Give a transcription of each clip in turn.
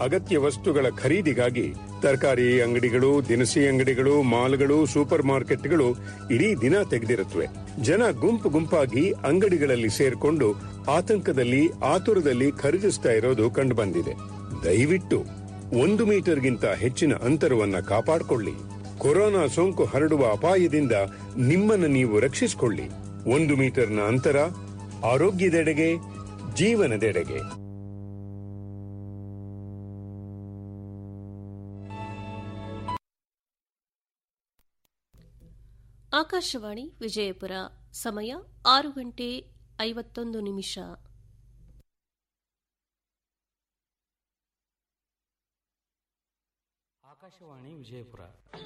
ಅಗತ್ಯ ವಸ್ತುಗಳ ಖರೀದಿಗಾಗಿ ತರಕಾರಿ ಅಂಗಡಿಗಳು ದಿನಸಿ ಅಂಗಡಿಗಳು ಮಾಲ್ಗಳು ಸೂಪರ್ ಮಾರ್ಕೆಟ್ಗಳು ಇಡೀ ದಿನ ತೆಗೆದಿರುತ್ತವೆ ಜನ ಗುಂಪು ಗುಂಪಾಗಿ ಅಂಗಡಿಗಳಲ್ಲಿ ಸೇರ್ಕೊಂಡು ಆತಂಕದಲ್ಲಿ ಆತುರದಲ್ಲಿ ಖರೀದಿಸ್ತಾ ಇರೋದು ಕಂಡುಬಂದಿದೆ ದಯವಿಟ್ಟು ಒಂದು ಮೀಟರ್ಗಿಂತ ಹೆಚ್ಚಿನ ಅಂತರವನ್ನ ಕಾಪಾಡಿಕೊಳ್ಳಿ ಕೊರೋನಾ ಸೋಂಕು ಹರಡುವ ಅಪಾಯದಿಂದ ನಿಮ್ಮನ್ನು ನೀವು ರಕ್ಷಿಸಿಕೊಳ್ಳಿ ಒಂದು ಮೀಟರ್ನ ಅಂತರ ಆರೋಗ್ಯದೆಡೆಗೆ ಜೀವನದೆಡೆಗೆ ಆಕಾಶವಾಣಿ ವಿಜಯಪುರ ಸಮಯ ಆರು ಗಂಟೆ ಐವತ್ತೊಂದು ನಿಮಿಷ ಆಕಾಶವಾಣಿ ವಿಜಯಪುರ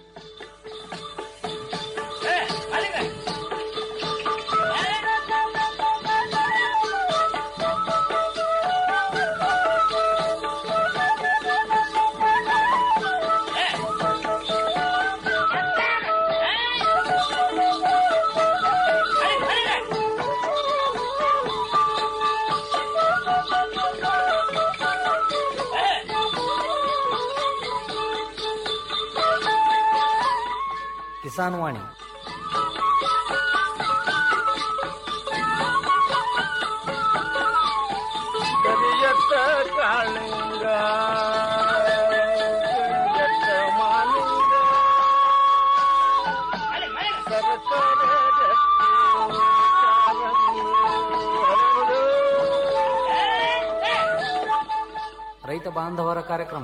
ಕಿಸಾನ್ ವಾಣಿ ಕರಿಯತ್ತ ಕಾಳಿಂಗ ಕರಿಯತ್ತ ಮಾಲಿಂಗ ಸರಸರ ರಕ್ತಿ ಕಾರಂಗಿ ಹರಡು. ರೈತ ಬಾಂಧವರ ಕಾರ್ಯಕ್ರಮ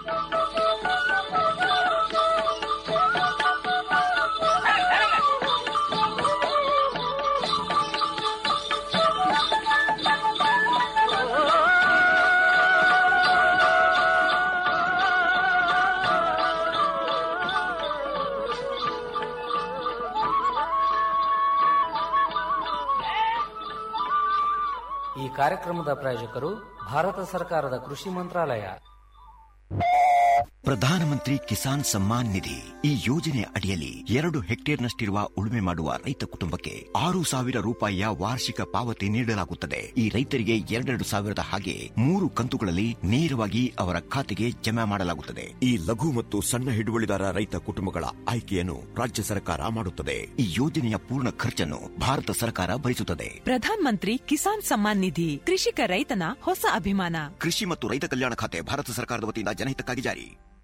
ಈ ಕಾರ್ಯಕ್ರಮದ ಪ್ರಾಯೋಜಕರು ಭಾರತ ಸರ್ಕಾರದ ಕೃಷಿ ಮಂತ್ರಾಲಯ ಪ್ರಧಾನಮಂತ್ರಿ ಕಿಸಾನ್ ಸಮ್ಮಾನ್ ನಿಧಿ ಈ ಯೋಜನೆ ಅಡಿಯಲ್ಲಿ ಎರಡು ಹೆಕ್ಟೇರ್ನಷ್ಟಿರುವ ಉಳುಮೆ ಮಾಡುವ ರೈತ ಕುಟುಂಬಕ್ಕೆ ಆರು ಸಾವಿರ ರೂಪಾಯಿಯ ವಾರ್ಷಿಕ ಪಾವತಿ ನೀಡಲಾಗುತ್ತದೆ ಈ ರೈತರಿಗೆ ಎರಡೆರಡು ಸಾವಿರದ ಹಾಗೆ ಮೂರು ಕಂತುಗಳಲ್ಲಿ ನೇರವಾಗಿ ಅವರ ಖಾತೆಗೆ ಜಮಾ ಮಾಡಲಾಗುತ್ತದೆ ಈ ಲಘು ಮತ್ತು ಸಣ್ಣ ಹಿಡುವಳಿದಾರ ರೈತ ಕುಟುಂಬಗಳ ಆಯ್ಕೆಯನ್ನು ರಾಜ್ಯ ಸರ್ಕಾರ ಮಾಡುತ್ತದೆ ಈ ಯೋಜನೆಯ ಪೂರ್ಣ ಖರ್ಚನ್ನು ಭಾರತ ಸರ್ಕಾರ ಭರಿಸುತ್ತದೆ ಪ್ರಧಾನ್ ಮಂತ್ರಿ ಕಿಸಾನ್ ಸಮ್ಮಾನ್ ನಿಧಿ ಕೃಷಿಕ ರೈತನ ಹೊಸ ಅಭಿಮಾನ ಕೃಷಿ ಮತ್ತು ರೈತ ಕಲ್ಯಾಣ ಖಾತೆ ಭಾರತ ಸರ್ಕಾರದ ವತಿಯಿಂದ ಜನಹಿತಕ್ಕಾಗಿ ಜಾರಿ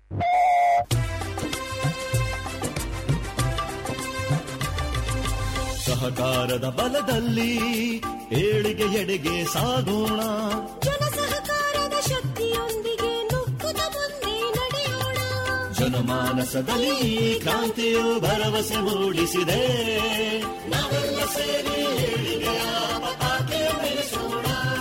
ಸಹಕಾರದ ಬಲದಲ್ಲಿ ಏಳಿಗೆ ಎಡೆಗೆ ಸಾಗೋಣ ಜನ ಸಹಕಾರದ ಶಕ್ತಿಯೊಂದಿಗೆ ನುಗ್ಗುತ್ತ ಮುಂದೆ ನಡೆಯೋಣ ಜನಮಾನಸದಲ್ಲಿ ಈ ಕ್ರಾಂತಿಯು ಭರವಸೆ ಮೂಡಿಸಿದೆ ನಾವೆಲ್ಲ ಸೇರಿ ಏಳಿಗೆಯ ಪತಾಕೆ ಬೆಳೆಸೋಣ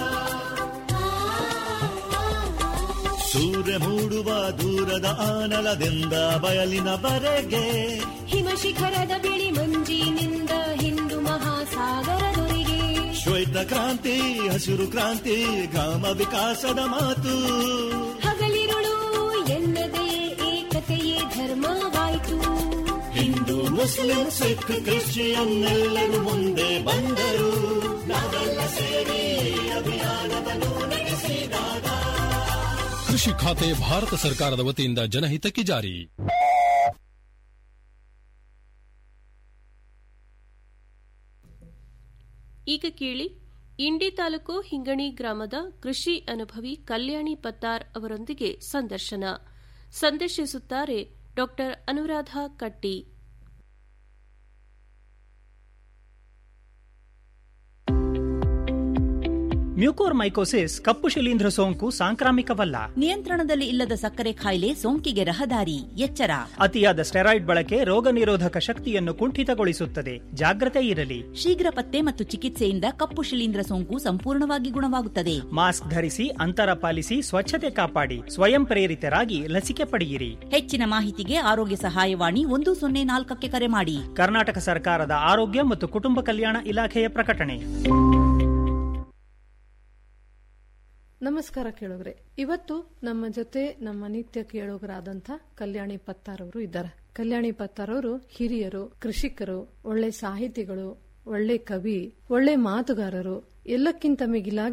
ಸೂರ್ಯ ಮೂಡುವ ದೂರದ ಆನಲದಿಂದ ಬಯಲಿನವರೆಗೆ ಹಿಮ ಶಿಖರದ ಬಿಳಿ ಮಂಜಿನಿಂದ ಹಿಂದೂ ಮಹಾಸಾಗರದೊರೆಗೆ ಶ್ವೇತ ಕ್ರಾಂತಿ ಹಸಿರು ಕ್ರಾಂತಿ ಗ್ರಾಮ ವಿಕಾಸದ ಮಾತು ಹಗಲಿರುಳು ಎನ್ನದೇ ಏಕತೆಯೇ ಧರ್ಮವಾಯಿತು ಹಿಂದೂ ಮುಸ್ಲಿಂ ಸಿಖ್ ಕ್ರಿಶ್ಚಿಯನ್ ಎಲ್ಲರೂ ಮುಂದೆ ಬಂದರು ನಾವೆಲ್ಲ ಸೇರಿ ಅಭಿಯಾನವನ್ನು ನಡೆಸಿದಾಗ ಕೃಷಿ ಖಾತೆ ಭಾರತ ಸರ್ಕಾರದ ವತಿಯಿಂದ ಜನಹಿತಕ್ಕೆ ಜಾರಿ ಈಗ ಕೇಳಿ ಇಂಡಿ ತಾಲೂಕು ಹಿಂಗಣಿ ಗ್ರಾಮದ ಕೃಷಿ ಅನುಭವಿ ಕಲ್ಯಾಣಿ ಪತ್ತಾರ್ ಅವರೊಂದಿಗೆ ಸಂದರ್ಶನ ಸಂದರ್ಶಿಸುತ್ತಾರೆ ಡಾಕ್ಟರ್ ಅನುರಾಧ ಕಟ್ಟಿ ಮ್ಯೂಕೋರ್ಮೈಕೋಸಿಸ್ ಕಪ್ಪು ಶಿಲೀಂಧ್ರ ಸೋಂಕು ಸಾಂಕ್ರಾಮಿಕವಲ್ಲ ನಿಯಂತ್ರಣದಲ್ಲಿ ಇಲ್ಲದ ಸಕ್ಕರೆ ಕಾಯಿಲೆ ಸೋಂಕಿಗೆ ರಹದಾರಿ ಎಚ್ಚರ ಅತಿಯಾದ ಸ್ಟೆರಾಯ್ಡ್ ಬಳಕೆ ರೋಗ ನಿರೋಧಕ ಶಕ್ತಿಯನ್ನು ಕುಂಠಿತಗೊಳಿಸುತ್ತದೆ ಜಾಗ್ರತೆ ಇರಲಿ ಶೀಘ್ರ ಪತ್ತೆ ಮತ್ತು ಚಿಕಿತ್ಸೆಯಿಂದ ಕಪ್ಪು ಶಿಲೀಂಧ್ರ ಸೋಂಕು ಸಂಪೂರ್ಣವಾಗಿ ಗುಣವಾಗುತ್ತದೆ ಮಾಸ್ಕ್ ಧರಿಸಿ ಅಂತರ ಪಾಲಿಸಿ ಸ್ವಚ್ಛತೆ ಕಾಪಾಡಿ ಸ್ವಯಂ ಪ್ರೇರಿತರಾಗಿ ಲಸಿಕೆ ಪಡೆಯಿರಿ ಹೆಚ್ಚಿನ ಮಾಹಿತಿಗೆ ಆರೋಗ್ಯ ಸಹಾಯವಾಣಿ ಒಂದು ಸೊನ್ನೆ ನಾಲ್ಕಕ್ಕೆ ಕರೆ ಮಾಡಿ ಕರ್ನಾಟಕ ಸರ್ಕಾರದ ಆರೋಗ್ಯ ಮತ್ತು ಕುಟುಂಬ ಕಲ್ಯಾಣ ಇಲಾಖೆಯ ಪ್ರಕಟಣೆ ನಮಸ್ಕಾರ ಕೇಳುಗ್ರೆ ಇವತ್ತು ನಮ್ಮ ಜೊತೆ ನಮ್ಮ ನಿತ್ಯ ಕೇಳುಗರಾದಂಥ ಕಲ್ಯಾಣಿ ಪತ್ತಾರವರು ಇದ್ದಾರೆ ಕಲ್ಯಾಣಿ ಪತ್ತಾರವರು ಹಿರಿಯರು ಕೃಷಿಕರು ಒಳ್ಳೆ ಸಾಹಿತಿಗಳು ಒಳ್ಳೆ ಕವಿ ಒಳ್ಳೆ ಮಾತುಗಾರರು ಎಲ್ಲಕ್ಕಿಂತ ಮಿಗಿಲಾಗಿ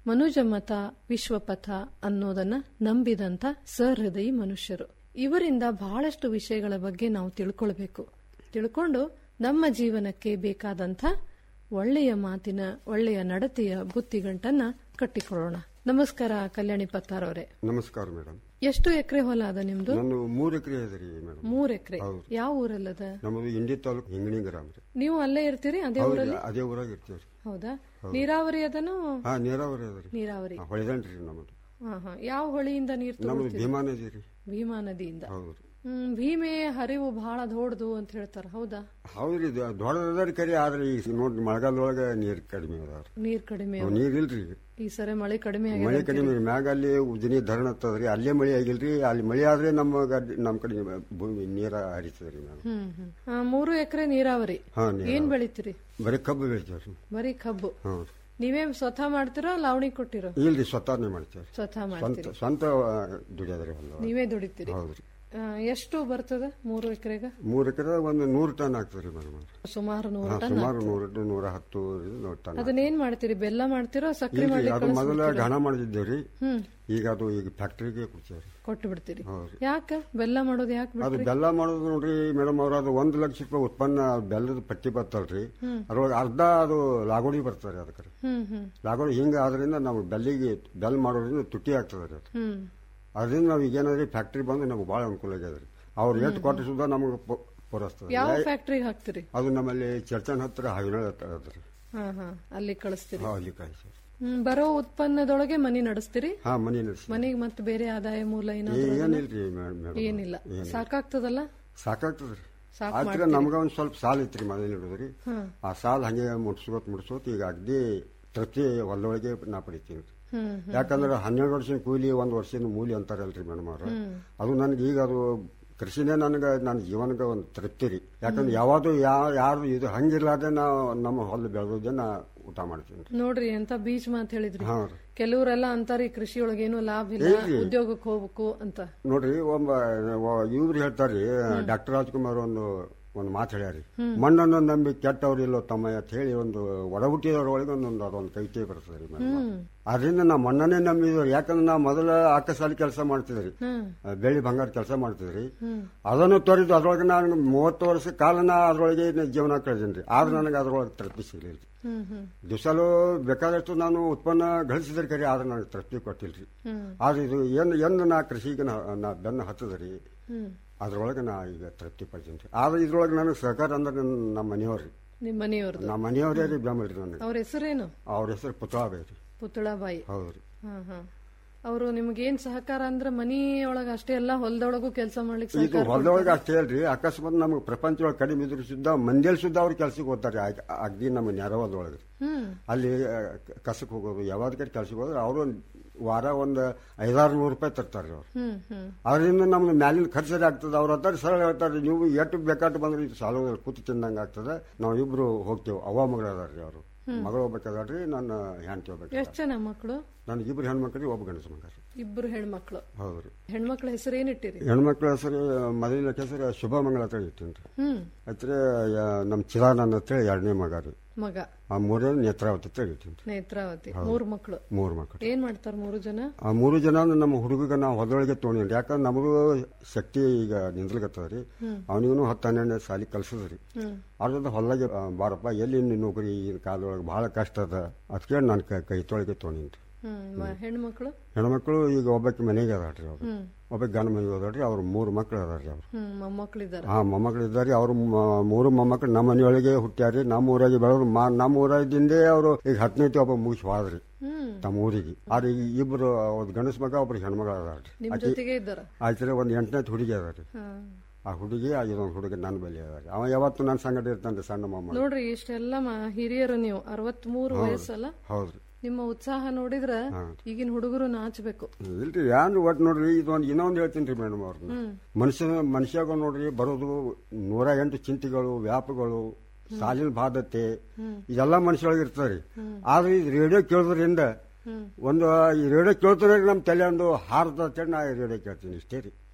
ಮನುಜಮತ ವಿಶ್ವಪಥ ಅನ್ನೋದನ್ನ ನಂಬಿದಂತ ಸಹೃದಯಿ ಮನುಷ್ಯರು ಇವರಿಂದ ಬಹಳಷ್ಟು ವಿಷಯಗಳ ಬಗ್ಗೆ ನಾವು ತಿಳ್ಕೊಳ್ಬೇಕು ತಿಳ್ಕೊಂಡು ನಮ್ಮ ಜೀವನಕ್ಕೆ ಬೇಕಾದಂಥ ಒಳ್ಳೆಯ ಮಾತಿನ ಒಳ್ಳೆಯ ನಡತೆಯ ಬುತ್ತಿಗಂಟನ್ನ ಕಟ್ಟಿಕೊಳ್ಳೋಣ ನಮಸ್ಕಾರ ಕಲ್ಯಾಣಿ ಪತ್ತಾರವ್ರೆ ನಮಸ್ಕಾರ ಮೇಡಮ್ ಎಷ್ಟು ಎಕರೆ ಹೊಲ ಅದ ನಿಮ್ದು ನಾನು ಮೂರು ಎಕರೆ ಇದೆ ರೀ ಮೇಡಮ್ ಮೂರ್ ಎಕರೆ ಹೌದು. ಯಾವ ಊರಲ್ಲದ ನಮ್ಮದು ಇಂಡಿ ತಾಲೂಕು ಹಿಂಗಣಿ ಗ್ರಾಮ ರೀ ನೀವು ಅಲ್ಲೇ ಇರ್ತೀರಿ ಅದೇ ಹೌದು, ಊರಲ್ಲಿ ಅದೇ ಊರಾಗ ಇರ್ತೀವಿ ರೀ ಹೌದಾ ಹೌದು. ನೀರಾವರಿ ಅದನು ಹಾ ನೀರಾವರಿ ಅದ ರೀ ನೀರಾವರಿ ಹೊಳೆದಂಡ್ರಿ ನಮ್ಮದು ಹಾ ಹಾ ಯಾವ ಹೊಳಿಯಿಂದ ನೀರು ನಮ್ಮದು ತಗೊಳ್ತೀರಿ ಭೀಮಾ ನದಿ ರೀ ಭೀಮಾ ನದಿಯಿಂದ ಹೌದು ರೀ ಹ್ಮ್ ಭೀಮೆ ಹರಿವು ಬಹಳ ದೊಡ್ಡದು ಅಂತ ಹೇಳ್ತಾರ ಹೌದಾ ಹೌದ್ರಿ ಇದು ದೊಡ್ಡದ ರೀ ಕರಿ ಆದ್ರೆ ಈಗ ನೋಡ್ರಿ ಮಳೆಗಾಲದೊಳಗೆ ನೀರು ಕಡಿಮೆ ಅದಾವ್ರಿ ನೀರ್ ಕಡಿಮೆ ಅವ್ ನೀರ್ ಇಲ್ರಿ ಈ ಸರಿ ಮಳೆ ಕಡಿಮೆ ಮಳೆ ಆಗಿದೆ ಕಡಿಮೆ ರೀ. ಮ್ಯಾಗ ಅಲ್ಲಿ ಉಜನಿ ಧರಣ ಹತ್ತದ್ರಿ ಅಲ್ಲೇ ಮಳೆ ಆಗಿಲ್ರಿ ಅಲ್ಲಿ ಮಳೆ ಆದ್ರೆ ನಮ್ಮ ಗದ್ದೆ ನಮ್ಮ ಕಡೆ ಭೂಮಿ ನೀರ ಹರಿತದ್ರಿ ಮೇಡಮ್ ಹ್ಮ್ ಹ್ಮ್ ಆ, ಮೂರು ಎಕರೆ ನೀರಾವರಿ ಹಾ ನೀರಾವರಿ. ಏನ್ ಬೆಳಿತೀರಿ ಬರೀ ಕಬ್ಬು ಬೆಳಿತೇವ್ರಿ ಬರೀ ಕಬ್ಬು ಹ್ಞೂ ನೀವೇ ಸ್ವತಃ ಮಾಡ್ತೀರೋ ಲಾವಣಿ ಕೊಟ್ಟಿರೋ ಇಲ್ರಿ ಸ್ವತಃನೇ ಮಾಡ್ತೇವ್ರಿ ಸ್ವತಃ ಸ್ವಂತ ಮಾಡ್ತೀರಿ ಸ್ವಂತ ದುಡಿಯೋದ್ರಿ ಹೊಲ ನೀವೇ ದುಡಿತೀರಿ ಹೌದ್ರಿ ಆ, ಎಷ್ಟು ಬರ್ತದ ಮೂರು ಎಕರೆಗ ಮೂರು ಎಕರೆ ಒಂದು ನೂರು ಟನ್ ಆಗ್ತದೆ ಮೇಡಮ್ ಸುಮಾರು ನೂರು ಹಾ, ಟನ್ ಸುಮಾರು ನೂರು ನೂರ ಹತ್ತು ನೂರು ಟನ್ ಅದನ್ನೇನ್ ಮಾಡ್ತೀರಿ ಬೆಲ್ಲ ಮಾಡ್ತೀರೋ ಸಕ್ಕರೆ ಇಲ್ರಿ ಮಾಡಿ ಅದು ಮೊದಲ ಘನ ಮಾಡಿದ್ದೇವ್ರಿ ಹ್ಮ್ ಈಗ ಅದು ಈಗ ಫ್ಯಾಕ್ಟ್ರಿಗೆ ಕೊಡ್ತೇವ್ರಿ ಕೊಟ್ಟು ಬಿಡ್ತೀರಿ ಹೌದ್ರಿ ಯಾಕ ಬೆಲ್ಲ ಮಾಡೋದು ಯಾಕೆ ಅದು ಬಿಡ್ತೀರಿ ಬೆಲ್ಲ ಮಾಡೋದು ನೋಡ್ರಿ ಮೇಡಮ್ ಅವ್ರ ಅದು ಒಂದ್ ಲಕ್ಷ ರೂಪಾಯಿ ಉತ್ಪನ್ನ ಬೆಲ್ಲದ ಪಟ್ಟಿ ಬರ್ತಲ್ರಿ ಹ್ಮ್. ಅದ್ರೊಳಗೆ ಅರ್ಧ ಅದು ಲಾಗೋಡಿ ಬರ್ತಾರೆ ಅದಕ್ಕೆ ಹ್ಮ್ ಹ್ಮ್ ಲಾಗೋಡಿ ಹಿಂಗ ಆದ್ರಿಂದ ನಾವು ಬೆಲ್ಲಿಗೆ ಬೆಲ್ ಮಾಡೋದ್ರಿಂದ ತುಟಿ ಆಗ್ತದೆ ರೀ ಅದು ಹ್ಮ್ ಅದರಿಂದ ನಾವು ಈಗೇನಾದ್ರಿ ಫ್ಯಾಕ್ಟ್ರಿ ಬಂದು ನಮ್ಗೆ ಭಾಳ ಅನುಕೂಲ ಆಗ್ಯದ ರೀ ಅವ್ರು ಎಷ್ಟು ಕೊಟ್ಟು ಸುದ್ದ ನಮಗೆ ಪೂರೈಸ್ತದೆ ಯಾವ ಫ್ಯಾಕ್ಟ್ರಿಗೆ ಹಾಕ್ತೀರಿ ಅದು ನಮ್ಮಲ್ಲಿ ಚರ್ಚನ್ ಹತ್ರ ಹಾವಿನ ಹತ್ರ ಅದ್ರಿ ಹಾ ಹಾ ಅಲ್ಲಿ ಕಳಿಸ್ತೀರಿ ಹಾ, ಅಲ್ಲಿ ಕಾಯಿಸಿ ಹ್ಮ್ ಬರೋ ಉತ್ಪನ್ನದೊಳಗೆ ಮನಿ ನಡೆಸ್ತೀರಿ ಹಾ ಮನೆ ನಡೆಸಿ ಮನಿಗೆ ಮತ್ತೆ ಬೇರೆ ಆದಾಯ ಮೂಲ ಏನಾದ್ರು ಅದನ್ನ? ಏನಿಲ್ರಿ ಮೇಡಮ್ ಏನಿಲ್ಲ ಸಾಕಾಗ್ತದಲ್ಲ ಸಾಕಾಗ್ತದ್ರಿ ಸಾಕ್ ಆದ್ರೆ ಮಾಡ್ತೀರಿ. ನಮ್ಗ ಒಂದ್ ಸ್ವಲ್ಪ ಸಾಲ ಐತ್ರಿ ಮನೆ ಹಿಡಿದ್ರಿ ಹ್ಮ್. ಆ ಸಾಲ ಹಂಗೆ ಮುಡ್ಸ್ಕೋತ್ ಮುಡ್ಸ್ಕೋತ್ ಈಗ ಅಗ್ದಿ ತೃಪ್ತಿ ಹೊಲದೊಳಗೆ ನಾ ಪಡಿತೀನಿ ಹ್ಮ್ ಹ್ಮ್ ಯಾಕಂದ್ರೆ ಹನ್ನೆರಡು ವರ್ಷದ ಕೂಲಿ ಒಂದ್ ವರ್ಷದ ಮೂಲಿ ಅಂತಾರಲ್ರಿ ಮೇಡಮ್ ಅವ್ರ ಹ್ಮ್. ಅದು ನನಗೆ ಈಗ ಅದು ಕೃಷಿನೇ ನನಗೆ ನನ್ನ ಜೀವನಕ್ಕೆ ಒಂದು ತೃಪ್ತಿ ರೀ ಯಾಕಂದ್ರೆ ಯಾವುದು ಯಾ ಯಾರು ಇದು ಹಂಗಿರ್ಲಾರ್ದೆ ನಾ ನಮ್ಮ ಹೊಲ ಬೆಳೆದೇ ನಾ ಊಟ ಮಾಡ್ತೀನಿ ರೀ ನೋಡ್ರಿ ಎಂತ ಬೀಚ್ ಮಾತ್ ಹೇಳಿದ್ರಿ ಹಾ ರೀ ಕೆಲವರೆಲ್ಲ ಅಂತಾರಿ ಕೃಷಿ ಒಳಗೇನು ಲಾಭ ಇಲ್ಲ ಇಲ್ರಿ. ಉದ್ಯೋಗಕ್ಕೆ ಹೋಗ್ಬೇಕು ಅಂತ ನೋಡ್ರಿ ಒಬ್ಬ ಇವ್ರು ಹೇಳ್ತಾರ್ರಿ ಡಾಕ್ಟರ್ ರಾಜ್ಕುಮಾರ್ ಒಂದು ಒಂದು ಮಾತು ಹೇಳ್ಯಾರಿ ಮಣ್ಣನ್ನು ನಂಬಿ ಕೆಟ್ಟವ್ರಿಲ್ಲೋ ತಮ್ಮ ಅಂತ ಹೇಳಿ ಒಂದು ಒಡ ಹುಟ್ಟಿದವ್ರೊಳಗೆ ಒಂದೊಂದು ಅದೊಂದು ಕವಿತೆ ಬರ್ತದೆ ರೀ ಮೇಡಮ್ ಹ್ಮ್ ಅದರಿಂದ ನಾ ಮಣ್ಣನ್ನೇ ನಂಬಿದ್ರಿ ಯಾಕಂದ್ರೆ ನಾ ಮೊದಲ ಆಕಸಾಲಿ ಕೆಲಸ ಮಾಡ್ತಿದ್ರಿ ಹ್ಮ್ ಆ, ಬೆಳ್ಳಿ ಬಂಗಾರ ಕೆಲಸ ಮಾಡ್ತಿದ್ರಿ ಹ್ಮ್ ಅದನ್ನು ತೊರೆದು ಅದ್ರೊಳಗೆ ನಾನು ಮೂವತ್ತು ವರ್ಷ ಕಾಲನ ಅದ್ರೊಳಗೆ ನ- ಜೀವನ ಕಳೆದೀನಿ ಆದ್ರೆ ನನಗೆ ಅದ್ರೊಳಗೆ ತೃಪ್ತಿ ಸಿಗಲಿಲ್ಲ ಹ್ಮ್ ಹ್ಮ್ ದಿವಸಲು ಬೇಕಾದಷ್ಟು ನಾನು ಉತ್ಪನ್ನ ಗಳಿಸಿದ್ರಿ ಕರೆ ಆದ್ರೆ ನನಗೆ ತೃಪ್ತಿ ಕೊಟ್ಟಿಲ್ರಿ ಹ್ಮ್ ಆದ್ರೆ ಇದು ಏನು ಎಂದು ನಾ ಕೃಷಿಗೆ ನಾ ನಾ ಬೆನ್ನು ಹತ್ತದ್ರಿ ಹ್ಮ್ ಅದ್ರೊಳಗೆ ನಾ ಈಗ ತೃಪ್ತಿ ಪಡ್ತೀನಿ ರೀ ಆದ್ರೆ ಇದ್ರೊಳಗೆ ನನಗೆ ಸಹಕಾರ ಅಂದ್ರೆ ನನ್ನ ನಮ್ಮ ಮನೆಯವ್ರಿ ನಿಮ್ ಮನೆಯವ್ರದ್ದು ನಮ್ಮ ಮನೆಯವರೇ ರೀ ಬೆಂಬಲ ರೀ ನನಗೆ ಅವ್ರ ಹೆಸರೇನು ಅವ್ರ ಹೆಸರು ಪುತ್ರಾಬೈ ರೀ ಪುತಳಾಬಾಯಿ ಹೌದು ರೀ ಹಾ ಹಾ ಅವರು ನಿಮ್ಗೇನ್ ಸಹಕಾರ ಅಂದ್ರ ಮನಿ ಒಳಗ ಅಷ್ಟೇ ಅಲ್ಲ ಹೊಲದೊಳಗೂ ಕೆಲಸ ಮಾಡ್ಲಿಕ್ಕೆ ಇದು ಸಹಕಾರ ಹೊಲದೊಳಗೆ ಅಷ್ಟೇ ಅಲ್ರಿ ಅಕಸ್ಮಾತ್ ನಮಗೆ ಪ್ರಪಂಚದೊಳಗೆ ಕಡಿಮೆ ಇದ್ರು ಸುದ್ದ ಮಂದಿಯಲ್ಲಿ ಸುದ್ದ ಅವ್ರ ಕೆಲ್ಸಕ್ಕೆ ಹೋಗ್ತಾರೆ ಅಗ್ದಿ ನಮ್ಮ ನೆರವದೊಳಗೆ ಹ್ಮ್ ಅಲ್ಲಿ ಆ, ಕ- ಕಸಕ್ಕೆ ಹೋಗೋದು ಯಾವ್ದು ಕಡೆ ಕೆಲ್ಸಕ್ಕೆ ಹೋದ್ರೆ ಅವರು ವಾರ ಒಂದು ಐದಾರು ನೂರು ರೂಪಾಯಿ ತರ್ತಾರೆ ಅವ್ರು ಹ್ಮ್ ಹ್ಮ್ ಅದರಿಂದ ನಮ್ದು ಮ್ಯಾಲಿನ ಖರ್ಚರಿ ಆಗ್ತದೆ ಅವ್ರ ಹತ್ತಾರ ಸರಳ ಹೇಳ್ತಾರೆ ನೀವು ಎಷ್ಟು ಬೇಕಾಟ್ಟು ಬಂದ್ರೆ ಇದು ಸಾಲೋದ್ರಲ್ಲಿ ಕೂತು ತಿಂದಂಗೆ ಆಗ್ತದೆ ನಾವು ಇಬ್ರು ಹೋಗ್ತೇವೆ ಅವ್ವ ಮಗಳು ಅದಾರ್ರಿ ಅವರು ಮಗಳು ಹೋಗ್ಬೇಕಾದ್ರಿ ನನ್ನ ಹೆಂಡತಿ ಹೋಗ್ಬೇಕು ಎಷ್ಟ್ ಜನ ಮಕ್ಕಳು ನನಗೆ ಇಬ್ರು ಹೆಣ್ಮಕ್ಳಿಗೆ ಒಬ್ಬ ಗಂಡಸ ಮಗ ರೀ ಇಬ್ರು ಹೆಣ್ಮಕ್ಳು ಹೌದು ರೀ ಹೆಣ್ಮಕ್ಳ ಹೆಸರು ಏನಿಟ್ಟಿರಿ ಹೆಣ್ಮಕ್ಳ ಹೆಸರು ಮೊದಲಿನ ಹೆಸರು ಶುಭಮಂಗಳ ಅಂತ ಇಟ್ಟೀನಿ ರೀ ಹ್ಮ್ ಹತ್ರ ನಮ್ಮ ಚಿದಾನಂದ ಅಂತೇಳಿ ಎರಡನೇ ಮಗ ರೀ ಮಗ ಆ ಮೂರನೇ ನೇತ್ರಾವತಿ ಅಂತ ಇಟ್ಟೀನಿ ರೀ ನೇತ್ರಾವತಿ ಹೌದು. ಮೂರ್ ಮಕ್ಳು ಮೂರು ಮಕ್ಕಳು ಏನ್ ಮಾಡ್ತಾರ ಮೂರು ಜನ ಆ ಮೂರು ಜನ ನಮ್ಮ ಹುಡುಗಗೆ ನಾವು ಹೊದೊಳಗೆ ತೊಗೊಂಡ್ರಿ ಯಾಕಂದ್ರೆ ನಮಗೂ ಶಕ್ತಿ ಈಗ ನಿಂದ್ಲಿಕತ್ತದ ರೀ ಹ್ಮ್. ಅವನಿಗೂ ಹತ್ತು ಹನ್ನೆರಡನೇ ಸಾಲಿ ಕಲ್ಸದ್ರಿ ಹ್ಮ್ ಅದ್ರದ್ದು ಹೊಲ್ದಾಗೆ ಆ, ಬಾರಪ್ಪ ಎಲ್ಲಿ ನಿನ್ನ ನೌಕರಿ ಈಗಿನ ಕಾಲದೊಳಗೆ ಭಾಳ ಕಷ್ಟ ಅದ ಅದಕ್ಕೆ ನಾನು ಕೈ ಕೈ ತೊಳಗೆ ತೊಗೊಂಡಿನಿ ಹ್ಮ್ ಮ- ಹೆಣ್ಮಕ್ಳು ಹೆಣ್ಮಕ್ಳು ಈಗ ಒಬ್ಬಕ್ಕೆ ಮನೆಗೆ ಅದಾಳ್ರಿ ಅವ್ರು ಹ್ಮ್ ಒಬ್ಬಕ್ಕೆ ಗಂಡ ಮನೆಗೆ ಹೋದಾಳ್ರಿ ಅವ್ರು ಮೂರು ಮಕ್ಳು ಅದಾರ್ರಿ ಅವ್ರು ಹ್ಮ್ ಮೊಮ್ಮಕ್ಳಿದಾರ ಹಾ ಮೊಮ್ಮಕ್ಳು ಇದ್ದಾರೆ ಅವ್ರು ಮ- ಮೂರು ಮೊಮ್ಮಕ್ಳು ನಮ್ಮ ಮನೆಯೊಳಗೆ ಹುಟ್ಟ್ಯಾರಿ ನಮ್ಮ ಊರಾಗೆ ಬೆಳೆದ್ರು ಮಾ ನಮ್ಮ ಊರಾಗಿಂದೇ ಅವರು ಈಗ ಹತ್ತನೇತಿ ಒಬ್ಬ ಮುಗಿಸಿ ಹೋದ್ರಿ ಹ್ಮ್ ತಮ್ಮ ಊರಿಗೆ ಆದ್ರೆ ಈ ಇಬ್ರು ಒಂದು ಗಂಡಸ ಮಗ ಒಬ್ರು ಹೆಣ್ಮಗ ಅದಾಳ್ರಿ ನಿಮ್ ಆಕಿ ಜೊತೆಗೆ ಇದ್ದಾರ ಆಯ್ತು ಒಂದು ಎಂಟನೇತಿ ಹುಡುಗಿ ಅದಾರಿ ಹಾ. ಆ ಹುಡುಗಿ ಇದೊಂದು ಹುಡುಗ ನನ್ನ ಬಳಿ ಅದಾರಿ ಅವ ಯಾವತ್ತು ನನ್ನ ಸಂಗಡ ಇರ್ತಾನೆ ಸಣ್ಣ ಮೊಮ್ಮ ನೋಡ್ರಿ ಇಷ್ಟೆಲ್ಲ ಮ- ಹಿರಿಯರು ನೀವು ಅರವತ್ಮೂರು ಹೌದು. ವಯಸ್ಸಲ್ಲ ಹೌದ್ರಿ ನಿಮ್ಮ ಉತ್ಸಾಹ ನೋಡಿದ್ರ ಹಾ. ಈಗಿನ ಹುಡುಗರು ನಾಚಬೇಕು ಇಲ್ರಿ ಯಾರು ಒಟ್ಟು ನೋಡ್ರಿ ಇದೊಂದು ಇನ್ನೊಂದು ಹೇಳ್ತೀನಿ ರೀ ಮೇಡಮ್ ಅವ್ರನ್ನ ಹ್ಮ್ ಮನುಷ್ಯನ ಮನುಷ್ಯಾಗ ನೋಡ್ರಿ ಬರೋದು ನೂರ ಎಂಟು ಚಿಂತೆಗಳು ವ್ಯಾಪಗಳು ಸಾಲಿನ ಬಾಧತೆ ಹ್ಮ್. ಇದೆಲ್ಲ ಮನುಷ್ಯೊಳಗೆ ಇರ್ತದೆ ಹ್ಮ್. ಆದ್ರೆ ಇದು ರೇಡಿಯೋ ಕೇಳೋದ್ರಿಂದ ಹ್ಮ್ ಒಂದು ಈ ರೇಡಿಯೋ ಕೇಳ್ತಾರೆ ನಮ್ಮ ತಲೆ ಒಂದು ಹಾರದ ಅಂತೇಳಿ ನಾ ರೇಡಿಯೋ ಕೇಳ್ತೀನಿ ಇಷ್ಟೇ ರೀ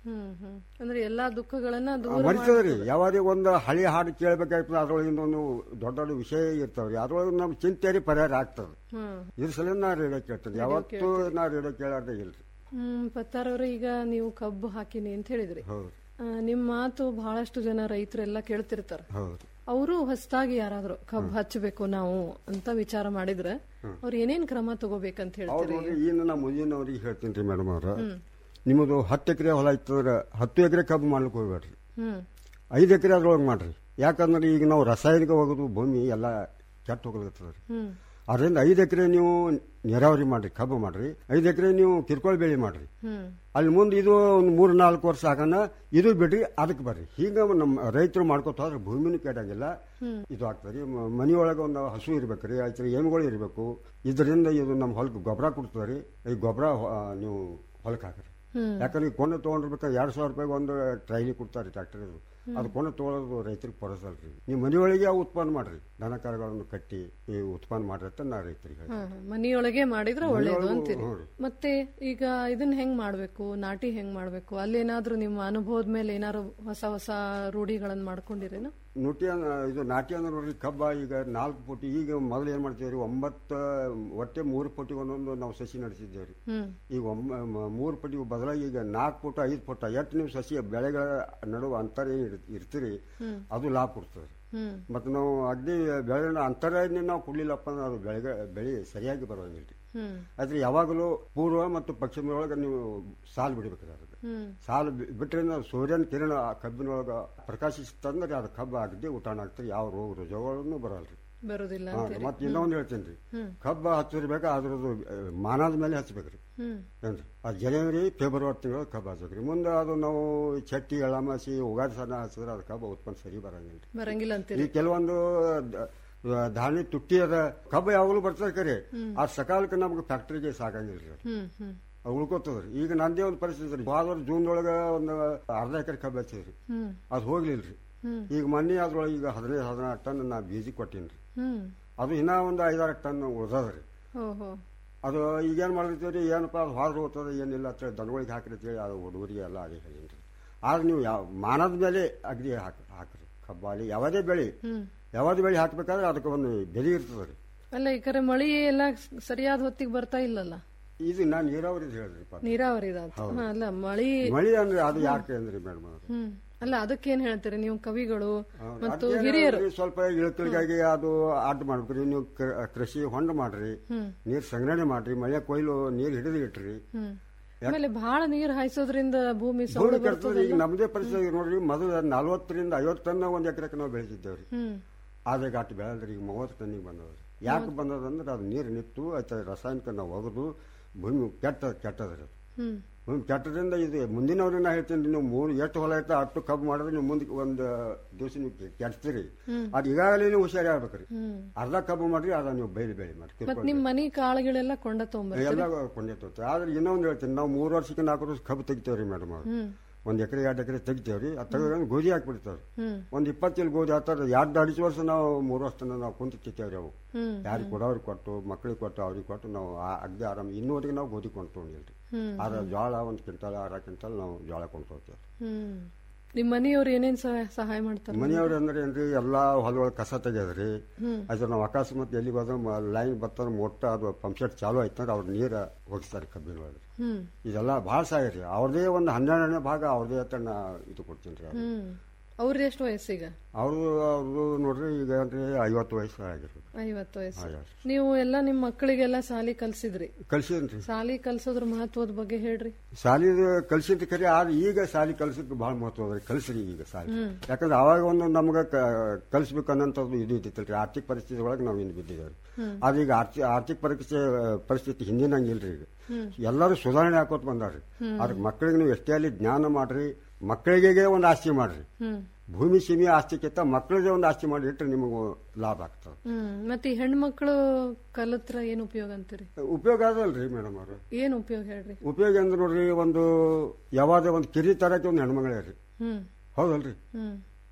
ಹ್ಮ್ ಹ್ಮ್ ಅಂದ್ರೆ ಎಲ್ಲಾ ದುಃಖಗಳನ್ನ ದೂರ ಮರಿತದ್ರಿ ಮಾಡ್ತದೆ. ಯಾವಾಗ ಒಂದು ಹಳಿ ಹಾಡು ಕೇಳ್ಬೇಕಾಗ್ತದೆ ಅದ್ರೊಳಗಿಂದ ಒಂದು ದೊಡ್ಡ ದೊಡ್ಡ ವಿಷಯ ಇರ್ತಾವ್ರಿ ಅದ್ರೊಳಗೆ ನಮ್ಮ ಚಿಂತೆರಿ ಪರಿಹಾರ ಆಗ್ತದೆ ಹ್ಮ್ ಇದ್ರ ಸಲ ನಾ ರೇಡಿಯೋ ಕೇಳ್ತೇನೆ ರೇಡಿಯೋ ಯಾವತ್ತೂ ನಾ ರೇಡಿಯೋ ಕೇಳಾರ್ದೆ ಇಲ್ರಿ ಹ್ಮ್ ಪತ್ತಾರವ್ರೆ ಈಗ ನೀವು ಕಬ್ಬು ಹಾಕಿನಿ ಅಂತ ಹೇಳಿದ್ರಿ ಹೌದು ಆ, ನಿಮ್ ಮಾತು ಬಹಳಷ್ಟು ಜನ ರೈತರೆಲ್ಲ ಕೇಳ್ತಿರ್ತಾರ ಹೌದು ಅವರು ಹೊಸದಾಗಿ ಯಾರಾದ್ರೂ ಕಬ್ಬು ಹಚ್ಚಬೇಕು ನಾವು ಅಂತ ವಿಚಾರ ಮಾಡಿದ್ರೆ ಅವ್ರು ಏನೇನ್ ಕ್ರಮ ತಗೋಬೇಕಂತ ಅವ್ರು ಹೇಳ್ತೀರಿ ನೋಡ್ರಿ ಈಗ ನಾ ಮುಂದಿನವ್ರಿಗೆ ಹೇಳ್ತೀನಿ ರೀ ಮೇಡಮ್ ಅವ್ರ ಹ್ಮ್. ನಿಮ್ಮದು ಹತ್ತು ಎಕರೆ ಹೊಲ ಇತ್ತಂದ್ರೆ ಹತ್ತು ಎಕರೆ ಕಬ್ಬು ಮಾಡ್ಲಿಕ್ಕೆ ಹೋಗ್ಬೇಡ್ರಿ ಹ್ಮ್ ಐದು ಎಕರೆ ಅದ್ರೊಳಗೆ ಮಾಡ್ರಿ ಯಾಕಂದ್ರೆ ಈಗ ನಾವು ರಾಸಾಯನಿಕ ಹೋಗೋದು ಭೂಮಿ ಎಲ್ಲ ಕೆಟ್ಟ ಹೋಗ್ಲತ್ತದ್ರಿ ಹ್ಮ್ ಅದರಿಂದ ಐದು ಎಕರೆ ನೀವು ನೀರಾವರಿ ಮಾಡ್ರಿ ಕಬ್ಬು ಮಾಡ್ರಿ ಐದು ಎಕರೆ ನೀವು ಕಿರ್ಕೊಳ್ ಬೆಳೆ ಮಾಡ್ರಿ ಹ್ಮ್ ಅಲ್ಲಿ ಮುಂದೆ ಇದು ಒಂದು ಮೂರು ನಾಲ್ಕು ವರ್ಷ ಆಗೋಣ ಇದು ಬಿಡ್ರಿ ಅದಕ್ಕೆ ಬರ್ರಿ ಹೀಗ ನಮ್ಮ ರೈತರು ಮಾಡ್ಕೊತ ಹೋದ್ರೆ ಭೂಮಿನೂ ಕೆಡಂಗಿಲ್ಲ ಹ್ಮ್. ಇದು ಆಗ್ತದೆ ಮನೆಯೊಳಗೆ ಒಂದು ಹಸು ಇರ್ಬೇಕ್ರಿ ಆಯ್ತು ಎಮ್ಗಳು ಇರಬೇಕು ಇದರಿಂದ ಇದು ನಮ್ಮ ಹೊಲಕ್ಕೆ ಗೊಬ್ಬರ ಕೊಡ್ತದೆ ರೀ ಈ ಗೊಬ್ಬರ ನೀವು ಹೊಲಕ್ಕೆ ಹಾಕ್ರಿ ಹ್ಮ್. ಯಾಕಂದ್ರೆ ಈ ಕೊಂಡ ತೊಗೊಂಡಿರ್ಬೇಕಾದ್ರೆ ಎರಡು ಸಾವಿರ ರೂಪಾಯಿಗೆ ಒಂದು ಟ್ರೈಲಿ ಕೊಡ್ತಾರೆ ಟ್ರ್ಯಾಕ್ಟರ್ ಅದು ಕೊಂಡ ತೊಗೊಳೋದು ರೈತರಿಗೆ ಪರಸಲ್ರಿ ನೀವು ಮನೆಯೊಳಗೆ ಅವು ಉತ್ಪನ್ನ ಮಾಡ್ರಿ ದನ ಕರುಗಳನ್ನು ಕಟ್ಟಿ ಈ ಉತ್ಪನ್ನ ಮಾಡ್ರಿ ಅಂತ ನಾ ರೈತರಿಗೆ ಹೇಳ್ತೀನಿ. ಹಾ, ಹಾ. ಮನಿಯೊಳಗೆ ಮಾಡಿದ್ರೆ ಒಳ್ಳೇದು ಮನೆಯೊಳಗೂ, ಅಂತೀರಿ ಹ್ಞೂ ರೀ. ಮತ್ತೆ ಈಗ ಇದನ್ನ ಹೆಂಗ್ ಮಾಡ್ಬೇಕು ನಾಟಿ ಹೆಂಗ್ ಮಾಡ್ಬೇಕು ಅಲ್ಲೇನಾದ್ರೂ ನಿಮ್ಮ ಅನುಭವದ ಮೇಲೆ ಏನಾದ್ರು ಹೊಸ ಹೊಸ ರೂಢಿಗಳನ್ನ ಮಾಡ್ಕೊಂಡಿರೇನು ನುಟಿ ಅನ್ನ- ಇದು ನಾಟಿ ಅಂದ್ರೆ ನೋಡ್ರಿ ಕಬ್ಬ ಈಗ ನಾಲ್ಕು ಪುಟಿ ಈಗ ಮೊದಲು ಏನ್ ಮಾಡ್ತೀವಿ ಒಂಬತ್ತು ಒಟ್ಟೆ ಮೂರು ಪುಟಿ ಒಂದೊಂದು ನಾವು ಸಸಿ ನಡೆಸಿದ್ದೇವೆ ರೀ ಹ್ಮ್ ಈಗ ಒಮ್ಮ ಮ- ಮೂರು ಪುಟಿ ಬದಲಾಗಿ ಈಗ ನಾಲ್ಕು ಪುಟ ಐದು ಪುಟ ಎಷ್ಟು ನೀವು ಸಸಿ ಬೆಳೆಗಳ ನಡುವೆ ಅಂತರ ಏನ್ ಇರ್- ಇರ್ತೀರಿ ಹ್ಮ್. ಅದು ಲಾಭ ಕೊಡ್ತದೆ ಹ್ಮ್ ಮತ್ತು ನಾವು ಅಗ್ದಿ ಬೆಳೆ ಅಂತರನೇ ನಾವು ಕೊಡ್ಲಿಲ್ಲಪ್ಪ ಅಂದ್ರೆ ಅದು ಬೆಳೆಗ ಬೆಳೆ ಸರಿಯಾಗಿ ಬರೋಂಗಿಲ್ಲ ರೀ ಹ್ಮ್ ಆದ್ರೆ ಯಾವಾಗಲೂ ಪೂರ್ವ ಮತ್ತು ಪಶ್ಚಿಮದೊಳಗೆ ನೀವು ಸಾಲು ಬಿಡಬೇಕಾದ್ರೆ ಹ್ಮ್ ಸಾಲು ಬಿ- ಬಿಟ್ರೆ ನಾವು ಸೂರ್ಯನ ಕಿರಣ ಆ ಕಬ್ಬಿನೊಳಗ ಪ್ರಕಾಶಿಸ್ತಂದ್ರೆ ಅದು ಕಬ್ಬು ಆಗದೆ ಊಟ ಆಗ್ತದೆ ಯಾವ ರೋಗ ರುಜುಗಳನ್ನು ಬರಲ್ರಿ ಬರೋದಿಲ್ಲ ಹಾ, ಅಂತೀರಿ ಮತ್ತೆ ಇನ್ನೊಂದು ಹೇಳ್ತೀನಿ ರೀ ಹ್ಮ್. ಕಬ್ಬ ಹಚ್ಚಿರ್ಬೇಕು ಅದ್ರದ್ದು ಆ, ಮಾನದ ಮೇಲೆ ಹಚ್ಬೇಕ್ರಿ ಹ್ಮ್ ಏನ್ರಿ ಆ ಜನವರಿ ಫೆಬ್ರವರಿ ತಿಂಗಳು ಕಬ್ಬು ಹಚ್ಬೇಕ್ರಿ ಮುಂದೆ ಅದು ನಾವು ಚಟ್ಟಿ ಎಳಮಾಸಿ ಉಗಾದಿ ಸಣ್ಣ ಹಚ್ಚಿದ್ರೆ ಅದು ಕಬ್ಬು ಉತ್ಪನ್ನ ಸರಿ ಬರಂಗಿಲ್ಲ ಬರಂಗಿಲ್ಲ ಅಂತೀರಿ ಈ ಕೆಲವೊಂದು ದ- ಧಾನ್ಯ ತುಟ್ಟಿ ಅದ ಕಬ್ಬು ಯಾವಾಗಲೂ ಬರ್ತದೆ ಕರೆ ಆ ಸಕಾಲಕ್ಕೆ ನಮ್ಗೆ ಫ್ಯಾಕ್ಟ್ರಿಗೆ ಸಾಕಂಗಿಲ್ಲ ರೀ ಹ್ಮ್ ಹ್ಮ್ ಅದು ಉಳ್ಕೋತದ್ರಿ ಈಗ ನಂದೇ ಒಂದು ಪರಿಸ್ಥಿತಿ ರೀ ಹೋದ ಜೂನ್ ಒಳಗೆ ಒಂದು ಅರ್ಧ ಎಕರೆ ಕಬ್ಬು ಹಚ್ಚಿದ್ರಿ ಹ್ಮ್ ಅದು ಹೋಗ್ಲಿಲ್ರಿ ಹ್ಮ್ ಈಗ ಮೊನ್ನೆ ಅದ್ರೊಳಗೆ ಈಗ ಹದಿನೈದು ಹದಿನಾರು ಟನ್ ನಾ ಬೀಜ ಕೊಟ್ಟೀನಿ ರೀ ಹ್ಮ್ ಅದು ಇನ್ನೂ ಒಂದು ಐದಾರು ಟನ್ ಉಳ್ದದ್ರಿ ಓಹೋ ಅದು ಈಗೇನು ಮಾಡಿರ್ತೀವಿ ರೀ ಏನಪ್ಪ ಅದು ಹೋದ್ರೆ ಹೋಗ್ತದೆ ಏನಿಲ್ಲ ಅಂತ ಹೇಳಿ ದನಗಳಿಗೆ ಹಾಕಿರ್ತೀವಿ ಅದು ಹುಡುಗರಿಗೆ ಎಲ್ಲ ಅದೇ ಹೇಳೀನಿ ರೀ ಆದ್ರೆ ನೀವು ಯಾವ ಮಾನದ ಮೇಲೆ ಅಗದಿ ಹಾಕಿ ಹಾಕ್ರಿ ಕಬ್ಬಾಲಿ ಯಾವುದೇ ಬೆಳೆ ಹ್ಮ್ ಯಾವುದೇ ಬೆಳೆ ಹಾಕ್ಬೇಕಾದ್ರೆ ಅದಕ್ಕೆ ಒಂದು ಬೆಲೆ ಇರ್ತದೆ ರೀ ಅಲ್ಲ ಈ ಕರೆ ಮಳಿ ಎಲ್ಲ ಸರಿಯಾದ ಹೊತ್ತಿಗೆ ಬರ್ತಾ ಇಲ್ಲಲ್ಲ ಇದು ನಾನು ನೀರಾವರಿ ಹೇಳ್ರಿ ನೀರಾವರಿ ಇದಾತು. ಹೌದು. ಹಾ, ಅಲ್ಲ ಮಳಿ ಮಳಿ ಅಂದ್ರೆ ಅದು ಯಾಕೆ ಅಂದ್ರಿ ಮೇಡಮ್ ಅವ್ರು ಹ್ಮ್ ಅಲ್ಲ ಅದಕ್ಕೇನ್ ಹೇಳ್ತೀರಿ ನೀವು ಕವಿಗಳು ಹೌದು. ಮತ್ತು ಅದ್ಕೇನು ಹಿರಿಯರು ಅಂದ್ರೆ ಸ್ವಲ್ಪ ಇಳಕಲಿಗಾಗಿ ಅದು ಅಡ್ಡ ಮಾಡ್ಬೇಕ್ರಿ ನೀವು ಕ- ಕೃಷಿ ಹೊಂಡ ಮಾಡ್ರಿ ಹ್ಮ್. ನೀರ್ ಸಂಗ್ರಹಣೆ ಮಾಡ್ರಿ ಮಳೆ ಕೊಯ್ಲು ನೀರ್ ಹಿಡಿದು ಇಟ್ರಿ ಹ್ಮ್ ಆಮೇಲೆ ಬಹಳ ನೀರ್ ಹಾಯಿಸೋದ್ರಿಂದ ಭೂಮಿ ಸೌಳು ಭೂಮಿ ಕೆಡ್ತದೆ ಈಗ ಬರ್ತದಲ್ಲ? ನಮ್ಮದೇ ಪರಿಸ್ಥಿತಿ ನೋಡ್ರಿ ಮೊದಲು ನಲವತ್ತರಿಂದ ಐವತ್ತು ಟನ್ ಒಂದ್ ಎಕರೆಗೆ ನಾವು ಬೆಳೆದಿದ್ದೇವ್ರಿ ಹ್ಮ್ ಆದ್ರೆ ಈಗ ಅಷ್ಟು ಬೆಳೆದ್ರಿ ಈಗ ಮೂವತ್ತು ಟನ್ನಿಗೆ ಬಂದದ್ರಿ ಯಾಕೆ ಬಂದದಂದ್ರೆ ಅದು ನೀರು ನಿಂತು ಆಯ್ತು ರಾಸಾಯನಿಕ ನಾವು ಒಗೆದು ಭೂಮಿ ಕೆಟ್ಟ ಕೆಟ್ಟದ್ರಿ ಅದು ಹ್ಮ್ ಭೂಮಿ ಕೆಟ್ಟದ್ರಿಂದ ಇದು ಮುಂದಿನವ್ರನ್ನ ಹೇಳ್ತೀನಿ ನೀವು ಮೂರು ಎಷ್ಟು ಹೊಲ ಐತೆ ಅಷ್ಟು ಕಬ್ಬು ಮಾಡಿದ್ರೆ ನೀವು ಮುಂದೆ ಒಂದು ದಿವಸ ನೀವು ಕೆ- ಕೆಡ್ತೀರಿ ಹ್ಮ್. ಅದು ಈಗಾಗಲೇ ನೀವು ಹುಷಾರಾಗ್ಬೇಕ್ರಿ ಹ್ಮ್ ಅರ್ಧ ಕಬ್ಬು ಮಾಡ್ರಿ ಅದ ನೀವು ಬೈಲಿ ಬೆಳೆ ಮಾಡಿ ಮತ್ ಕಿರ್ಕೊಳ್ಳಿ. ನಿಮ್ ಮನಿ ಕಾಳುಗಳೆಲ್ಲ ಕೊಂಡ ತಗೊಂಬರ್ತೀರಿ ಎಲ್ಲ ಕೊಂಡೇ ತೋರ್ತೀವಿ ಆದ್ರೆ ಇನ್ನೊಂದು ಹೇಳ್ತೀನಿ ನಾವು ಮೂರು ವರ್ಷಕ್ಕೆ ನಾಲ್ಕು ವರ್ಷ ಕಬ್ಬು ತೆಗಿತೇವ್ರಿ ಮೇಡಮ್ ಅವ್ರು ಹ್ಮ್ ಒಂದ್ ಎಕರೆ ಎರಡು ಎಕರೆ ತೆಗಿತೇವ್ರಿ ಅದು ತೆಗೆದ್ರೆ ಗೋಧಿ ಹಾಕ್ಬಿಡ್ತಾವ್ರಿ ಹ್ಮ್ ಒಂದ್ ಇಪ್ಪತ್ತೇಳು ಗೋಧಿ ಹಾಕ್ತಾರೆ ಎರಡು ಅಡಿಸಿ ವರ್ಷ ನಾವು ಮೂರು ವರ್ಷ ತನಕ ನಾವು ಕುಂತು ತಿಂತೇವ್ರಿ ಅವು ಹ್ಮ್ ಯಾರಿಗೆ ಕೊಡೋರಿಗೆ ಕೊಟ್ಟು ಮಕ್ಳಿಗೆ ಕೊಟ್ಟು ಅವ್ರಿಗೆ ಕೊಟ್ಟು ನಾವು ಆ- ಅಗ್ದಿ ಆರಾಮ್ ಇನ್ನೂವರೆಗೆ ನಾವು ಗೋಧಿ ಕೊಂಡು ತೊಗೊಂಡಿಲ್ರಿ ಹ್ಮ್ ಆದ್ರೆ ಜೋಳ ಒಂದು ಕ್ವಿಂಟಲ್ ಅರ ಕ್ವಿಂಟಲ್ ನಾವು ಜೋಳ ಕೊಂಡು ಹೋಗ್ತೇವೆ ಹ್ಮ್ ನಿಮ್ ಮನೆಯವ್ರು ಏನೇನ್ ಸಹಾಯ ಸಹಾಯ ಮಾಡ್ತಾರೆ ಮನೆಯವ್ರು ಅಂದ್ರೆ ಏನ್ರಿ ಎಲ್ಲಾ ಹೊಲದೊಳಗೆ ಕಸ ತೆಗೆದ್ರಿ ಹ್ಮ್ ಅದು ನಾವು ಅಕಸ್ಮಾತ್ ಎಲ್ಲಿ ಹೋದ್ರೆ ಲೈನ್ ಬರ್ತಾರೆ ಮೊಟ್ಟ ಅದು ಪಂಪ್ ಸೆಟ್ ಚಾಲು ಆಯ್ತಂದ್ರೆ ಅವ್ರ ನೀರು ಹೋಗಿಸ್ತಾರೆ ಕಬ್ಬಿನೊಳಗೆ ಹ್ಮ್ ಇದೆಲ್ಲ ಭಾಳ ಸಹಾಯ ರೀ ಅವ್ರದೇ ಒಂದು ಹನ್ನೆರಡನೇ ಭಾಗ ಅವ್ರದೇ ಅಂತ ನಾ ಇದು ಕೊಡ್ತೀನಿ ರೀ ಹ್ಮ್ ಅವ್ರದ್ದು ಎಷ್ಟು ವಯಸ್ಸೀಗ ಅವರು ಅವ್ರದ್ದು ನೋಡ್ರಿ ಈಗ ಅಂದ್ರೆ ಐವತ್ತು ವಯಸ್ಸು ಆಗಿರ್ಬೇಕು ಐವತ್ತು ವಯಸ್ಸು ಐವತ್ತು. ನೀವು ಎಲ್ಲ ನಿಮ್ ಮಕ್ಕಳಿಗೆಲ್ಲ ಸಾಲಿ ಕಲ್ಸಿದ್ರಿ ಕಲ್ಸಿದ್ರಿ ಸಾಲಿ ಕಲ್ಸೋದ್ರ ಮಹತ್ವದ ಬಗ್ಗೆ ಹೇಳ್ರಿ ಶಾಲಿ ಕಲ್ಸಿದ್ ಖರೆ ಆದ್ರೆ ಈಗ ಶಾಲಿ ಕಲ್ಸಕ್ಕೆ ಬಹಳ ಮಹತ್ವ ಅದ್ರಿ ಕಲ್ಸ್ರಿ ಈಗ ಶಾಲಿ ಹ್ಮ್. ಯಾಕಂದ್ರೆ ಅವಾಗ ಒಂದು ನಮ್ಗೆ ಕಲಿಸ್ಬೇಕು ಅನ್ನೋಂಥದ್ದು ಇದು ಇದ್ದಿತ್ತಲ್ರಿ ಆರ್ಥಿಕ ಪರಿಸ್ಥಿತಿ ಒಳಗೆ ನಾವು ಇನ್ನು ಬಿದ್ದಿದ್ದೇವೆ ಹ್ಮ್. ಆದ್ರೆ ಈಗ ಆರ್ಥಿಕ ಆರ್ಥಿಕ ಪರಿಸ್ಥಿತಿ ಪರಿಸ್ಥಿತಿ ಹಿಂದಿನಂಗಿಲ್ರಿ ಈಗ ಹ್ಮ್. ಎಲ್ಲರೂ ಸುಧಾರಣೆ ಹಾಕೋತ್ ಬಂದಾರ್ರಿ ಹ್ಮ್. ಅದಕ್ಕೆ ಮಕ್ಕಳಿಗೆ ನೀವು ಎಷ್ಟೇ ಅಲ್ಲಿ ಜ್ಞಾನ ಮಾಡ್ರಿ ಮಕ್ಕಳಿಗೆ ಒಂದು ಆಸ್ತಿ ಮಾಡ್ರಿ ಹ್ಮ್ ಭೂಮಿ ಸೀಮೆ ಆಸ್ತಿಕ್ಕಿಂತ ಮಕ್ಕಳಿಗೆ ಒಂದು ಆಸ್ತಿ ಮಾಡಿ ಇಟ್ಟರೆ ನಿಮಗೂ ಲಾಭ ಆಗ್ತದೆ ಹ್ಮ್ ಮತ್ತೆ ಈ ಹೆಣ್ಮಕ್ಳು ಕಲತ್ರ ಏನ್ ಉಪಯೋಗ ಅಂತೀರಿ ಉಪಯೋಗ ಅದಲ್ರಿ ಮೇಡಮ್ ಅವರು ಏನ್ ಉಪಯೋಗ ಹೇಳ್ರಿ ಉಪಯೋಗ ಅಂದ್ರೆ ನೋಡ್ರಿ ಒಂದು ಯಾವಾಗ ಒಂದು ಕಿರಿ ತರಕ್ಕೆ ಒಂದು ಹೆಣ್ಮಗಳೇ ರೀ ಹ್ಮ್ ಹೌದಲ್ರಿ ಹ್ಮ್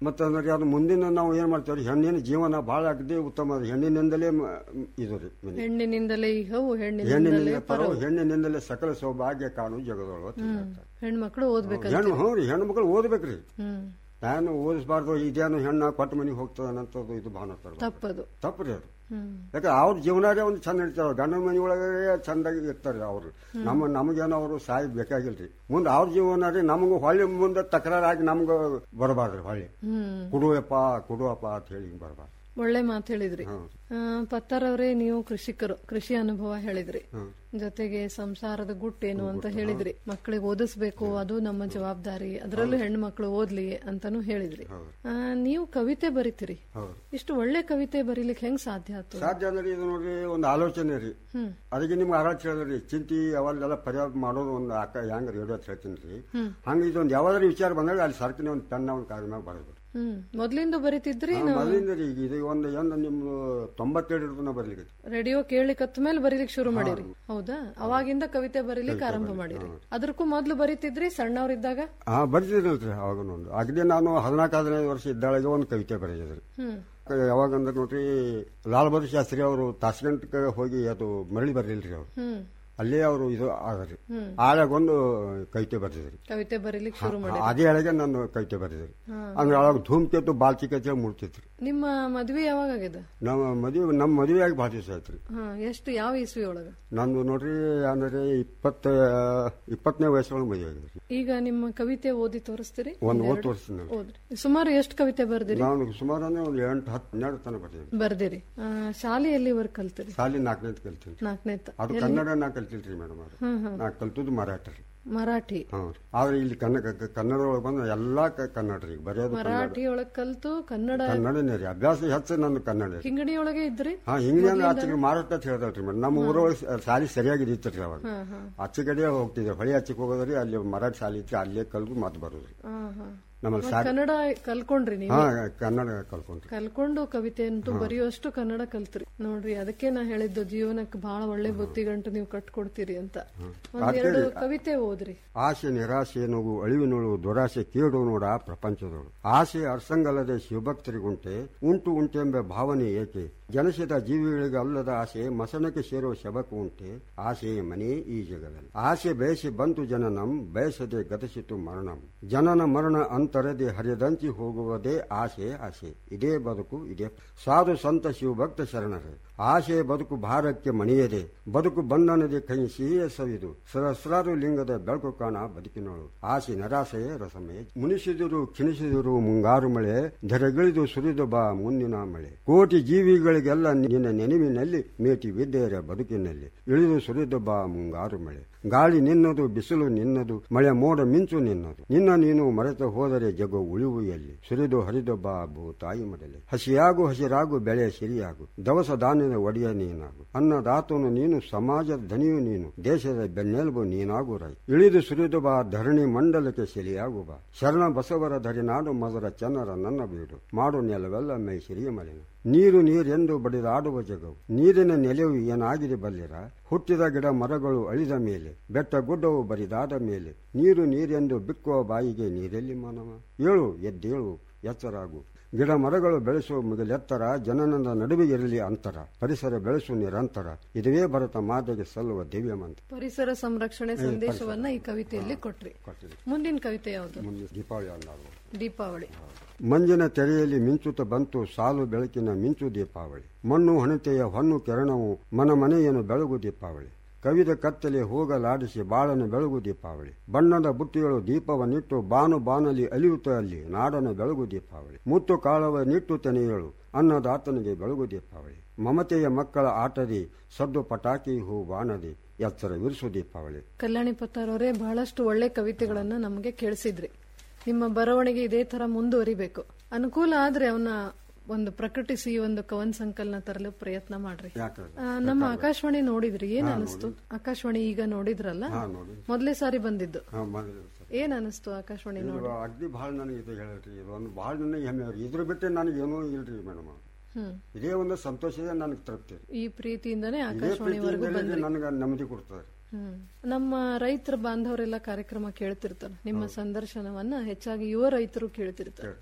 ಮತ್ತೆ ಅಂದ್ರೆ ಅದು ಮುಂದಿನ ನಾವು ಏನ್ ಮಾಡ್ತೇವ್ರಿ ಹೆಣ್ಣಿನ ಜೀವನ ಬಹಳ ಅಗದಿ ಉತ್ತಮ ಅದು ಹೆಣ್ಣಿನಿಂದಲೇ ಮ- ಇದು ರೀ ಮನೆ. ಹೆಣ್ಣಿನಿಂದಲೇ ಇಹವು ಹೆಣ್ಣಿನಿಂದಲೇ ಹೆಣ್ಣಿನಿಂದ ಪರವು ಪರವು ಹೆಣ್ಣಿನಿಂದಲೇ ಸಕಲ ಸೌಭಾಗ್ಯ ಕಾಣು ಜಗದೊಳಗೆ ಅಂತ ಹ್ಮ್ ಹೇಳ್ತಾರೆ. ಹೆಣ್ಮಕ್ಳು ಓದ್ಬೇಕಂತ ಹೆಣ್ಣು ಹ್ಞೂ ರೀ ಹೆಣ್ಣು ಮಕ್ಕಳು ಓದ್ಬೇಕ್ರಿ ಹ್ಮ್ ನಾನು ಓದಿಸ್ಬಾರ್ದು ಇದೇನು ಹೆಣ್ಣ ಕೊಟ್ಟ ಮನೆಗೆ ಹೋಗ್ತದನ್ನಂತದ್ದು ಇದು ಭಾವನೆ ತಪ್ಪದು ತಪ್ಪು ರೀ ಅದು ಹ್ಮ್ ಯಾಕೆ ಅವ್ರ ಜೀವನರೇ ಒಂದು ಚಂದ ಇರ್ತಾರ ಗಂಡನ ಮನೆ ಒಳಗೆ ಚಂದಾಗಿ ಇರ್ತಾರೆ ಅವರು ನಮ್ಮ ನಮಗೇನೋ ಅವರು ಸಾಯಿ ಬೇಕಾಗಿಲ್ರಿ ಮುಂದೆ ಅವ್ರ ಜೀವನ ರೀ ನಮಗೂ ಹೊಳ್ಳಿ ಮುಂದೆ ತಕರಾರಾಗಿ ನಮ್ಗೆ ಬರಬಾರ್ದ್ರಿ ಹೊಳ್ಳಿ ಹ್ಮ್ ಕೊಡುವಪ್ಪ ಕೊಡುವಪ್ಪ ಅಂತ ಹೇಳಿ ಹಿಂಗ್ ಬರಬಾರ್ದು ಒಳ್ಳೆ ಮಾತು ಹೇಳಿದ್ರಿ ಹ್ಮ್. ಆ, ಪತ್ತಾರವ್ರೆ ನೀವು ಕೃಷಿಕರು ಕೃಷಿ ಅನುಭವ ಹೇಳಿದ್ರಿ ಹ್ಮ್. ಜೊತೆಗೆ ಸಂಸಾರದ ಗುಟ್ಟೇನು ಅಂತ ಹೇಳಿದ್ರಿ ಮಕ್ಕಳಿಗೆ ಓದಿಸ್ಬೇಕು ಅದು ನಮ್ಮ ಜವಾಬ್ದಾರಿ ಅದರಲ್ಲೂ ಹೆಣ್ಣು ಮಕ್ಕಳು ಓದ್ಲಿ ಅಂತಾನು ಹೇಳಿದ್ರಿ ಆ, ನೀವು ಕವಿತೆ ಬರಿತೀರಿ ಹೌದು ಇಷ್ಟು ಒಳ್ಳೆ ಕವಿತೆ ಬರೀಲಿಕ್ಕೆ ಹೆಂಗ್ ಸಾಧ್ಯ ಆಯ್ತು ಸಾಧ್ಯ ಅಂದ್ರೆ ಇದು ನೋಡ್ರಿ ಒಂದು ಆಲೋಚನೆ ರೀ ಹ್ಮ್ ಅದಕ್ಕೆ ನಿಮ್ಗೆ ಆರಾಟ ಹೇಳಿದ್ರಿ ಚಿಂತಿ ಅವೆಲ್ಲ ಪರಿಹಾರ ಮಾಡೋದು ಒಂದು ಅಕ್ಕ ಹೆಂಗ್ ರೇಡಿಯೋ ಅಂತ ಹೇಳ್ತೀನಿ ರೀ ಹ್ಮ್. ಹಂಗ ಇದೊಂದು ಯಾವ್ದಾದ್ರು ವಿಚಾರ ಬಂದಾಗ ಅಲ್ಲಿ ಸರ್ಕಿನ ಒಂದು ಪೆನ್ನ ಒಂದು ಕಾಗದ ಮ್ಯಾಗ ಬರೆದ್ರು ಹ್ಮ್ ಮೊದ್ಲಿಂದ ಬರಿತಿದ್ರಿ ಮೊದಲಿಂದ ರೀ ಈಗ ಇದು ಒಂದು ಏನು ನಿಮ್ದು ತೊಂಬತ್ತೇಳು ಇರ್ತನ ಬರ್ಲಿಕ್ಕೆ ರೇಡಿಯೋ ಕೇಳಿಕತ್ತ ಮೇಲೆ ಬರೀಲಿಕ್ಕೆ ಶುರು ಮಾಡಿರಿ ಹೌದಾ ಅವಾಗಿಂದ ಕವಿತೆ ಬರೀಲಿಕ್ಕೆ ಆರಂಭ ಮಾಡಿರಿ ಅದಕ್ಕೂ ಮೊದ್ಲು ಬರೀತಿದ್ರಿ ಸಣ್ಣವ್ರಿದ್ದಾಗ ಹಾ ಬರ್ತಿದ್ರಲ್ರಿ ಅವಾಗ ಒಂದು ಅಗದಿ ನಾನು ಹದಿನಾಲ್ಕು ಹದಿನೈದು ವರ್ಷ ಇದ್ದಾಳಗೆ ಒಂದು ಕವಿತೆ ಬರೆದಿದ್ರಿ ಹ್ಮ್ ಯಾವಾಗ ಅಂದ್ರೆ ನೋಡ್ರಿ ಲಾಲ್ ಬಹದ್ದೂರ್ ಶಾಸ್ತ್ರಿ ಅವರು ತಾಸ್ಗಂಟ್ಗೆ ಹೋಗಿ ಅದು ಮರಳಿ ಬರ್ಲಿಲ್ರಿ ಅವ್ರು ಹ್ಮ್ ಅಲ್ಲೇ ಅವರು ಇದು ಆದ್ರಿ ಹ್ಮ್. ಆಳಾಗ ಒಂದು ಕವಿತೆ ಬರ್ತಿದ್ರಿ ಕವಿತೆ ಬರೀಲಿಕ್ಕೆ ಶುರು ಮಾಡಿರಿ ಅದೇ ಅಳಗೆ ನಾನು ಕವಿತೆ ಬರ್ತಿದ್ರಿ ಹಾ. ಅಂದ್ರೆ ಅವಾಗ ಧೂಮ್ಕೇತು ಬಾಲ್ಚಿಕೆ ಅಂತ ಹೇಳಿ ಮುಡ್ತಿತ್ರಿ ನಿಮ್ಮ ಮದ್ವೆ ಯಾವಾಗ ಆಗ್ಯದ ನಮ್ಮ ಮದುವೆ ನಮ್ಮ ಮದುವೆ ಆಗಿ ಭಾಳ ದಿವಸ ಆಯ್ತ್ರಿ ಹಾ ಎಷ್ಟು ಯಾವ ಇಸ್ವಿ ಒಳಗ ನಂದು ನೋಡ್ರಿ ಅಂದ್ರೆ ಇಪ್ಪತ್ತ ಇಪ್ಪತ್ತನೇ ವಯಸ್ಸೊಳಗೆ ಮದುವೆ ಆಗಿದ್ರಿ ಈಗ ನಿಮ್ಮ ಕವಿತೆ ಓದಿ ತೋರಿಸ್ತೀರಿ ಒಂದು ಒಂದೆರಡು? ಓದ್ ತೋರಿಸ್ತೀನಿ ನಾನು. ಓದ್ರಿ ಸುಮಾರು ಎಷ್ಟು ಕವಿತೆ ಬರ್ದಿರಿ ನಾನು ಸುಮಾರು ಅಂದ್ರೆ ಒಂದು ಎಂಟು ಹತ್ತು ಹನ್ನೆರಡು ತನಕ ಬರ್ತಿದ್ರಿ ಬರ್ದಿರಿ ಆ, ಶಾಲೆ ಎಲ್ಲಿವರೆಗೆ ಕಲ್ತಿರಿ ಸಾಲಿ ನಾಲ್ಕನೇ ಕಲ್ತೀನಿ ನಾಲ್ಕನೇ ಅದು ಕನ್ನಡ ನಾ ಕಲ್ತಿಲ್ರಿ ಮೇಡಮ್ ಅವ್ರು ಹ್ಮ್ ಹ್ಮ್ ನಾ ಕಲ್ತದ್ದು ಮರಾಠ ರೀ ಮರಾಠಿ ಹ್ಞೂ ರೀ ಆದ್ರೆ ಇಲ್ಲಿ ಕನ್ನಡ ಕನ್ನಡ ಒಳಗೆ ಬಂದು ಎಲ್ಲಾ ಕ- ಕನ್ನಡ ರೀ ಬರೆಯೋದು ಕನ್ನಡ ಮರಾಠಿ ಒಳಗ್ ಕಲ್ತು ಕನ್ನಡ ಕನ್ನಡನೇ ರೀ ಅಭ್ಯಾಸ ಹೆಚ್ಚು ನಂದು ಕನ್ನಡ ರೀ ಹಿಂಗಣಿ ಒಳಗೆ ಇದ್ರಿ ಹಾ ಹಿಂಗೆ ಅಂದ್ರೆ ಆಚೆಗೆ ಮಾರಾಟ ಅಂತ ಹೇಳ್ದಲ್ರಿ ಮೇಡಮ್ ನಮ್ಮ ಊರೊಳಗೆ ಸ- ಶಾಲಿ ಸರಿಯಾಗಿ ಇದ್ದಿತ್ತು ಅವಾಗ ಹಾ ಹಾ ಆಚೆ ಕಡೆ ಹೋಗ್ತಿದ್ದೆ ಹೊಳಿ ಆಚೆಗೆ ಹೋಗೋದ್ರಿ ಅಲ್ಲಿ ಮರಾಠಿ ಶಾಲೆ ಇತ್ತು ಅಲ್ಲೇ ಕಲ್ತು ಮಾತು ಬರೋದ್ರಿ ಹಾ ಹಾ ನಮ್ಮಲ್ಲಿ ಮತ್ತ್ ಸಾರಿ ಕನ್ನಡ ಕಲ್ಕೊಂಡ್ರಿ ನೀವು ಹಾ ಕನ್ನಡ ಕಲ್ಕೊಂಡ್ರಿ ಕಲ್ಕೊಂಡು ಕವಿತೆ ಅಂತೂ ಬರೆಯುವಷ್ಟು ಕನ್ನಡ ಕಲ್ತ್ರಿ ನೋಡ್ರಿ ಅದಕ್ಕೆ ನಾ ಹೇಳಿದ್ದು ಜೀವನಕ್ಕೆ ಬಹಳ ಒಳ್ಳೆ ಬುತ್ತಿಗಂಟು ನೀವು ಕಟ್ಕೊಡ್ತೀರಿ ಅಂತ ಒಂದೆರಡು ಅದೇ ರೀ. ಕವಿತೆ ಓದ್ರಿ ಆಸೆ ನಿರಾಸೆ ನೋವು ಅಳಿವಿನೋಳು ದುರಾಸೆ ಕೇಡು ನೋಡ ಪ್ರಪಂಚದೋಳು ಆಸೆ ಅರ್ಸಂಗಲ್ಲದೆ ಶಿವಭಕ್ತರಿಗುಂಟೆ ಉಂಟು ಉಂಟೆಂಬ ಭಾವನೆ ಏಕೆ ಜನಿಸಿದ ಜೀವಿಗಳಿಗೆ ಅಲ್ಲದ ಆಸೆ ಮಸನಕ್ಕೆ ಸೇರೋ ಶಬಕು ಉಂಟೆ ಆಸೆ ಮನೆ ಈ ಜಗದಲ್ಲಿ ಆಸೆ ಬಯಸಿ ಬಂತು ಜನನಂ ಬಯಸದೆ ಗತಿಸಿತು ಮರಣಂ ಜನನ ಮರಣ ಅಂತರದೆ ಹರಿದಂಚಿ ಹೋಗುವುದೇ ಆಸೆ ಆಸೆ ಇದೇ ಬದುಕು ಇದೇ ಸಾಧು ಸಂತ ಶಿವಭಕ್ತ ಶರಣರೇ ಆಸೆ ಬದುಕು ಭಾರಕ್ಕೆ ಮಣಿಯದೆ ಬದುಕು ಬಂಧನದೆ ಕೈ ಸಿಹಿಯ ಸವಿದು ಸಹಸ್ರಾರು ಲಿಂಗದ ಬೆಳಕು ಕಾಣ ಬದುಕಿನೋಳು ಆಸೆ ನರಾಸೆಯೇ ರಸಮಯ ಮುನಿಸಿದರು ಕ್ಷಣಿಸಿದರು ಮುಂಗಾರು ಮಳೆ ಧರೆಗಿಳಿದು ಸುರಿದು ಬಾ ಮುಂದಿನ ಮಳೆ ಕೋಟಿ ಜೀವಿಗಳಿಗೆಲ್ಲ ನಿನ್ನ ನೆನವಿನಲ್ಲಿ ಮೇಟಿ ವಿದ್ಯೆಯರ ಬದುಕಿನಲ್ಲಿ ಇಳಿದು ಸುರಿದು ಬಾ ಮುಂಗಾರು ಮಳೆ ಗಾಳಿ ನಿನ್ನದು ಬಿಸಿಲು ನಿನ್ನದು ಮಳೆ ಮೋಡ ಮಿಂಚು ನಿನ್ನದು ನಿನ್ನ ನೀನು ಮರೆತು ಹೋದರೆ ಜಗು ಉಳಿವು ಎಲ್ಲಿ ಸುರಿದು ಹರಿದು ಬಾ ಭೂ ತಾಯಿ ಮಡಲೆ ಹಸಿಯಾಗು ಹಸಿರಾಗು ಬೆಳೆ ಸಿರಿಯಾಗು ದವಸ ಧಾನ್ಯದ ಒಡೆಯ ನೀನಾಗು ಅನ್ನದಾತನು ನೀನು ಸಮಾಜದ ಧನಿಯು ನೀನು ದೇಶದ ಬೆನ್ನೆಲುಬು ನೀನಾಗು ರೈ ಇಳಿದು ಸುರಿದು ಬಾ ಧರಣಿ ಮಂಡಲಕ್ಕೆ ಸಿಲಿಯಾಗು ಬಾ ಶರಣ ಬಸವರ ಧರಿನಾಡು ಮದರ ಚನ್ನರ ನನ್ನ ಬೀಡು ಮಾಡು ನೆಲವೆಲ್ಲ ಮೈ ಸಿರಿಯ ಮಲಿನ ನೀರು ನೀರೆಂದು ಬಡಿದಾಡುವ ಜಗವು ನೀರಿನ ನೆಲೆಯು ಏನಾಗಿದೆ ಬಲ್ಲಿರ ಹುಟ್ಟಿದ ಗಿಡ ಮರಗಳು ಅಳಿದ ಮೇಲೆ ಬೆಟ್ಟ ಗುಡ್ಡವು ಬರಿದಾದ ಮೇಲೆ ನೀರು ನೀರೆಂದು ಬಿಕ್ಕುವ ಬಾಯಿಗೆ ನೀರೆಲ್ಲಿ ಮಾನವ ಏಳು ಎದ್ದೇಳು ಎಚ್ಚರಾಗು ಗಿಡ ಮರಗಳು ಬೆಳೆಸುವ ಮುಗಿಲೆತ್ತರ ಜನನದ ನಡುವೆ ಇರಲಿ ಅಂತರ ಪರಿಸರ ಬೆಳೆಸು ನಿರಂತರ ಇದುವೇ ಭರತ ಮಾತೆಗೆ ಸಲ್ಲುವ ದಿವ್ಯ ಮಂತ್ರ ಪರಿಸರ ಸಂರಕ್ಷಣೆ ಸಂದೇಶವನ್ನ ಈ ಕವಿತೆಯಲ್ಲಿ ಕೊಟ್ರಿ ಮುಂದಿನ ಕವಿತೆ ಯಾವುದು ಮುಂದೆ ದೀಪಾವಳಿ ಅಂದಾಗ ದೀಪಾವಳಿ ಮಂಜಿನ ತೆರೆಯಲ್ಲಿ ಮಿಂಚುತ್ತ ಬಂತು ಸಾಲು ಬೆಳಕಿನ ಮಿಂಚು ದೀಪಾವಳಿ ಮಣ್ಣು ಹಣತೆಯ ಹೊನ್ನು ಕೆರಣವು ಮನ ಮನೆಯನ್ನು ಬೆಳಗು ದೀಪಾವಳಿ ಕವಿದ ಕತ್ತಲೆ ಹೋಗಲಾಡಿಸಿ ಬಾಳನ ಬೆಳಗು ದೀಪಾವಳಿ ಬಣ್ಣದ ಬುಟ್ಟಿಗಳು ದೀಪವನ್ನಿಟ್ಟು ಬಾನು ಬಾನಲಿ ಅಲಿಯುತ್ತ ಅಲ್ಲಿ ನಾಡನ ಬೆಳಗು ದೀಪಾವಳಿ ಮುತ್ತು ಕಾಳವ ನಿಟ್ಟು ತೆನೆಯಳು ಅನ್ನದಾತನಿಗೆ ಬೆಳಗು ದೀಪಾವಳಿ ಮಮತೆಯ ಮಕ್ಕಳ ಆಟದಿ ಸದ್ದು ಪಟಾಕಿ ಹೂ ಬಾಣದಿ ಎಚ್ಚರವಿರಿಸು ದೀಪಾವಳಿ ಕಲ್ಯಾಣಿ ಪತ್ತಾರವರೇ ಬಹಳಷ್ಟು ಒಳ್ಳೆ ಕವಿತೆಗಳನ್ನ ನಮಗೆ ಕೇಳಿಸಿದ್ರಿ ನಿಮ್ಮ ಬರವಣಿಗೆ ಇದೇ ತರ ಮುಂದುವರಿಬೇಕು ಅನುಕೂಲ ಆದ್ರೆ ಅವನ್ನ ಒಂದು ಪ್ರಕಟಿಸಿ ಒಂದು ಕವನ್ ಸಂಕಲನ ತರಲು ಪ್ರಯತ್ನ ಮಾಡ್ರಿ ಯಾಕಂದ್ರೆ ಆ, ನಮ್ಮ ಆಕಾಶವಾಣಿ ನೋಡಿದ್ರಿ ಏನ್ ಅನಿಸ್ತು ಆಕಾಶವಾಣಿ ಈಗ ನೋಡಿದ್ರಲ್ಲ ಹಾ ನೋಡಿ ಮೊದಲೇ ಸಾರಿ ಬಂದಿದ್ದು ಹಾ ಮೊದಲು ಸರ್ ಏನ್ ಅನಿಸ್ತು ಆಕಾಶವಾಣಿ ಇದು ನೋಡಿ ಅಗ್ದಿ ಭಾಳ ನನಗೆ ಇದು ಹೇಳ್ರಿ ಇದು ಒಂದು ಭಾಳ ನನಗೆ ಹೆಮ್ಮೆ ಅವ್ರಿ ಇದ್ರ ಬಿಟ್ಟರೆ ನನಗೆ ಏನೂ ಇಲ್ರಿ ಮೇಡಮ್ ಹ್ಮ್ ಇದೇ ಒಂದು ಸಂತೋಷದೇ ನನಗೆ ತೃಪ್ತಿ ರೀ. ಈ ಪ್ರೀತಿಯಿಂದನೇ ಇದೇ ಆಕಾಶವಾಣಿವರೆಗೂ ಪ್ರೀತಿಯಿಂದಲೇ ಬಂದ್ರಿ ನನಗೆ ನೆಮ್ಮದಿ ಕೊಡ್ತದೆ ಹ್ಮ್ ನಮ್ಮ ರೈತರ ಬಾಂಧವರೆಲ್ಲ ಕಾರ್ಯಕ್ರಮ ಕೇಳ್ತಿರ್ತಾರೆ ನಿಮ್ಮ ಸಂದರ್ಶನವನ್ನ ಹೆಚ್ಚಾಗಿ ಯುವ ರೈತರು ಕೇಳ್ತಿರ್ತಾರೆ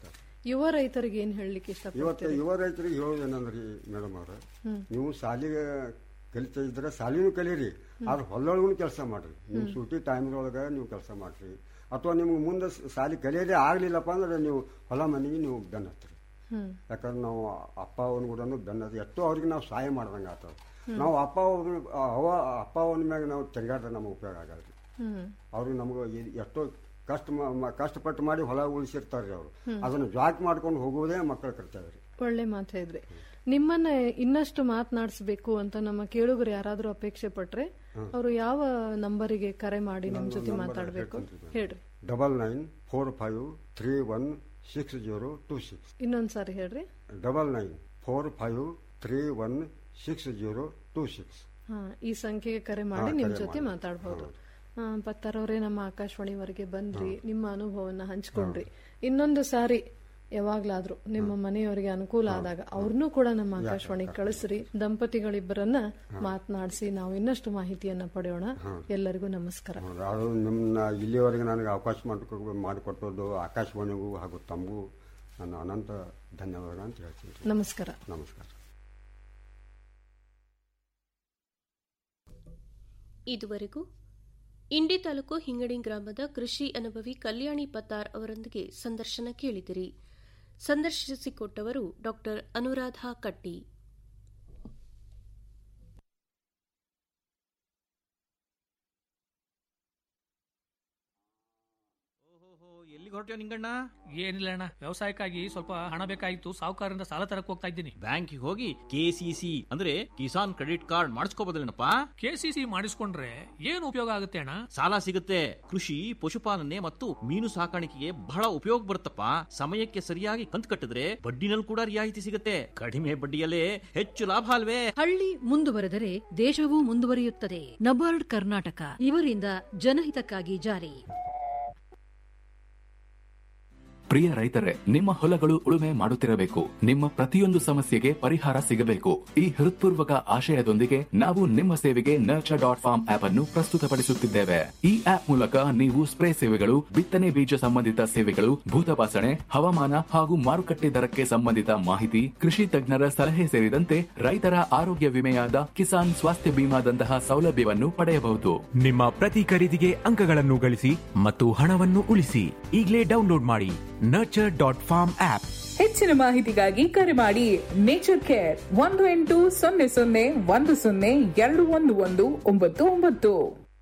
ಯುವ ರೈತರಿಗೆ ಏನ್ ಹೇಳಲಿಕ್ಕೆ ಇವತ್ತು ಇಷ್ಟಪಡ್ತೀರಿ ಯುವ ರೈತರಿಗೆ ಹೇಳೋದೇನಂದ್ರಿ ಮೇಡಮ್ ಅವ್ರ ಹ್ಮ್. ನೀವು ಶಾಲೆಗೆ ಕಲಿತಾ ಇದ್ರೆ ಶಾಲಿನೂ ಕಲೀರಿ ಆದ್ರೆ ಹೊಲೊಳಗೂ ಕೆಲಸ ಮಾಡ್ರಿ ನೀವು ಹ್ಮ್. ಸೂಟಿ ಟೈಮ್ದೊಳಗೆ ನೀವು ಕೆಲಸ ಮಾಡ್ರಿ ಅಥವಾ ನಿಮ್ಗೆ ಮುಂದೆ ಶಾಲೆ ಕಲಿಯೋದೇ ಆಗ್ಲಿಲ್ಲಪ್ಪ ಅಂದ್ರೆ ನೀವು ಹೊಲ ಮನೆಗೆ ನೀವು ಬೆನ್ನ ಹತ್ರಿ ಹ್ಮ್ ಯಾಕಂದ್ರೆ ನಾವು ಅಪ್ಪ ಅವನ ಕೂಡ ಬೆನ್ನ ಹತ್ತಿ ಎಷ್ಟೋ ಅವ್ರಿಗೆ ನಾವು ಸಹಾಯ ಮಾಡ್ದಂಗೆ ಆಗ್ತದೆ ಹ್ಮ್. ನಾವು ಅಪ್ಪ ಅವ್ರ ಅವ ಅಪ್ಪ ಅವನ ಮ್ಯಾಗ ನಾವು ತಿರುಗಾಡ್ರೆ ನಮಗೆ ಉಪಯೋಗ ಆಗಲ್ರಿ ಹ್ಮ್ ಅವ್ರಿಗೆ ನಮ್ಗೆ ಇದ್- ಎಷ್ಟೋ ಕಷ್ಟ ಮ- ಮ- ಕಷ್ಟಪಟ್ಟು ಮಾಡಿ ಹೊಲ ಉಳಿಸಿರ್ತಾರೆ ಅವರು ಹ್ಮ್. ಅದನ್ನು ಜಾಕ್ ಮಾಡ್ಕೊಂಡು ಹೋಗುವುದೇ ಮಕ್ಕಳ ಕರ್ತವ್ಯ ರೀ ಒಳ್ಳೆ ಮಾತು ಇದ್ರಿ ನಿಮ್ಮನ್ನ ಇನ್ನಷ್ಟು ಮಾತನಾಡಿಸ್ಬೇಕು ಅಂತ ನಮ್ಮ ಕೇಳುಗರು ಯಾರಾದ್ರೂ ಅಪೇಕ್ಷೆ ಪಟ್ರೆ ಹ್ಮ್. ಅವರು ಯಾವ ನಂಬರಿಗೆ ಕರೆ ಮಾಡಿ ನಿಮ್ ನನ್ನ ಜೊತೆ ನಂಬರ್ ಮಾತಾಡ್ಬೇಕು ಹೇಳ್ತೀನಿ ಮೇಡಮ್. ಹೇಳ್ರಿ double nine four five three one six zero two six ಇನ್ನೊಂದ್ಸಾರಿ ಹೇಳ್ರಿ double nine four five three one six zero two six ಹಾ ಈ ಸಂಖ್ಯೆಗೆ ಕರೆ ಹಾ, ಮಾಡಿ ನಿಮ್ ಕರೆ ಜೊತೆ ಮಾಡಿ. ಮಾತಾಡಬಹುದು ಪತ್ತಾರವ್ರೆ ನಮ್ಮ ಆಕಾಶವಾಣಿವರೆಗೆ ಬಂದ್ರಿ ನಿಮ್ಮ ಅನುಭವವನ್ನ ಹಂಚ್ಕೊಂಡ್ರಿ ಇನ್ನೊಂದು ಸಾರಿ ಯಾವಾಗ್ಲಾದ್ರೂ ನಿಮ್ಮ ಮನೆಯವರಿಗೆ ಅನುಕೂಲ ಆದಾಗ ಅವ್ರನ್ನೂ ಕೂಡ ನಮ್ಮ ಆಕಾಶವಾಣಿಗೆ ಕಳಿಸ್ರಿ ದಂಪತಿಗಳಿಬ್ಬರನ್ನ ಮಾತನಾಡಿಸಿ ನಾವು ಇನ್ನಷ್ಟು ಮಾಹಿತಿಯನ್ನ ಪಡೆಯೋಣ ಎಲ್ಲರಿಗೂ ನಮಸ್ಕಾರ ಹೌದು, ಅದು ನಿಮ್ಮನ್ನ ಇಲ್ಲಿವರೆಗೆ ನನಗೆ ಅವಕಾಶ ಮಾಡಿಕೊ ಮಾಡಿಕೊಟ್ಟದ್ದು ಆಕಾಶವಾಣಿಗೂ ಹಾಗೂ ತಮಗೂ ನನ್ನ ಅನಂತ ಧನ್ಯವಾದ ಅಂತ ಹೇಳ್ತೀನಿ ನಮಸ್ಕಾರ ನಮಸ್ಕಾರ ಇದುವರೆಗೂ ಇಂಡಿ ತಾಲೂಕು ಹಿಂಗಡಿ ಗ್ರಾಮದ ಕೃಷಿ ಅನುಭವಿ ಕಲ್ಯಾಣಿ ಪತ್ತಾರ್ ಅವರೊಂದಿಗೆ ಸಂದರ್ಶನ ಕೇಳಿದಿರಿ ಸಂದರ್ಶಿಸಿಕೊಟ್ಟವರು ಡಾಕ್ಟರ್ ಅನುರಾಧ ಕಟ್ಟಿ ಎಲ್ಲಿಗೆ ಹೊರಟ್ಯೋ ನಿಂಗಣ್ಣ ಏನಿಲ್ಲ ಅಣ್ಣ ವ್ಯವಸಾಯಕ್ಕಾಗಿ ಸ್ವಲ್ಪ ಹಣ ಬೇಕಾಗಿತ್ತು ಸಾಹುಕಾರರಿಂದ ಸಾಲ ತರಕ್ ಹೋಗ್ತಾ ಇದ್ದೀನಿ ಬ್ಯಾಂಕಿಗೆ ಹೋಗಿ ಕೆಸಿಸಿ ಅಂದ್ರೆ ಕಿಸಾನ್ ಕ್ರೆಡಿಟ್ ಕಾರ್ಡ್ ಮಾಡಿಸ್ಕೋಬೋದಲ್ಲೇನಪ್ಪ ಕೆಸಿಸಿ ಮಾಡಿಸ್ಕೊಂಡ್ರೆ ಏನು ಉಪಯೋಗ ಆಗುತ್ತೆ ಅಣ್ಣ ಸಾಲ ಸಿಗುತ್ತೆ ಕೃಷಿ ಪಶುಪಾಲನೆ ಮತ್ತು ಮೀನು ಸಾಕಾಣಿಕೆಗೆ ಬಹಳ ಉಪಯೋಗ ಬರುತ್ತಪ್ಪ ಸಮಯಕ್ಕೆ ಸರಿಯಾಗಿ ಕಂತು ಕಟ್ಟಿದ್ರೆ ಬಡ್ಡಿನಲ್ಲಿ ಕೂಡ ರಿಯಾಯಿತಿ ಸಿಗುತ್ತೆ ಕಡಿಮೆ ಬಡ್ಡಿಯಲ್ಲೇ ಹೆಚ್ಚು ಲಾಭ ಅಲ್ವೇ ಹಳ್ಳಿ ಮುಂದುವರೆದರೆ ದೇಶವೂ ಮುಂದುವರಿಯುತ್ತದೆ ನಬಾರ್ಡ್ ಕರ್ನಾಟಕ ಇವರಿಂದ ಜನಹಿತಕ್ಕಾಗಿ ಜಾರಿ ಪ್ರಿಯ ರೈತರೇ ನಿಮ್ಮ ಹೊಲಗಳು ಉಳುಮೆ ಮಾಡುತ್ತಿರಬೇಕು ನಿಮ್ಮ ಪ್ರತಿಯೊಂದು ಸಮಸ್ಯೆಗೆ ಪರಿಹಾರ ಸಿಗಬೇಕು ಈ ಹೃತ್ಪೂರ್ವಕ ಆಶಯದೊಂದಿಗೆ ನಾವು ನಿಮ್ಮ ಸೇವೆಗೆ ನರ್ಚರ್ ಡಾಟ್ ಫಾರ್ಮ್ ಆಪ್ ಅನ್ನು ಪ್ರಸ್ತುತಪಡಿಸುತ್ತಿದ್ದೇವೆ ಈ ಆಪ್ ಮೂಲಕ ನೀವು ಸ್ಪ್ರೇ ಸೇವೆಗಳು ಬಿತ್ತನೆ ಬೀಜ ಸಂಬಂಧಿತ ಸೇವೆಗಳು ಭೂತಪಾಸಣೆ ಹವಾಮಾನ ಹಾಗೂ ಮಾರುಕಟ್ಟೆ ದರಕ್ಕೆ ಸಂಬಂಧಿತ ಮಾಹಿತಿ ಕೃಷಿ ತಜ್ಞರ ಸಲಹೆ ಸೇರಿದಂತೆ ರೈತರ ಆರೋಗ್ಯ ವಿಮೆಯಾದ ಕಿಸಾನ್ ಸ್ವಾಸ್ಥ್ಯ ಬಿಮಾದಂತಹ ಸೌಲಭ್ಯವನ್ನು ಪಡೆಯಬಹುದು ನಿಮ್ಮ ಪ್ರತಿ ಖರೀದಿಗೆ ಅಂಕಗಳನ್ನು ಗಳಿಸಿ ಮತ್ತು ಹಣವನ್ನು ಉಳಿಸಿ ಈಗಲೇ ಡೌನ್ಲೋಡ್ ಮಾಡಿ ನರ್ಚರ್ ಡಾಟ್ ಫಾರ್ಮ್ ಆಪ್ ಹೆಚ್ಚಿನ ಮಾಹಿತಿಗಾಗಿ ಕರೆ ಮಾಡಿ ನೇಚರ್ ಕೇರ್ ಒಂದು ಎಂಟು ಸೊನ್ನೆ ಸೊನ್ನೆ ಒಂದು ಸೊನ್ನೆ ಎರಡು ಒಂದು ಒಂದು ಒಂಬತ್ತು ಒಂಬತ್ತು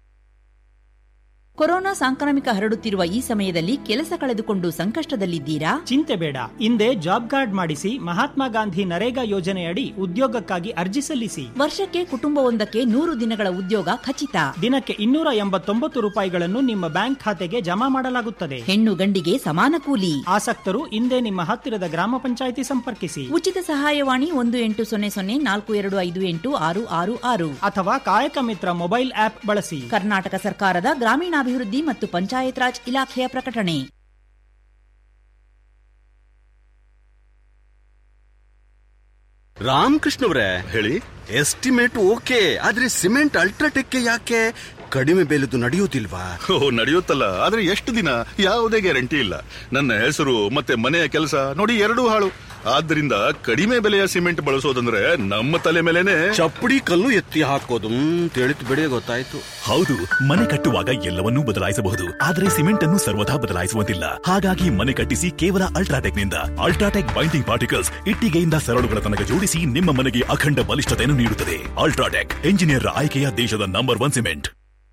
ಕೊರೋನಾ ಸಾಂಕ್ರಾಮಿಕ ಹರಡುತ್ತಿರುವ ಈ ಸಮಯದಲ್ಲಿ ಕೆಲಸ ಕಳೆದುಕೊಂಡು ಸಂಕಷ್ಟದಲ್ಲಿದ್ದೀರಾ ಚಿಂತೆ ಬೇಡ ಹಿಂದೆ ಜಾಬ್ ಕಾರ್ಡ್ ಮಾಡಿಸಿ ಮಹಾತ್ಮ ಗಾಂಧಿ ನರೇಗಾ ಯೋಜನೆಯಡಿ ಉದ್ಯೋಗಕ್ಕಾಗಿ ಅರ್ಜಿ ಸಲ್ಲಿಸಿ ವರ್ಷಕ್ಕೆ ಕುಟುಂಬವೊಂದಕ್ಕೆ ನೂರು ದಿನಗಳ ಉದ್ಯೋಗ ಖಚಿತ ದಿನಕ್ಕೆ ಇನ್ನೂರ ಎಂಬತ್ತೊಂಬತ್ತು ರೂಪಾಯಿಗಳನ್ನು ನಿಮ್ಮ ಬ್ಯಾಂಕ್ ಖಾತೆಗೆ ಜಮಾ ಮಾಡಲಾಗುತ್ತದೆ ಹೆಣ್ಣು ಗಂಡಿಗೆ ಸಮಾನ ಕೂಲಿ ಆಸಕ್ತರು ಹಿಂದೆ ನಿಮ್ಮ ಹತ್ತಿರದ ಗ್ರಾಮ ಪಂಚಾಯಿತಿ ಸಂಪರ್ಕಿಸಿ ಉಚಿತ ಸಹಾಯವಾಣಿ ಒಂದು ಎಂಟು ಸೊನ್ನೆ ಸೊನ್ನೆ ನಾಲ್ಕು ಎರಡು ಐದು ಎಂಟು ಆರು ಆರು ಆರು ಅಥವಾ ಕಾಯಕ ಮಿತ್ರ ಮೊಬೈಲ್ ಆಪ್ ಬಳಸಿ ಕರ್ನಾಟಕ ಸರ್ಕಾರದ ಗ್ರಾಮೀಣಾಭಿವೃದ್ಧಿ ಮತ್ತು ಪಂಚಾಯತ್ ರಾಜ್ ಇಲಾಖೆಯ ಪ್ರಕಟಣೆ ರಾಮಕೃಷ್ಣ ಅವರೇ ಹೇಳಿ ಎಸ್ಟಿಮೇಟ್ ಓಕೆ ಆದ್ರೆ ಸಿಮೆಂಟ್ ಅಲ್ಟ್ರಾಟೆಕ್ ಯಾಕೆ ಕಡಿಮೆ ಬೆಲೆದು ನಡೆಯುವುದಿಲ್ವಾ ಓ ನಡೆಯುತ್ತಲ್ಲ ಆದ್ರೆ ಎಷ್ಟು ದಿನ ಯಾವುದೇ ಗ್ಯಾರಂಟಿ ಇಲ್ಲ ನನ್ನ ಹೆಸರು ಮತ್ತೆ ಮನೆಯ ಕೆಲಸ ನೋಡಿ ಎರಡೂ ಹಾಳು ಆದ್ದರಿಂದ ಕಡಿಮೆ ಬೆಲೆಯ ಸಿಮೆಂಟ್ ಬಳಸೋದಂದ್ರೆ ನಮ್ಮ ತಲೆ ಮೇಲೆನೆ ಚಪ್ಪಡಿ ಕಲ್ಲು ಎತ್ತಿ ಹಾಕೋದು ತಿಳಿತು ಬಿಡಿ ಗೊತ್ತಾಯ್ತು ಹೌದು ಮನೆ ಕಟ್ಟುವಾಗ ಎಲ್ಲವನ್ನೂ ಬದಲಾಯಿಸಬಹುದು ಆದರೆ ಸಿಮೆಂಟ್ ಅನ್ನು ಸರ್ವದಾ ಬದಲಾಯಿಸುವಂತಿಲ್ಲ ಹಾಗಾಗಿ ಮನೆ ಕಟ್ಟಿಸಿ ಕೇವಲ ಅಲ್ಟ್ರಾಟೆಕ್ ನಿಂದ ಅಲ್ಟ್ರಾಟೆಕ್ ಬೈಂಡಿಂಗ್ ಪಾರ್ಟಿಕಲ್ಸ್ ಇಟ್ಟಿಗೆಯಿಂದ ಸರಳುಗಳ ತನಕ ಜೋಡಿಸಿ ನಿಮ್ಮ ಮನೆಗೆ ಅಖಂಡ ಬಲಿಷ್ಠತೆಯನ್ನು ನೀಡುತ್ತದೆ ಅಲ್ಟ್ರಾಟೆಕ್ ಎಂಜಿನಿಯರ್ ಆಯ್ಕೆಯ ದೇಶದ ನಂಬರ್ ಒನ್ ಸಿಮೆಂಟ್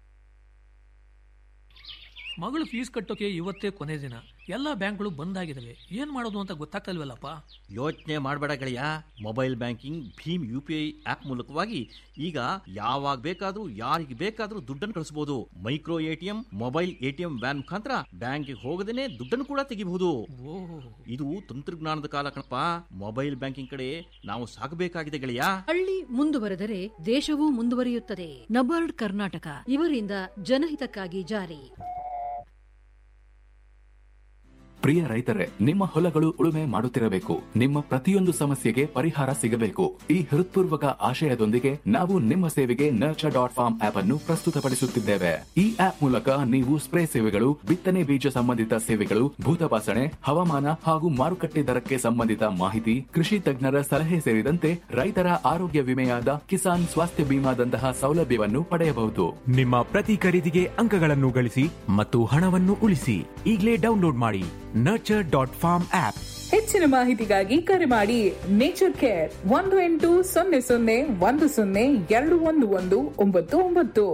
ಮಗಳು ಫೀಸ್ ಕಟ್ಟೋಕೆ ಇವತ್ತೇ ಕೊನೆ ದಿನ ಎಲ್ಲಾ ಬ್ಯಾಂಕ್ಗಳು ಬಂದ್ ಆಗಿದಾವೆ ಏನ್ ಮಾಡೋದು ಅಂತ ಗೊತ್ತಾಗ್ತಲ್ವಲ್ಲಪ್ಪ ಯೋಚನೆ ಮಾಡಬೇಡ ಗೆಳೆಯ ಮೊಬೈಲ್ ಬ್ಯಾಂಕಿಂಗ್ ಭೀಮ್ ಯು ಪಿ ಐ ಆಪ್ ಮೂಲಕವಾಗಿ ಈಗ ಯಾವಾಗ ಬೇಕಾದ್ರೂ ಯಾರಿಗೆ ಬೇಕಾದ್ರೂ ದುಡ್ಡನ್ನು ಕಳಿಸಬಹುದು micro ATM mobile ATM van ಮುಖಾಂತರ ಬ್ಯಾಂಕಿಗೆ ಹೋಗದೇನೆ ದುಡ್ಡನ್ನು ಕೂಡ ತೆಗಿಬಹುದು ಇದು ತಂತ್ರಜ್ಞಾನದ ಕಾಲ ಕಣಪ್ಪ ಮೊಬೈಲ್ ಬ್ಯಾಂಕಿಂಗ್ ಕಡೆ ನಾವು ಸಾಗಬೇಕಾಗಿದೆ ಗೆಳೆಯ ಹಳ್ಳಿ ಮುಂದುವರೆದರೆ ದೇಶವೂ ಮುಂದುವರಿಯುತ್ತದೆ ನಬಾರ್ಡ್ ಕರ್ನಾಟಕ ಇವರಿಂದ ಜನಹಿತಕ್ಕಾಗಿ ಜಾರಿ ಪ್ರಿಯ ರೈತರೇ ನಿಮ್ಮ ಹೊಲಗಳು ಉಳುಮೆ ಮಾಡುತ್ತಿರಬೇಕು ನಿಮ್ಮ ಪ್ರತಿಯೊಂದು ಸಮಸ್ಯೆಗೆ ಪರಿಹಾರ ಸಿಗಬೇಕು ಈ ಹೃತ್ಪೂರ್ವಕ ಆಶಯದೊಂದಿಗೆ ನಾವು ನಿಮ್ಮ ಸೇವೆಗೆ ನರ್ಚರ್ ಡಾಟ್ ಫಾರ್ಮ್ ಆಪ್ ಅನ್ನು ಪ್ರಸ್ತುತಪಡಿಸುತ್ತಿದ್ದೇವೆ ಈ ಆಪ್ ಮೂಲಕ ನೀವು ಸ್ಪ್ರೇ ಸೇವೆಗಳು ಬಿತ್ತನೆ ಬೀಜ ಸಂಬಂಧಿತ ಸೇವೆಗಳು ಭೂತಪಾಸಣೆ ಹವಾಮಾನ ಹಾಗೂ ಮಾರುಕಟ್ಟೆ ದರಕ್ಕೆ ಸಂಬಂಧಿತ ಮಾಹಿತಿ ಕೃಷಿ ತಜ್ಞರ ಸಲಹೆ ಸೇರಿದಂತೆ ರೈತರ ಆರೋಗ್ಯ ವಿಮೆಯಾದ ಕಿಸಾನ್ ಸ್ವಾಸ್ಥ್ಯ ಬಿಮಾದಂತಹ ಸೌಲಭ್ಯವನ್ನು ಪಡೆಯಬಹುದು ನಿಮ್ಮ ಪ್ರತಿ ಖರೀದಿಗೆ ಅಂಕಗಳನ್ನು ಗಳಿಸಿ ಮತ್ತು ಹಣವನ್ನು ಉಳಿಸಿ ಈಗಲೇ ಡೌನ್ಲೋಡ್ ಮಾಡಿ ನರ್ಚರ್ ಡಾಟ್ ಫಾರ್ಮ್ ಆಪ್ ಹೆಚ್ಚಿನ ಮಾಹಿತಿಗಾಗಿ ಕರೆ ಮಾಡಿ ನೇಚರ್ ಕೇರ್ ಒಂದು ಎಂಟು ಸೊನ್ನೆ ಸೊನ್ನೆ ಒಂದು ಸೊನ್ನೆ ಎರಡು ಒಂದು ಒಂದು ಒಂಬತ್ತು ಒಂಬತ್ತು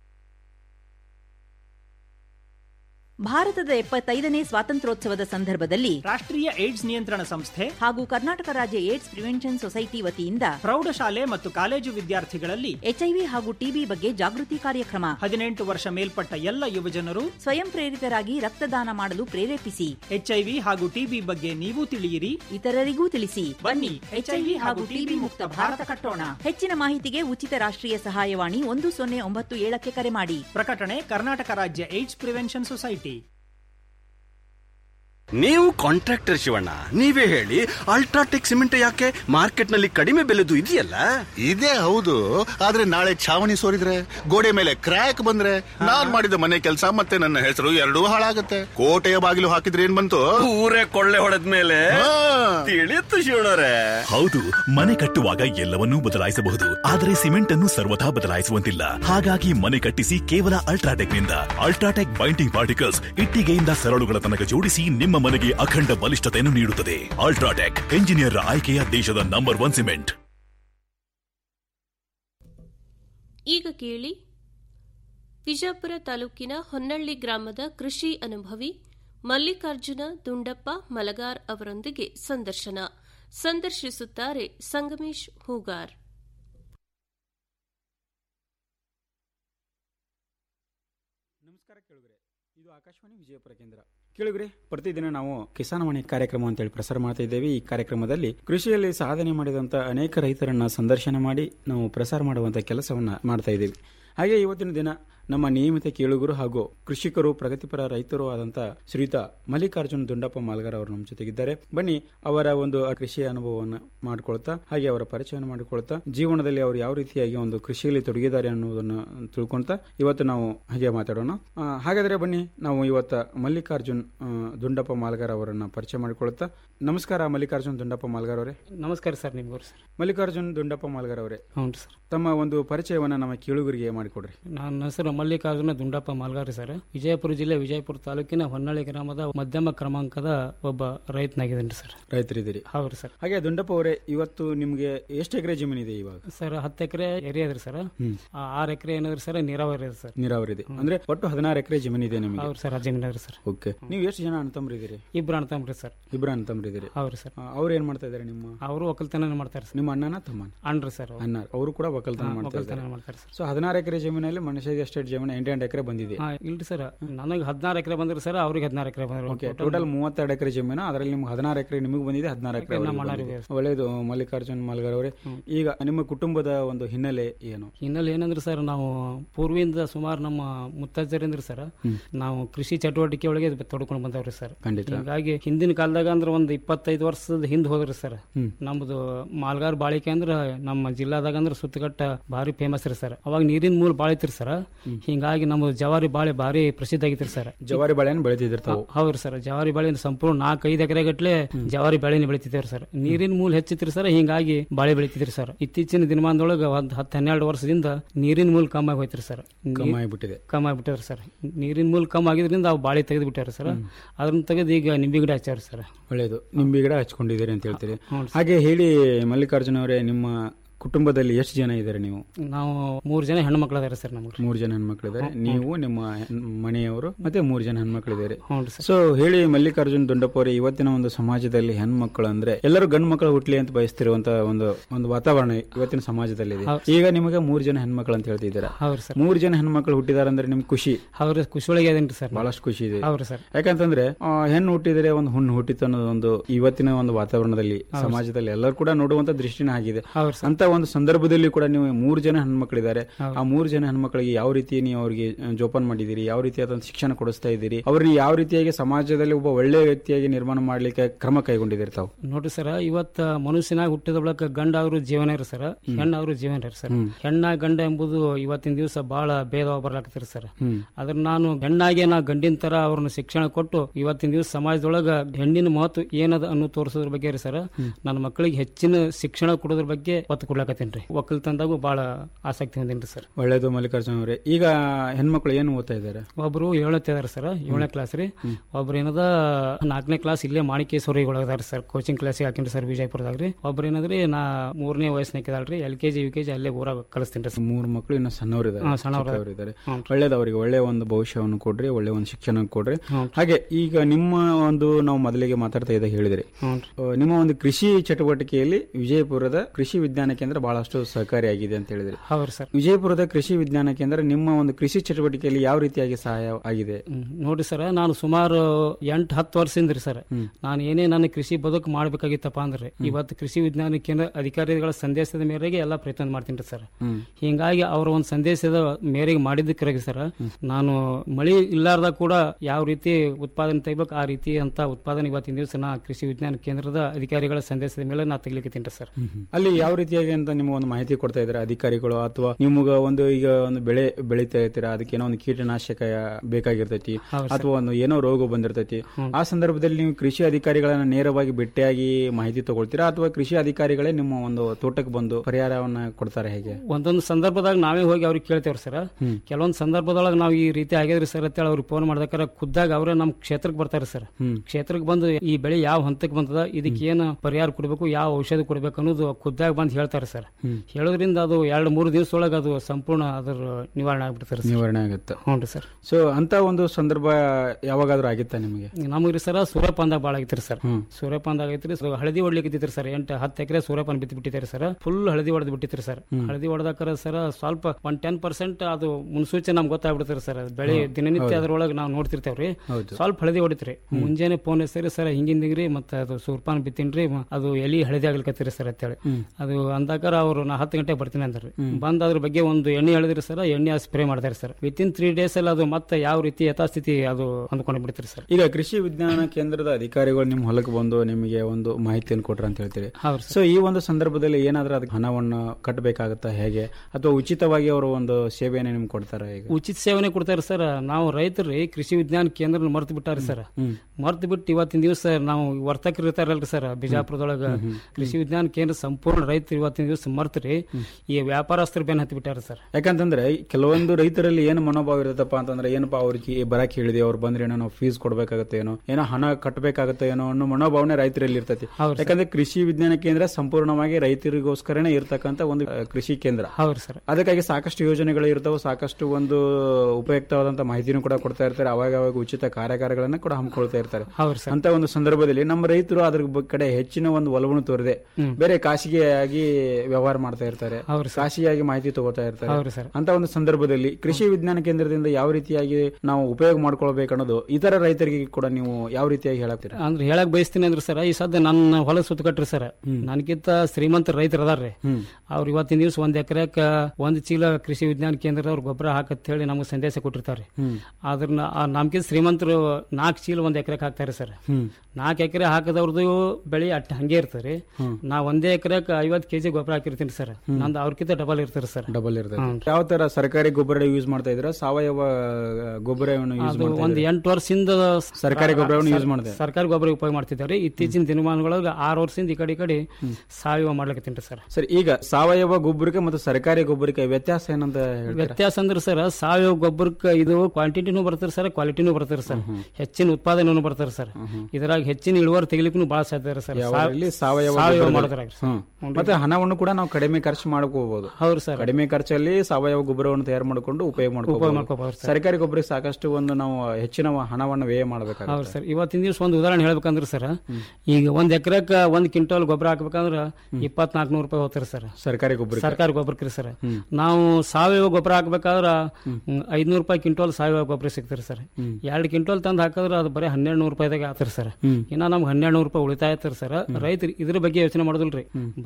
ಭಾರತದ ಎಪ್ಪತ್ತೈದನೇ ಸ್ವಾತಂತ್ರ್ಯೋತ್ಸವದ ಸಂದರ್ಭದಲ್ಲಿ ರಾಷ್ಟ್ರೀಯ ಏಡ್ಸ್ ನಿಯಂತ್ರಣ ಸಂಸ್ಥೆ ಹಾಗೂ ಕರ್ನಾಟಕ ರಾಜ್ಯ ಏಡ್ಸ್ ಪ್ರಿವೆನ್ಷನ್ ಸೊಸೈಟಿ ವತಿಯಿಂದ ಪ್ರೌಢಶಾಲೆ ಮತ್ತು ಕಾಲೇಜು ವಿದ್ಯಾರ್ಥಿಗಳಲ್ಲಿ ಎಚ್ಐವಿ ಹಾಗೂ ಟಿಬಿ ಬಗ್ಗೆ ಜಾಗೃತಿ ಕಾರ್ಯಕ್ರಮ ಹದಿನೆಂಟು ವರ್ಷ ಮೇಲ್ಪಟ್ಟ ಎಲ್ಲ ಯುವಜನರು ಸ್ವಯಂ ಪ್ರೇರಿತರಾಗಿ ರಕ್ತದಾನ ಮಾಡಲು ಪ್ರೇರೇಪಿಸಿ ಎಚ್ಐವಿ ಹಾಗೂ ಟಿಬಿ ಬಗ್ಗೆ ನೀವು ತಿಳಿಯಿರಿ ಇತರರಿಗೂ ತಿಳಿಸಿ ಬನ್ನಿ ಎಚ್ಐವಿ ಹಾಗೂ ಟಿಬಿ ಮುಕ್ತ ಭಾರತ ಕಟ್ಟೋಣ ಹೆಚ್ಚಿನ ಮಾಹಿತಿಗೆ ಉಚಿತ ರಾಷ್ಟ್ರೀಯ ಸಹಾಯವಾಣಿ ಒಂದು ಸೊನ್ನೆ ಒಂಬತ್ತು ಏಳಕ್ಕೆ ಕರೆ ಮಾಡಿ ಪ್ರಕಟಣೆ ಕರ್ನಾಟಕ ರಾಜ್ಯ ಏಡ್ಸ್ ಪ್ರಿವೆನ್ಷನ್ ಸೊಸೈಟಿ ನೀವು ಕಾಂಟ್ರಾಕ್ಟರ್ ಶಿವಣ್ಣ ನೀವೇ ಹೇಳಿ ಅಲ್ಟ್ರಾಟೆಕ್ ಸಿಮೆಂಟ್ ಯಾಕೆ ಮಾರ್ಕೆಟ್ ನಲ್ಲಿ ಕಡಿಮೆ ಬೆಲೆದು ಇದೆಯಲ್ಲ ಇದೇ ಹೌದು ಆದ್ರೆ ನಾಳೆ ಛಾವಣಿ ಸೋರಿದ್ರೆ ಗೋಡೆ ಮೇಲೆ ಕ್ರ್ಯಾಕ್ ಬಂದ್ರೆ ನಾನ್ ಮಾಡಿದ ಮನೆ ಕೆಲಸ ಮತ್ತೆ ನನ್ನ ಹೆಸರು ಎರಡೂ ಹಾಳಾಗತ್ತೆ ಕೋಟೆಯ ಬಾಗಿಲು ಹಾಕಿದ್ರೆ ಏನ್ ಬಂತು ಊರೇ ಕೊಳ್ಳೆ ಹೊಡೆದ ಮೇಲೆ ತಿಳಿಯುತ್ತು ಶಿವಣ್ಣರೇ ಹೌದು ಮನೆ ಕಟ್ಟುವಾಗ ಎಲ್ಲವನ್ನೂ ಬದಲಾಯಿಸಬಹುದು ಆದರೆ ಸಿಮೆಂಟ್ ಅನ್ನು ಸರ್ವಥಾ ಬದಲಾಯಿಸುವಂತಿಲ್ಲ ಹಾಗಾಗಿ ಮನೆ ಕಟ್ಟಿಸಿ ಕೇವಲ ಅಲ್ಟ್ರಾಟೆಕ್ ನಿಂದ ಅಲ್ಟ್ರಾಟೆಕ್ ಬೈಂಡಿಂಗ್ ಪಾರ್ಟಿಕಲ್ಸ್ ಇಟ್ಟಿಗೆಯಿಂದ ಸರಳುಗಳ ತನಕ ಜೋಡಿಸಿ ನಿಮ್ಮ ಮನೆಗೆ ಅಖಂಡ ಬಲಿಷ್ಠತೆಯನ್ನು ನೀಡುತ್ತದೆ ಅಲ್ಟ್ರಾಟೆಕ್ ಎಂಜಿನಿಯರ್ ಆಯ್ಕೆಯ ದೇಶದ ನಂಬರ್ ಒನ್ ಸಿಮೆಂಟ್ ಈಗ ಕೇಳಿ ವಿಜಾಪುರ ತಾಲೂಕಿನ ಹೊನ್ನಳ್ಳಿ ಗ್ರಾಮದ ಕೃಷಿ ಅನುಭವಿ ಮಲ್ಲಿಕಾರ್ಜುನ ದುಂಡಪ್ಪ ಮಲಗಾರ್ ಅವರೊಂದಿಗೆ ಸಂದರ್ಶನ ಸಂದರ್ಶಿಸುತ್ತಾರೆ ಸಂಗಮೇಶ್ ಹೂಗಾರ್ ನಮಸ್ಕಾರ ಕೇಳುಗರೆ ಇದು ಆಕಾಶವಾಣಿ ವಿಜಯಪುರ ಕೇಂದ್ರ ಕೇಳುಗರೆ ಪ್ರತಿದಿನ ನಾವು ಕಿಸಾನವಾಣಿ ಕಾರ್ಯಕ್ರಮ ಅಂತೇಳಿ ಪ್ರಸಾರ ಮಾಡ್ತಾ ಇದ್ದೇವೆ ಈ ಕಾರ್ಯಕ್ರಮದಲ್ಲಿ ಕೃಷಿಯಲ್ಲಿ ಸಾಧನೆ ಮಾಡಿದಂತ ಅನೇಕ ರೈತರನ್ನ ಸಂದರ್ಶನ ಮಾಡಿ ನಾವು ಪ್ರಸಾರ ಮಾಡುವಂತ ಕೆಲಸವನ್ನ ಮಾಡ್ತಾ ಇದ್ದೇವೆ ಹಾಗೆ ಇವತ್ತಿನ ದಿನ ನಮ್ಮ ನಿಯಮಿತ ಕೇಳುಗರು ಹಾಗೂ ಕೃಷಿಕರು ಪ್ರಗತಿಪರ ರೈತರು ಆದಂತ ಶ್ರೀಯುತ ಮಲ್ಲಿಕಾರ್ಜುನ್ ದುಂಡಪ್ಪ ಮಾಲ್ಗಾರ್ ಅವರು ನಮ್ಮ ಜೊತೆಗಿದ್ದಾರೆ ಬನ್ನಿ ಅವರ ಒಂದು ಕೃಷಿಯ ಅನುಭವವನ್ನು ಮಾಡಿಕೊಳ್ತಾ ಹಾಗೆ ಅವರ ಪರಿಚಯವನ್ನು ಮಾಡಿಕೊಳ್ತಾ ಜೀವನದಲ್ಲಿ ಅವರು ಯಾವ ರೀತಿಯಾಗಿ ಒಂದು ಕೃಷಿಯಲ್ಲಿ ತೊಡಗಿದ್ದಾರೆ ಅನ್ನೋದನ್ನ ತಿಳ್ಕೊಂತಾ ಇವತ್ತು ನಾವು ಹಾಗೆ ಮಾತಾಡೋಣ ಆ, ಹಾಗಾದ್ರೆ ಬನ್ನಿ ನಾವು ಇವತ್ತು ಮಲ್ಲಿಕಾರ್ಜುನ್ ಆ, ದುಂಡಪ್ಪ ಮಾಲ್ಗಾರ್ ಅವರನ್ನ ಪರಿಚಯ ಮಾಡಿಕೊಳ್ತಾ ನಮಸ್ಕಾರ ಮಲ್ಲಿಕಾರ್ಜುನ್ ದುಂಡಪ್ಪ ಮಾಲ್ಗಾರ್ ಅವರೇ ನಮಸ್ಕಾರ ಸರ್ ನಿಮ್ಗೂ ಸರ್ ಮಲ್ಲಿಕಾರ್ಜುನ್ ದುಂಡಪ್ಪ ಮಾಲ್ಗಾರ್ ಅವರೇ ಹ್ಞೂ ಸರ್ ತಮ್ಮ ಒಂದು ಪರಿಚಯವನ್ನ ನಮ್ಮ ಕೇಳುಗರಿಗೆ ಮಾಡಿಕೊಡ್ರಿ ನನ್ನ ಹೆಸರು ಮಲ್ಲಿಕಾರ್ಜುನ ದುಂಡಪ್ಪ ಮಾಲ್ಗಾರಿ ಸರ್ ವಿಜಯಪುರ ಜಿಲ್ಲೆ ವಿಜಯಪುರ ತಾಲೂಕಿನ ಹೊನ್ನಳ್ಳಿ ಗ್ರಾಮದ ಮಧ್ಯಮ ಕ್ರಮಾಂಕದ ಒಬ್ಬ ರೈತನಾಗಿದ್ದೇನೆ ಸರ್ ರೈತರಿದ್ದೀರಿ ಹೌದು ಸರ್ ಹಾಗೆ ದುಂಡಪ್ಪ ಅವರೇ ಇವತ್ತು ನಿಮ್ಗೆ ಎಷ್ಟು ಎಕರೆ ಜಮೀನಿದೆ ಇವಾಗ ಸರ್ ಹತ್ತು ಎಕರೆ ಏರಿಯಾ ಅದ್ರಿ ಸರ್ ಆರು ಎಕರೆ ಏನಾದ್ರಿ ಸರ್ ನೀರಾವರಿ ಇದೆ ಸರ್ ನೀರಾವರಿ ಇದೆ ಅಂದ್ರೆ ಒಟ್ಟು ಹದಿನಾರು ಎಕರೆ ಜಮೀನಿದೆ ನಿಮಗೆ ಹೌದು ಸರ್ ಜಮೀನ್ ಅದ್ರಿ ಸರ್ ಓಕೆ ನೀವು ಎಷ್ಟು ಜನ ಅಣ್ಣತಮ್ಮರಿದ್ದೀರಿ ಇಬ್ರು ಅಣ್ತಂಬ್ರಿ ಸರ್ ಇಬ್ರು ಅಣ್ಣತಮ್ಮರಿದ್ದೀರಿ ಹೌದು ಸರ್ ಅವ್ರು ಏನ್ ಮಾಡ್ತಾ ಇದಾರೆ ನಿಮ್ಮ ಅವರು ಒಕ್ಕಲ್ತನ ಮಾಡ್ತಾರೆ ಸರ್ ನಿಮ್ಮ ಅಣ್ಣನ ತಮ್ಮನ ಅಣ್ರಿ ಸರ್ ಅಣ್ಣ ಅವರು ಕೂಡ ಒಕ್ಕಲ್ತನ ಹಾ, ಮಾಡ್ತಾ ಒಕ್ಕಲ್ತನ ಇದ್ದಾರೆ ಮಾಡ್ತಾರೆ ಸರ್. ಸೊ ಹದಿನಾರು ಎಕರೆ ಜಮೀನಲ್ಲಿ ಮನುಷ್ಯಗೆ ಎಷ್ಟೆಷ್ಟು ಜಮೀನು ಎಂಟೆಂಟು ಎಕರೆ ಬಂದಿದೆ ಹಾ, ಇಲ್ರಿ ಸರ್ ನನಗೆ ಹದಿನಾರು ಎಕರೆ ಬಂದ್ರಿ ಸರ್ ಅವ್ರಿಗೆ ಹದಿನಾರು ಎಕರೆ ಬಂದ್ರು ಓಕೆ ಟೋಟಲ್ ಮೂವತ್ತೆರಡು ಎಕರೆ ಜಮೀನು ಅದರಲ್ಲಿ ನಿಮ್ಗೆ ಹದಿನಾರು ಎಕರೆ ನಿಮಗೆ ಬಂದಿದೆ ಹದಿನಾರು ಎಕರೆ ನಮ್ಮ ಅವ್ರಿಗೆ ಅಣ್ಣರಿಗೆ ಬಂದಿದೆ. ಒಳ್ಳೆಯದು ಮಲ್ಲಿಕಾರ್ಜುನ್ ಮಲ್ಗಾರ್ ಅವರೇ ಈಗ ನಿಮ್ಮ ಕುಟುಂಬದ ಒಂದು ಹಿನ್ನೆಲೆ ಏನು ಹಿನ್ನೆಲೆ ಏನಂದ್ರೆ ಸರ್ ನಾವು ಪೂರ್ವಿಯಿಂದ ಸುಮಾರು ನಮ್ಮ ಮುತ್ತಜ್ಜರಿಂದ ಸರ್ ನಾವು ಕೃಷಿ ಚಟುವಟಿಕೆ ಒಳಗೆ ತೊಡ್ಕೊಂಡು ಬಂದವ್ರಿ ಸರ್ ಖಂಡಿತ. ಹೀಗಾಗಿ ಹಿಂದಿನ ಕಾಲದಾಗ ಅಂದ್ರೆ ಒಂದು ಇಪ್ಪತ್ತೈದು ವರ್ಷದ ಹಿಂದೆ ಹೋದ್ರಿ ಸರ್ ಹ್ಮ್. ನಮ್ದು ಮಾಲ್ಗಾರ್ ಬಾಳಿಕೆ ಅಂದ್ರೆ ನಮ್ಮ ಜಿಲ್ಲಾದಾಗ ಅಂದ್ರೆ ಸುತ್ತಕಟ್ಟ ಭಾರಿ ಫೇಮಸ್ ರೀ ಸರ್ ಅವಾಗ ನೀರಿನ ಮೂಲ ಬಾಳ ಐತ್ರಿ ಸರ್ ಹಿಂಗಾಗಿ ನಮ್ಮ ಜವಾರಿ ಬಾಳೆ ಭಾರಿ ಪ್ರಸಿದ್ಧ ಆಗೈತ್ರಿ ಸರ್ ಜವಾರಿ ಬಾಳೆಯನ್ನು ಬೆಳೆದಿದ್ದಿರ್ತಾವೆ ಹೌದ್ರಿ ಸರ್ ಜವಾರಿ ಬಾಳೆ ಸಂಪೂರ್ಣ ನಾಲ್ಕೈದು ಎಕರೆ ಗಟ್ಲೆ ಜವಾರಿ ಬೆಳೆನ ಬೆಳಿತಿದ್ದೇವ್ರಿ ಸರ್ ನೀರಿನ ಮೂಲ ಹೆಚ್ಚಿತ್ರಿ ಸರ್ ಹಿಂಗಾಗಿ ಬಾಳೆ ಬೆಳಿತಿದ್ರಿ ಸರ್ ಇತ್ತೀಚಿನ ದಿನಮಾನದೊಳಗೆ ಒಂದ್ ಹತ್ತು ಹನ್ನೆರಡು ವರ್ಷದಿಂದ ನೀರಿನ ಮೂಲ ಕಮ್ಮಿ ಆಗಿ ಹೋಯ್ತ್ರಿ ಸರ್ ನೀರ್- ಕಮ್ಮಿ ಆಗ್ಬಿಟ್ಟಿದೆ. ಕಮ್ಮಿ ಆಗ್ಬಿಟ್ಟಿದ್ರಿ ಸರ್ ನೀರಿನ ಮೂಲ ಕಮ್ಮಿ ಆಗಿದ್ರಿಂದ ಅವು ಬಾಳೆ ತೆಗೆದು ಬಿಟ್ಟಾರ ಸರ್ ಅದನ್ನ ತೆಗೆದು ಈಗ ನಿಂಬೆ ಗಿಡ ಹಚ್ಚಾರ ಸರ್ ಒಳ್ಳೆಯದು ನಿಂಬೆ ಗಿಡ ಹಚ್ಕೊಂಡಿದ್ದೀರಿ ಅಂತ ಹೇಳ್ತೀರಿ ಹಾಗೆ ಹೇಳಿ ಮಲ್ಲಿಕಾರ್ಜುನ ಅವರೇ ನಿಮ್ಮ ಕುಟುಂಬದಲ್ಲಿ ಎಷ್ಟು ಜನ ಇದ್ದಾರೆ ನೀವು ನಾವು ಮೂರು ಜನ ಹೆಣ್ಮಕ್ಳು ಅದಾರ ಸರ್ ನಮ್ಗೆ ಮೂರು ಜನ ಹೆಣ್ಮಕ್ಳಿದ್ದಾರೆ ನೀವು ನಿಮ್ಮ ಹೆಣ್- ಮನೆಯವರು ಮತ್ತೆ ಮೂರು ಜನ ಹೆಣ್ಮಕ್ಳಿದ್ದಾರೆ ಹ್ಞೂ ಸರ್ ಸೊ ಹೇಳಿ ಮಲ್ಲಿಕಾರ್ಜುನ್ ದುಂಡಪ್ಪ ಅವರೇ ಇವತ್ತಿನ ಒಂದು ಸಮಾಜದಲ್ಲಿ ಹೆಣ್ಮಕ್ಳು ಅಂದ್ರೆ ಎಲ್ಲರೂ ಗಂಡು ಮಕ್ಕಳು ಹುಟ್ಲಿ ಅಂತ ಬಯಸ್ತಿರುವಂತ ಒಂದು ಒಂದು ವಾತಾವರಣ ಇವತ್ತಿನ ಸಮಾಜದಲ್ಲಿ ಇದೆ ಈಗ ನಿಮಗೆ ಮೂರು ಜನ ಹೆಣ್ಮಕ್ಳು ಅಂತ ಹೇಳ್ತಿದ್ದೀರಾ ಹೌದು ಸರ್ ಮೂರು ಜನ ಹೆಣ್ಮಕ್ಳು ಹುಟ್ಟಿದಾರೆ ಅಂದ್ರೆ ನಿಮ್ಗೆ ಖುಷಿ ಅವ್ರ ಖುಷಿ ಒಳಗೆ ಅದೇನ್ರಿ ಸರ್ ಬಹಳಷ್ಟು ಖುಷಿ ಇದೆ ಹೌದು ಸರ್ ಯಾಕಂತಂದ್ರೆ ಆ, ಹೆಣ್ಣು ಹುಟ್ಟಿದರೆ ಒಂದು ಹುಣ್ಣು ಹುಟ್ಟಿತು ಅನ್ನೋದು ಒಂದು ಇವತ್ತಿನ ಒಂದು ವಾತಾವರಣದಲ್ಲಿ ಹೌದು. ಸಮಾಜದಲ್ಲಿ ಎಲ್ಲರೂ ಕೂಡ ನೋಡುವಂತ ದೃಷ್ಟಿನ ಆಗಿದೆ ಹೌದು ಅಂತ ಒಂದು ಸಂದರ್ಭದಲ್ಲಿ ಕೂಡ ನೀವು ಮೂರು ಜನ ಹೆಣ್ಮಕ್ಳಿದ್ದಾರೆ ಆ ಮೂರು ಜನ ಹೆಣ್ಮಕ್ಳಿಗೆ ಯಾವ ರೀತಿ ನೀವು ಅವರಿಗೆ ಜೋಪಾನ ಮಾಡಿದ್ದೀರಿ ಯಾವ ರೀತಿಯಾದಂತಹ ಶಿಕ್ಷಣ ಕೊಡಿಸ್ತಾ ಇದ್ದೀರಿ ಅವ್ರನ್ನ ಯಾವ ರೀತಿಯಾಗಿ ಸಮಾಜದಲ್ಲಿ ಒಬ್ಬ ಒಳ್ಳೆ ವ್ಯಕ್ತಿಯಾಗಿ ನಿರ್ಮಾಣ ಮಾಡ್ಲಿಕ್ಕೆ ಕ್ರಮ ಕೈಗೊಂಡಿದ್ದೀರಿ ತಾವು ನೋಡ್ರಿ ಸರ್ ಇವತ್ತ ಮನುಷ್ಯನಾಗ ಹುಟ್ಟಿದ ಬಳಿಕ ಗಂಡ ಅವರು ಜೀವನ ಇರ ಸರ್ ಹೆಣ್ಣಾದ್ರು ಜೀವನ ಇರ ಸರ್ ಹೆಣ್ಣ ಗಂಡ ಎಂಬುದು ಇವತ್ತಿನ ದಿವಸ ಬಹಳ ಭೇದ ಬರ್ಲಾಕತ್ತೀರಿ ಸರ್ ಹ್ಮ್. ಅದ್ರ ನಾನು ಹೆಣ್ಣಾಗಿ ನಾ ಗಂಡಿನ ತರ ಅವ್ರನ್ನ ಶಿಕ್ಷಣ ಕೊಟ್ಟು ಇವತ್ತಿನ ದಿವಸ ಸಮಾಜದೊಳಗ ಹೆಣ್ಣಿನ ಮಹತ್ವ ಏನದ ಅನ್ನೋ ತೋರಿಸೋದ್ರ ಬಗ್ಗೆ ರೀ ಸರ್ ನನ್ನ ಮಕ್ಕಳಿಗೆ ಹೆಚ್ಚಿನ ಶಿಕ್ಷಣ ಕೊಡೋದ್ರ ಬಗ್ಗೆ ಒತ್ತು ಕೊಡ್ಲಾಕತ್ತೀನಿ ರೀ ಒಕ್ಕಲ್ತನದಾಗೂ ಬಹಳ ಆಸಕ್ತಿ ಹೊಂದಿನ್ರಿ ಸರ್ ಒಳ್ಳೇದು ಮಲ್ಲಿಕಾರ್ಜುನ ಅವರೇ ಈಗ ಹೆಣ್ಮಕ್ಳು ಏನು ಓದ್ತಾ ಇದ್ದಾರೆ ಒಬ್ರು ಏಳನೇ ಇದಾರೆ ಸರ್ ಏಳನೇ ಕ್ಲಾಸ್ ರೀ ಒಬ್ರು ಏನದ ನಾಲ್ಕನೇ ಕ್ಲಾಸ್ ಇಲ್ಲೇ ಮಾಣಿಕೇಶ್ವರಿ ಒಳಗದಾರ ಸರ್ ಕೋಚಿಂಗ್ ಕ್ಲಾಸಿಗೆ ಹಾಕಿನ್ರಿ ಸರ್ ವಿಜಯಪುರದಾಗ ರೀ ಒಬ್ರು ಏನದ್ರಿ ನಾ ಮೂರನೇ ವಯಸ್ಸಿನಾಕಿದಾಳ್ರಿ L K G U K G ಅಲ್ಲೇ ಊರಾಗ ಕಳಿಸ್ತೀನಿ ರೀ ಮೂರು ಮಕ್ಕಳು ಇನ್ನು ಸಣ್ಣವರಿದ್ದಾರೆ ಹಾ, ಸಣ್ಣವ್ರು ಇದ್ದಾರೆ. ಚಿಕ್ಕವರಿದ್ದಾರೆ. ಹ್ಞೂ. ಒಳ್ಳೇದು ಅವರಿಗೆ ಒಳ್ಳೆ ಒಂದು ಭವಿಷ್ಯವನ್ನು ಕೊಡ್ರಿ ಒಳ್ಳೆ ಒಂದು ಶಿಕ್ಷಣ ಕೊಡ್ರಿ ಹ್ಞೂ. ಹಾಗೆ ಈಗ ನಿಮ್ಮ ಒಂದು ನಾವು ಮೊದಲಿಗೆ ಮಾತಾಡ್ತಾ ಇದ್ದ ಹೇಳಿದ್ರಿ ಹ್ಞೂ. ಆ, ನಿಮ್ಮ ಒಂದು ಕೃಷಿ ಚಟುವಟಿಕೆಯಲ್ಲಿ ವಿಜಯಪುರದ ಕೃಷಿ ವಿಜ್ಞಾನ ಕೇಂದ್ರ ಬಹಳಷ್ಟು ಸಹಕಾರಿಯಾಗಿದೆ ಅಂತ ಹೇಳಿದ್ರಿ ಹೌದು ಸರ್ ವಿಜಯಪುರದ ಕೃಷಿ ವಿಜ್ಞಾನ ಕೇಂದ್ರ ನಿಮ್ಮ ಒಂದು ಕೃಷಿ ಚಟುವಟಿಕೆಯಲ್ಲಿ ಯಾವ ರೀತಿಯಾಗಿ ಸಹಾಯ ಆಗಿದೆ ಹ್ಮ್. ನೋಡ್ರಿ ಸರ್ ನಾನು ಸುಮಾರು ಎಂಟು ಹತ್ತು ವರ್ಷದಿಂದ ರೀ ಸರ್ ನಾನು ಏನೇ ನನ್ನ ಕೃಷಿ ಬದುಕು ಮಾಡ್ಬೇಕಾಗಿತ್ತಪ್ಪ ಅಂದ್ರೆ ಇವತ್ತು ಕೃಷಿ ವಿಜ್ಞಾನ ಕೇಂದ್ರ ಅಧಿಕಾರಿಗಳ ಸಂದೇಶದ ಮೇರೆಗೆ ಎಲ್ಲ ಪ್ರಯತ್ನ ಮಾಡ್ತೀನಿ ರೀ ಸರ್ ಹ್ಮ್. ಹಿಂಗಾಗಿ ಅವರ ಒಂದು ಸಂದೇಶದ ಮೇರೆಗೆ ಮಾಡಿದ್ದಕ್ಕಾಗಿ ಸರ್ ನಾನು ಮಳಿ ಇಲ್ಲಾರ್ದಾಗ ಕೂಡ ಯಾವ ರೀತಿ ಉತ್ಪಾದನೆ ತೆಗಿಬೇಕು ಆ ರೀತಿ ಅಂತ ಉತ್ಪಾದನೆ ಇವತ್ತಿನ ದಿವಸ ನಾ ಕೃಷಿ ವಿಜ್ಞಾನ ಕೇಂದ್ರದ ಅಧಿಕಾರಿಗಳ ಸಂದೇಶದ ಮೇಲೆ ನಾ ತೆಗಿಲಿಕ್ಕೆ ಸರ್ ಅಲ್ಲಿ ಯಾವ ರೀತಿಯಾಗಿ ಅಂತ ನಿಮ್ಗೆ ಒಂದು ಮಾಹಿತಿ ಕೊಡ್ತಾ ಇದ್ದಾರೆ ಅಧಿಕಾರಿಗಳು ಅಥವಾ ನಿಮ್ಗ ಒಂದು ಈಗ ಒಂದು ಬೆಳೆ ಬೆಳೀತಾ ಇರ್ತೀರಾ ಅದಕ್ಕೆ ಏನೋ ಒಂದು ಕೀಟನಾಶಕ ಬೇಕಾಗಿರ್ತೈತಿ ಹೌದು ಸರ್. ಅಥವಾ ಒಂದು ಏನೋ ರೋಗ ಬಂದಿರ್ತೈತಿ ಆ ಸಂದರ್ಭದಲ್ಲಿ ನೀವು ಕೃಷಿ ಅಧಿಕಾರಿಗಳನ್ನ ನೇರವಾಗಿ ಭೇಟಿಯಾಗಿ ಮಾಹಿತಿ ತಗೊಳ್ತೀರಾ ಅಥವಾ ಕೃಷಿ ಅಧಿಕಾರಿಗಳೇ ನಿಮ್ಮ ಒಂದು ತೋಟಕ್ಕೆ ಬಂದು ಪರಿಹಾರವನ್ನ ಕೊಡ್ತಾರೆ ಹೇಗೆ ಒಂದೊಂದು ಸಂದರ್ಭದಾಗ ನಾವೇ ಹೋಗಿ ಅವ್ರಿಗೆ ಕೇಳ್ತೇವ್ರಿ ಸರ್ ಹ್ಮ್. ಕೆಲವೊಂದು ಸಂದರ್ಭದೊಳಗೆ ನಾವು ಈ ರೀತಿ ಆಗ್ಯದ್ರಿ ಸರ್ ಅಂತೇಳಿ ಅವ್ರಿಗೆ ಫೋನ್ ಮಾಡ್ದಕ್ಕಾರ ಖುದ್ದಾಗ ಅವರೇ ನಮ್ಮ ಕ್ಷೇತ್ರಕ್ಕೆ ಬರ್ತಾರೆ ಸರ್ ಹ್ಮ್. ಕ್ಷೇತ್ರಕ್ಕೆ ಬಂದು ಈ ಬೆಳೆ ಯಾವ ಹಂತಕ್ಕೆ ಬಂದದ ಇದಕ್ಕೆ ಏನು ಪರಿಹಾರ ಕೊಡಬೇಕು ಯಾವ ಔಷಧ ಕೊಡಬೇಕು ಅನ್ನೋದು ಖುದ್ದಾಗ ಬಂದು ಹೇಳ್ತಾರೆ ಸರ್ ಹ್ಮ್. ಹೇಳೋದ್ರಿಂದ ಅದು ಎರಡು ಮೂರು ದಿವಸದೊಳಗೆ ಅದು ಸಂಪೂರ್ಣ ಅದರ ನಿವಾರಣೆ ಆಗ್ಬಿಡ್ತಾರೆ ಸರ್ ನಿವಾರಣೆ ಆಗುತ್ತೆ ಹ್ಞೂ ರೀ ಸರ್ ಸೊ ಅಂತ ಒಂದು ಸಂದರ್ಭ ಯಾವಾಗಾದ್ರೂ ಆಗಿತ್ತಾ ನಿಮಗೆ ನಮಗೆ ಸರ್ ಸೂರ್ಯಪಾನದಾಗ ಭಾಳ ಆಗೈತ್ರಿ ಸರ್ ಹ್ಮ್. ಸೂರ್ಯಪಾನದಾಗ ಐತ್ರಿ ಸೊ ಹಳದಿ ಹೊಡ್ಲಿಕ್ಕೆ ಸರ್ ಎಂಟು ಹತ್ತು ಎಕರೆ ಸೂರ್ಯಪಾನ ಬಿತ್ತು ಬಿಟ್ಟಿದ್ದಾರೆ ಸರ್ ಫುಲ್ ಹಳದಿ ಹೊಡೆದು ಬಿಟ್ಟಿತ್ರಿ ಸರ್ ಹ್ಮ್. ಹಳದಿ ಹೊಡೆದಾಕರ ಸರ್ ಸ್ವಲ್ಪ ಒಂದ್ ಟೆನ್ ಪರ್ಸೆಂಟ್ ಅದು ಮುನ್ಸೂಚನೆ ನಮ್ಗೆ ಗೊತ್ತಾಗ್ಬಿಡ್ತಾರೆ ಸರ್ ಅದು ಬೆಳೆ ಹೌದು. ದಿನನಿತ್ಯ ಹೌದು. ಅದ್ರೊಳಗೆ ನಾವು ನೋಡ್ತಿರ್ತೇವ್ರಿ ಹೌದು. ಸ್ವಲ್ಪ ಹಳದಿ ಹೊಡಿತ್ರಿ ಮುಂಜಾನೆ ಫೋನ್ ಹೆಸರಿ ಸರ್ ಹಿಂಗಿಂದಿಗ್ರಿ ಮತ್ತೆ ಅದು ಸೂರ್ಪಾನ ಬಿತ್ತಿನ್ರಿ ಮ- ಅದು ಎಲಿ ಹಳದಿ ಆಗ್ಲಿಕತ್ತೀರಿ ಸರ್ ಅಂತೇಳಿ ಹ್ಮ್. ಅದು ಅಂದಾಕಾರ ಅವರು ನಾ ಹತ್ತು ಗಂಟೆ ಬರ್ತೀನಿ ಅಂದ್ರಿ ಹ್ಮ್. ಬಂದ್ ಅದ್ರ ಬಗ್ಗೆ ಒಂದು ಎಣ್ಣೆ ಹೇಳಿದ್ರಿ ಸರ್ ಎಣ್ಣೆ ಸ್ಪ್ರೇ ಮಾಡ್ತಾರೆ sir within three days ಅಲ್ಲಿ ಅದು ಮತ್ತೆ ಯಾವ ರೀತಿ ಯಥಾಸ್ಥಿತಿ ಅದು ಹೊಂದ್ಕೊಂಡು ಬಿಡ್ತೀರಿ ಸರ್ ಈಗ ಕೃಷಿ ವಿಜ್ಞಾನ ಕೇಂದ್ರದ ಅಧಿಕಾರಿಗಳು ನಿಮ್ಮ ಹೊಲಕ್ಕೆ ಬಂದು ನಿಮಗೆ ಒಂದು ಮಾಹಿತಿಯನ್ನು ಕೊಟ್ರ ಅಂತ ಹೇಳ್ತೀರಿ ಹೌದು ಸೊ ಈ ಒಂದು ಸಂದರ್ಭದಲ್ಲಿ ಏನಾದ್ರೂ ಅದಕ್ಕೆ ಹಣವನ್ನು ಕಟ್ಟಬೇಕಾಗುತ್ತಾ ಹೇಗೆ ಅಥವಾ ಉಚಿತವಾಗಿ ಅವರು ಒಂದು ಸೇವೆಯನ್ನು ನಿಮ್ಗೆ ಕೊಡ್ತಾರ ಈಗ ಉಚಿತ ಸೇವನೆ ಕೊಡ್ತಾರೆ ಸರ್ ನಾವು ರೈತರು ಕೃಷಿ ವಿಜ್ಞಾನ ಕೇಂದ್ರ ಮರ್ತು ಬಿಟ್ಟಾರ ಸರ್ ಹ್ಮ್. ಮರ್ತು ಬಿಟ್ಟು ಇವತ್ತಿನ ದಿವಸ ನಾವು ವರ್ತಕರು ಇರ್ತಾರಲ್ರಿ ಸರ್ ಬಿಜಾಪುರದೊಳಗ ಕೃಷಿ ವಿಜ್ಞಾನ ಕೇಂದ್ರ ಸಂಪೂರ್ಣ ರೈತರು ಇವತ್ತಿನ ದಿವಸ ಮರ್ತ್ರಿ ಈ ವ್ಯಾಪಾರಸ್ಥರು ಬೆನ್ ಹತ್ತಿ ಬಿಟ್ಟಾರ ಸರ್ ಯಾಕಂತಂದ್ರೆ ಕೆಲವೊಂದು ರೈತರಲ್ಲಿ ಏನು ಮನೋಭಾವ ಇರುತ್ತಪ್ಪ ಅಂತಂದ್ರೆ ಏನಪ್ಪಾ ಅವ್ರಿಗೆ ಬರಕ್ ಹೇಳಿದೆ ಅವ್ರು ಬಂದ್ರೆ ಏನೋ ನಾವು ಫೀಸ್ ಕೊಡ್ಬೇಕಾಗತ್ತೆ ಏನೋ ಏನೋ ಹಣ ಕಟ್ಟಬೇಕಾಗತ್ತೆ ಏನೋ ಅನ್ನೋ ಮನೋಭಾವನೆ ರೈತರಲ್ಲಿ ಇರ್ತೈತಿ ಹೌದು ಸರ್. ಯಾಕಂದ್ರೆ ಕೃಷಿ ವಿಜ್ಞಾನ ಕೇಂದ್ರ ಸಂಪೂರ್ಣವಾಗಿ ರೈತರಿಗೋಸ್ಕರನೇ ಇರ್ತಕ್ಕಂತ ಒಂದು ಆ, ಕೃಷಿ ಕೇಂದ್ರ ಹೌದು ಸರ್ ಅದಕ್ಕಾಗಿ ಸಾಕಷ್ಟು ಯೋಜನೆಗಳು ಇರ್ತಾವೆ ಸಾಕಷ್ಟು ಒಂದು ಉಪಯುಕ್ತವಾದಂತ ಮಾಹಿತಿನೂ ಕೂಡ ಕೊಡ್ತಾ ಇರ್ತಾರೆ ಅವಾಗ ಅವಾಗ ಉಚಿತ ಕಾರ್ಯಾಗಾರಗಳನ್ನ ಕೂಡ ಹಮ್ಮಿಕೊಳ್ತಾ ಇರ್ತಾರೆ ಹೌದು ಸರ್ ಅಂತ ಒಂದು ಸಂದರ್ಭದಲ್ಲಿ ನಮ್ಮ ರೈತರು ಅದ್ರ ಬ- ಕಡೆ ಹೆಚ್ಚಿನ ಒಂದು ಒಲವನ್ನು ತೋರದೆ ಹ್ಮ್. ಬೇರೆ ಖಾಸಗಿಯಾಗಿ ವ್ಯವಹಾರ ಮಾಡ್ತಾ ಇರ್ತಾರೆ ಹೌದು ಸರ್. ಖಾಸಗಿಯಾಗಿ ಮಾಹಿತಿ ತಗೋತಾ ಇರ್ತಾರೆ ಹೌದು ಸರ್. ಅಂತ ಒಂದು ಸಂದರ್ಭದಲ್ಲಿ ಕೃಷಿ ವಿಜ್ಞಾನ ಕೇಂದ್ರದಿಂದ ಯಾವ ರೀತಿಯಾಗಿ ನಾವು ಉಪಯೋಗ ಮಾಡ್ಕೊಳ್ಬೇಕು ಅನ್ನೋದು ಇತರ ರೈತರಿಗೆ ಕೂಡ ನೀವು ಯಾವ ರೀತಿಯಾಗಿ ಹೇಳಾಕ್ತೀರಾ ಅಂದ್ರೆ ಹೇಳಕ್ ಬಯಸ್ತೀನಿ ಅಂದ್ರೆ ಸರ್ ಈ ಸದ್ಯ ನನ್ನ ಹೊಲ ಸುತ್ತಕಟ್ರಿ ಸರ್ ನನಗಿಂತ ಶ್ರೀಮಂತ ರೈತರು ಅದಾರ್ರಿ ಹ್ಮ್. ಅವ್ರು ಇವತ್ತಿನ ದಿವಸ ಒಂದ್ ಎಕರೆಕ ಒಂದ್ ಚೀಲ ಕೃಷಿ ವಿಜ್ಞಾನ ಕೇಂದ್ರದವ್ರು ಗೊಬ್ಬರ ಹಾಕತ್ ಹೇಳಿ ನಮಗೆ ಸಂದೇಶ ಕೊಟ್ಟಿರ್ತಾರೆ ಹ್ಮ್. ಅದ್ರನ್ನ ನಮ್ಗಿಂತ ಶ್ರೀಮಂತರು ನಾಲ್ಕು ಚೀಲ ಒಂದ್ ಎಕರೆಕ್ ಹಾಕ್ತಾರೆ ಸರ್ ಹ್ಮ್. ನಾಲ್ಕು ಎಕರೆ ಹಾಕದವ್ರದ್ದು ಬೆಳೆ ಅಟ್ ಹಂಗೆ ಇರ್ತದೆ ಹ್ಮ್. ನಾ ಒಂದೇ ಎಕರೆಕ್ ಐವತ್ತು ಕೆಜಿ ಗೊಬ್ಬರ ಹಾಕಿರ್ತೀನಿ ಸರ್ ನಂದು ಅವ್ರಕ್ಕಿಂತ ಡಬಲ್ ಇರ್ತಾರೆ ಸರ್ ಡಬಲ್ ಇರ್ತದೆ ಹ್ಮ್. ಯಾವ ತರ ಸರ್ಕಾರಿ ಗೊಬ್ಬರ ಯೂಸ್ ಮಾಡ್ತಾ ಇದ್ರ ಸಾವಯವ ಆ, ಗೊಬ್ಬರವನ್ನು ಯೂಸ್ ಅದು ಮಾಡ್ತಾ ಒಂದ್ ಇದ್ದೀರಾ? ಎಂಟು ವರ್ಷದಿಂದ ಸರ್ಕಾರಿ ಗೊಬ್ಬರವನ್ನು ಯೂಸ್ ಸರ್- ಮಾಡಿದೆ ಸರ್ಕಾರಿ ಗೊಬ್ಬರ ಉಪಯೋಗ ಮಾಡ್ತಿದ್ದೇವ್ರಿ ಇತ್ತೀಚಿನ ದಿನಮಾನಗಳೊಳಗೆ ಆರು ವರ್ಷದಿಂದ ಈ ಕಡೆ ಈ ಕಡೆ ಸಾವಯವ ಮಾಡ್ಲಿಕತ್ತೀನಿ ಸರ್ ಸರಿ ಈಗ ಸಾವಯವ ಗೊಬ್ಬರಕ್ಕೆ ಮತ್ತು ಸರ್ಕಾರಿ ಗೊಬ್ಬರಕ್ಕೆ ವ್ಯತ್ಯಾಸ ಏನಂತ ಹೇಳ್ತೀರಾ ವ್ಯತ್ಯಾಸ ಅಂದ್ರೆ ಸರ್ ಸಾವಯವ ಗೊಬ್ಬರಕ್ಕೆ ಇದು ಕ್ವಾಂಟಿಟಿನೂ ಬರ್ತಾರೆ ಸರ್ ಕ್ವಾಲಿಟಿನೂ ಬರ್ತಾರೆ ಸರ್ ಹೆಚ್ಚಿನ ಉತ್ಪಾದನೆನೂ ಬರ್ತಾರೆ ಸರ್ ಇದ್ರಾಗ ಹೆಚ್ಚಿನ ಇಳುವರಿ ತೆಗಿಲಿಕ್ಕೂ ಬಹಳ ಸಾಧ್ಯ ಇದೆ ಸರ್ ಯಾವಾಗಲಿ ಸಾವಯವ ಸಾವಯವ ಗೊಬ್ಬರದಲ್ಲಿ- ಮಾಡೋದ್ರಾಗ ಸರ್. ಹ್ಮ್. ಹ್ಞೂ. ಮತ್ತೆ ಹಣವನ್ನು ಕೂಡ ನಾವು ಕಡಿಮೆ ಖರ್ಚು ಮಾಡ್ಕೋಬಹುದು ಹೌದು ಸರ್ ಕಡಿಮೆ ಖರ್ಚಲ್ಲಿ ಸಾವಯವ ಗೊಬ್ಬರವನ್ನು ತಯಾರು ಮಾಡಿಕೊಂಡು ಉಪಯೋಗ ಉಪಯೋಗ ಮಾಡ್ಕೋಬಹುದು ಮಾಡ್ಕೋಬಹುದು ಸರ್. ಸರ್ಕಾರಿ ಗೊಬ್ಬರಕ್ಕೆ ಸಾಕಷ್ಟು ಒಂದು ನಾವು ಹೆಚ್ಚಿನ ಹಣವನ್ನು ವ್ಯಯ ಹೌದು ಮಾಡಬೇಕಾಗುತ್ತೆ ಸರ್ ಇವತ್ತಿನ ದಿವಸ ಒಂದು ಉದಾಹರಣೆ ಹೇಳ್ಬೇಕಂದ್ರೆ ಸರ್ ಈಗ ಒಂದ್ ಎಕರೆಕ ಒಂದ್ ಕ್ವಿಂಟಲ್ ಗೊಬ್ಬರ ಹಾಕ್ಬೇಕಂದ್ರ ಇಪ್ಪತ್ನಾಲ್ಕು ನೂರು ರೂಪಾಯಿ ಹೋಗ್ತಾರೆ ಸರ್ ಸರ್ಕಾರಿ ಗೊಬ್ಬರ ಸರ್ಕಾರಿ ಗೊಬ್ಬರಕ್ಕೆ ಸರ್ ನಾವು ಸಾವಯವ ಗೊಬ್ಬರ ಹಾಕ್ಬೇಕಾದ್ರ ಐದ್ನೂರು ರೂಪಾಯಿ ಕ್ವಿಂಟಲ್ ಸಾವಯವ ಗೊಬ್ಬರ ಸಿಗ್ತಾರೆ ಸರ್ ಎರಡು ಕ್ವಿಂಟಲ್ ತಂದು ಹಾಕಿದ್ರೆ ಅದು ಬರೀ ಹನ್ನೆರಡು ನೂರು ರೂಪಾಯಿದಾಗ ಆತರ ಸರ್ ಹ್ಮ್. ಇನ್ನ ನಮ್ಗೆ ಹನ್ನೆರಡು ನೂರು ರೂಪಾಯಿ ಉಳಿತಾಯ ಆಯ್ತಾರ ಸರ್ ರೈತರು ಇದ್ರ ಬಗ್ಗೆ ಯೋಚನೆ ಮಾಡೋದಿಲ್ರಿ ಬರೀ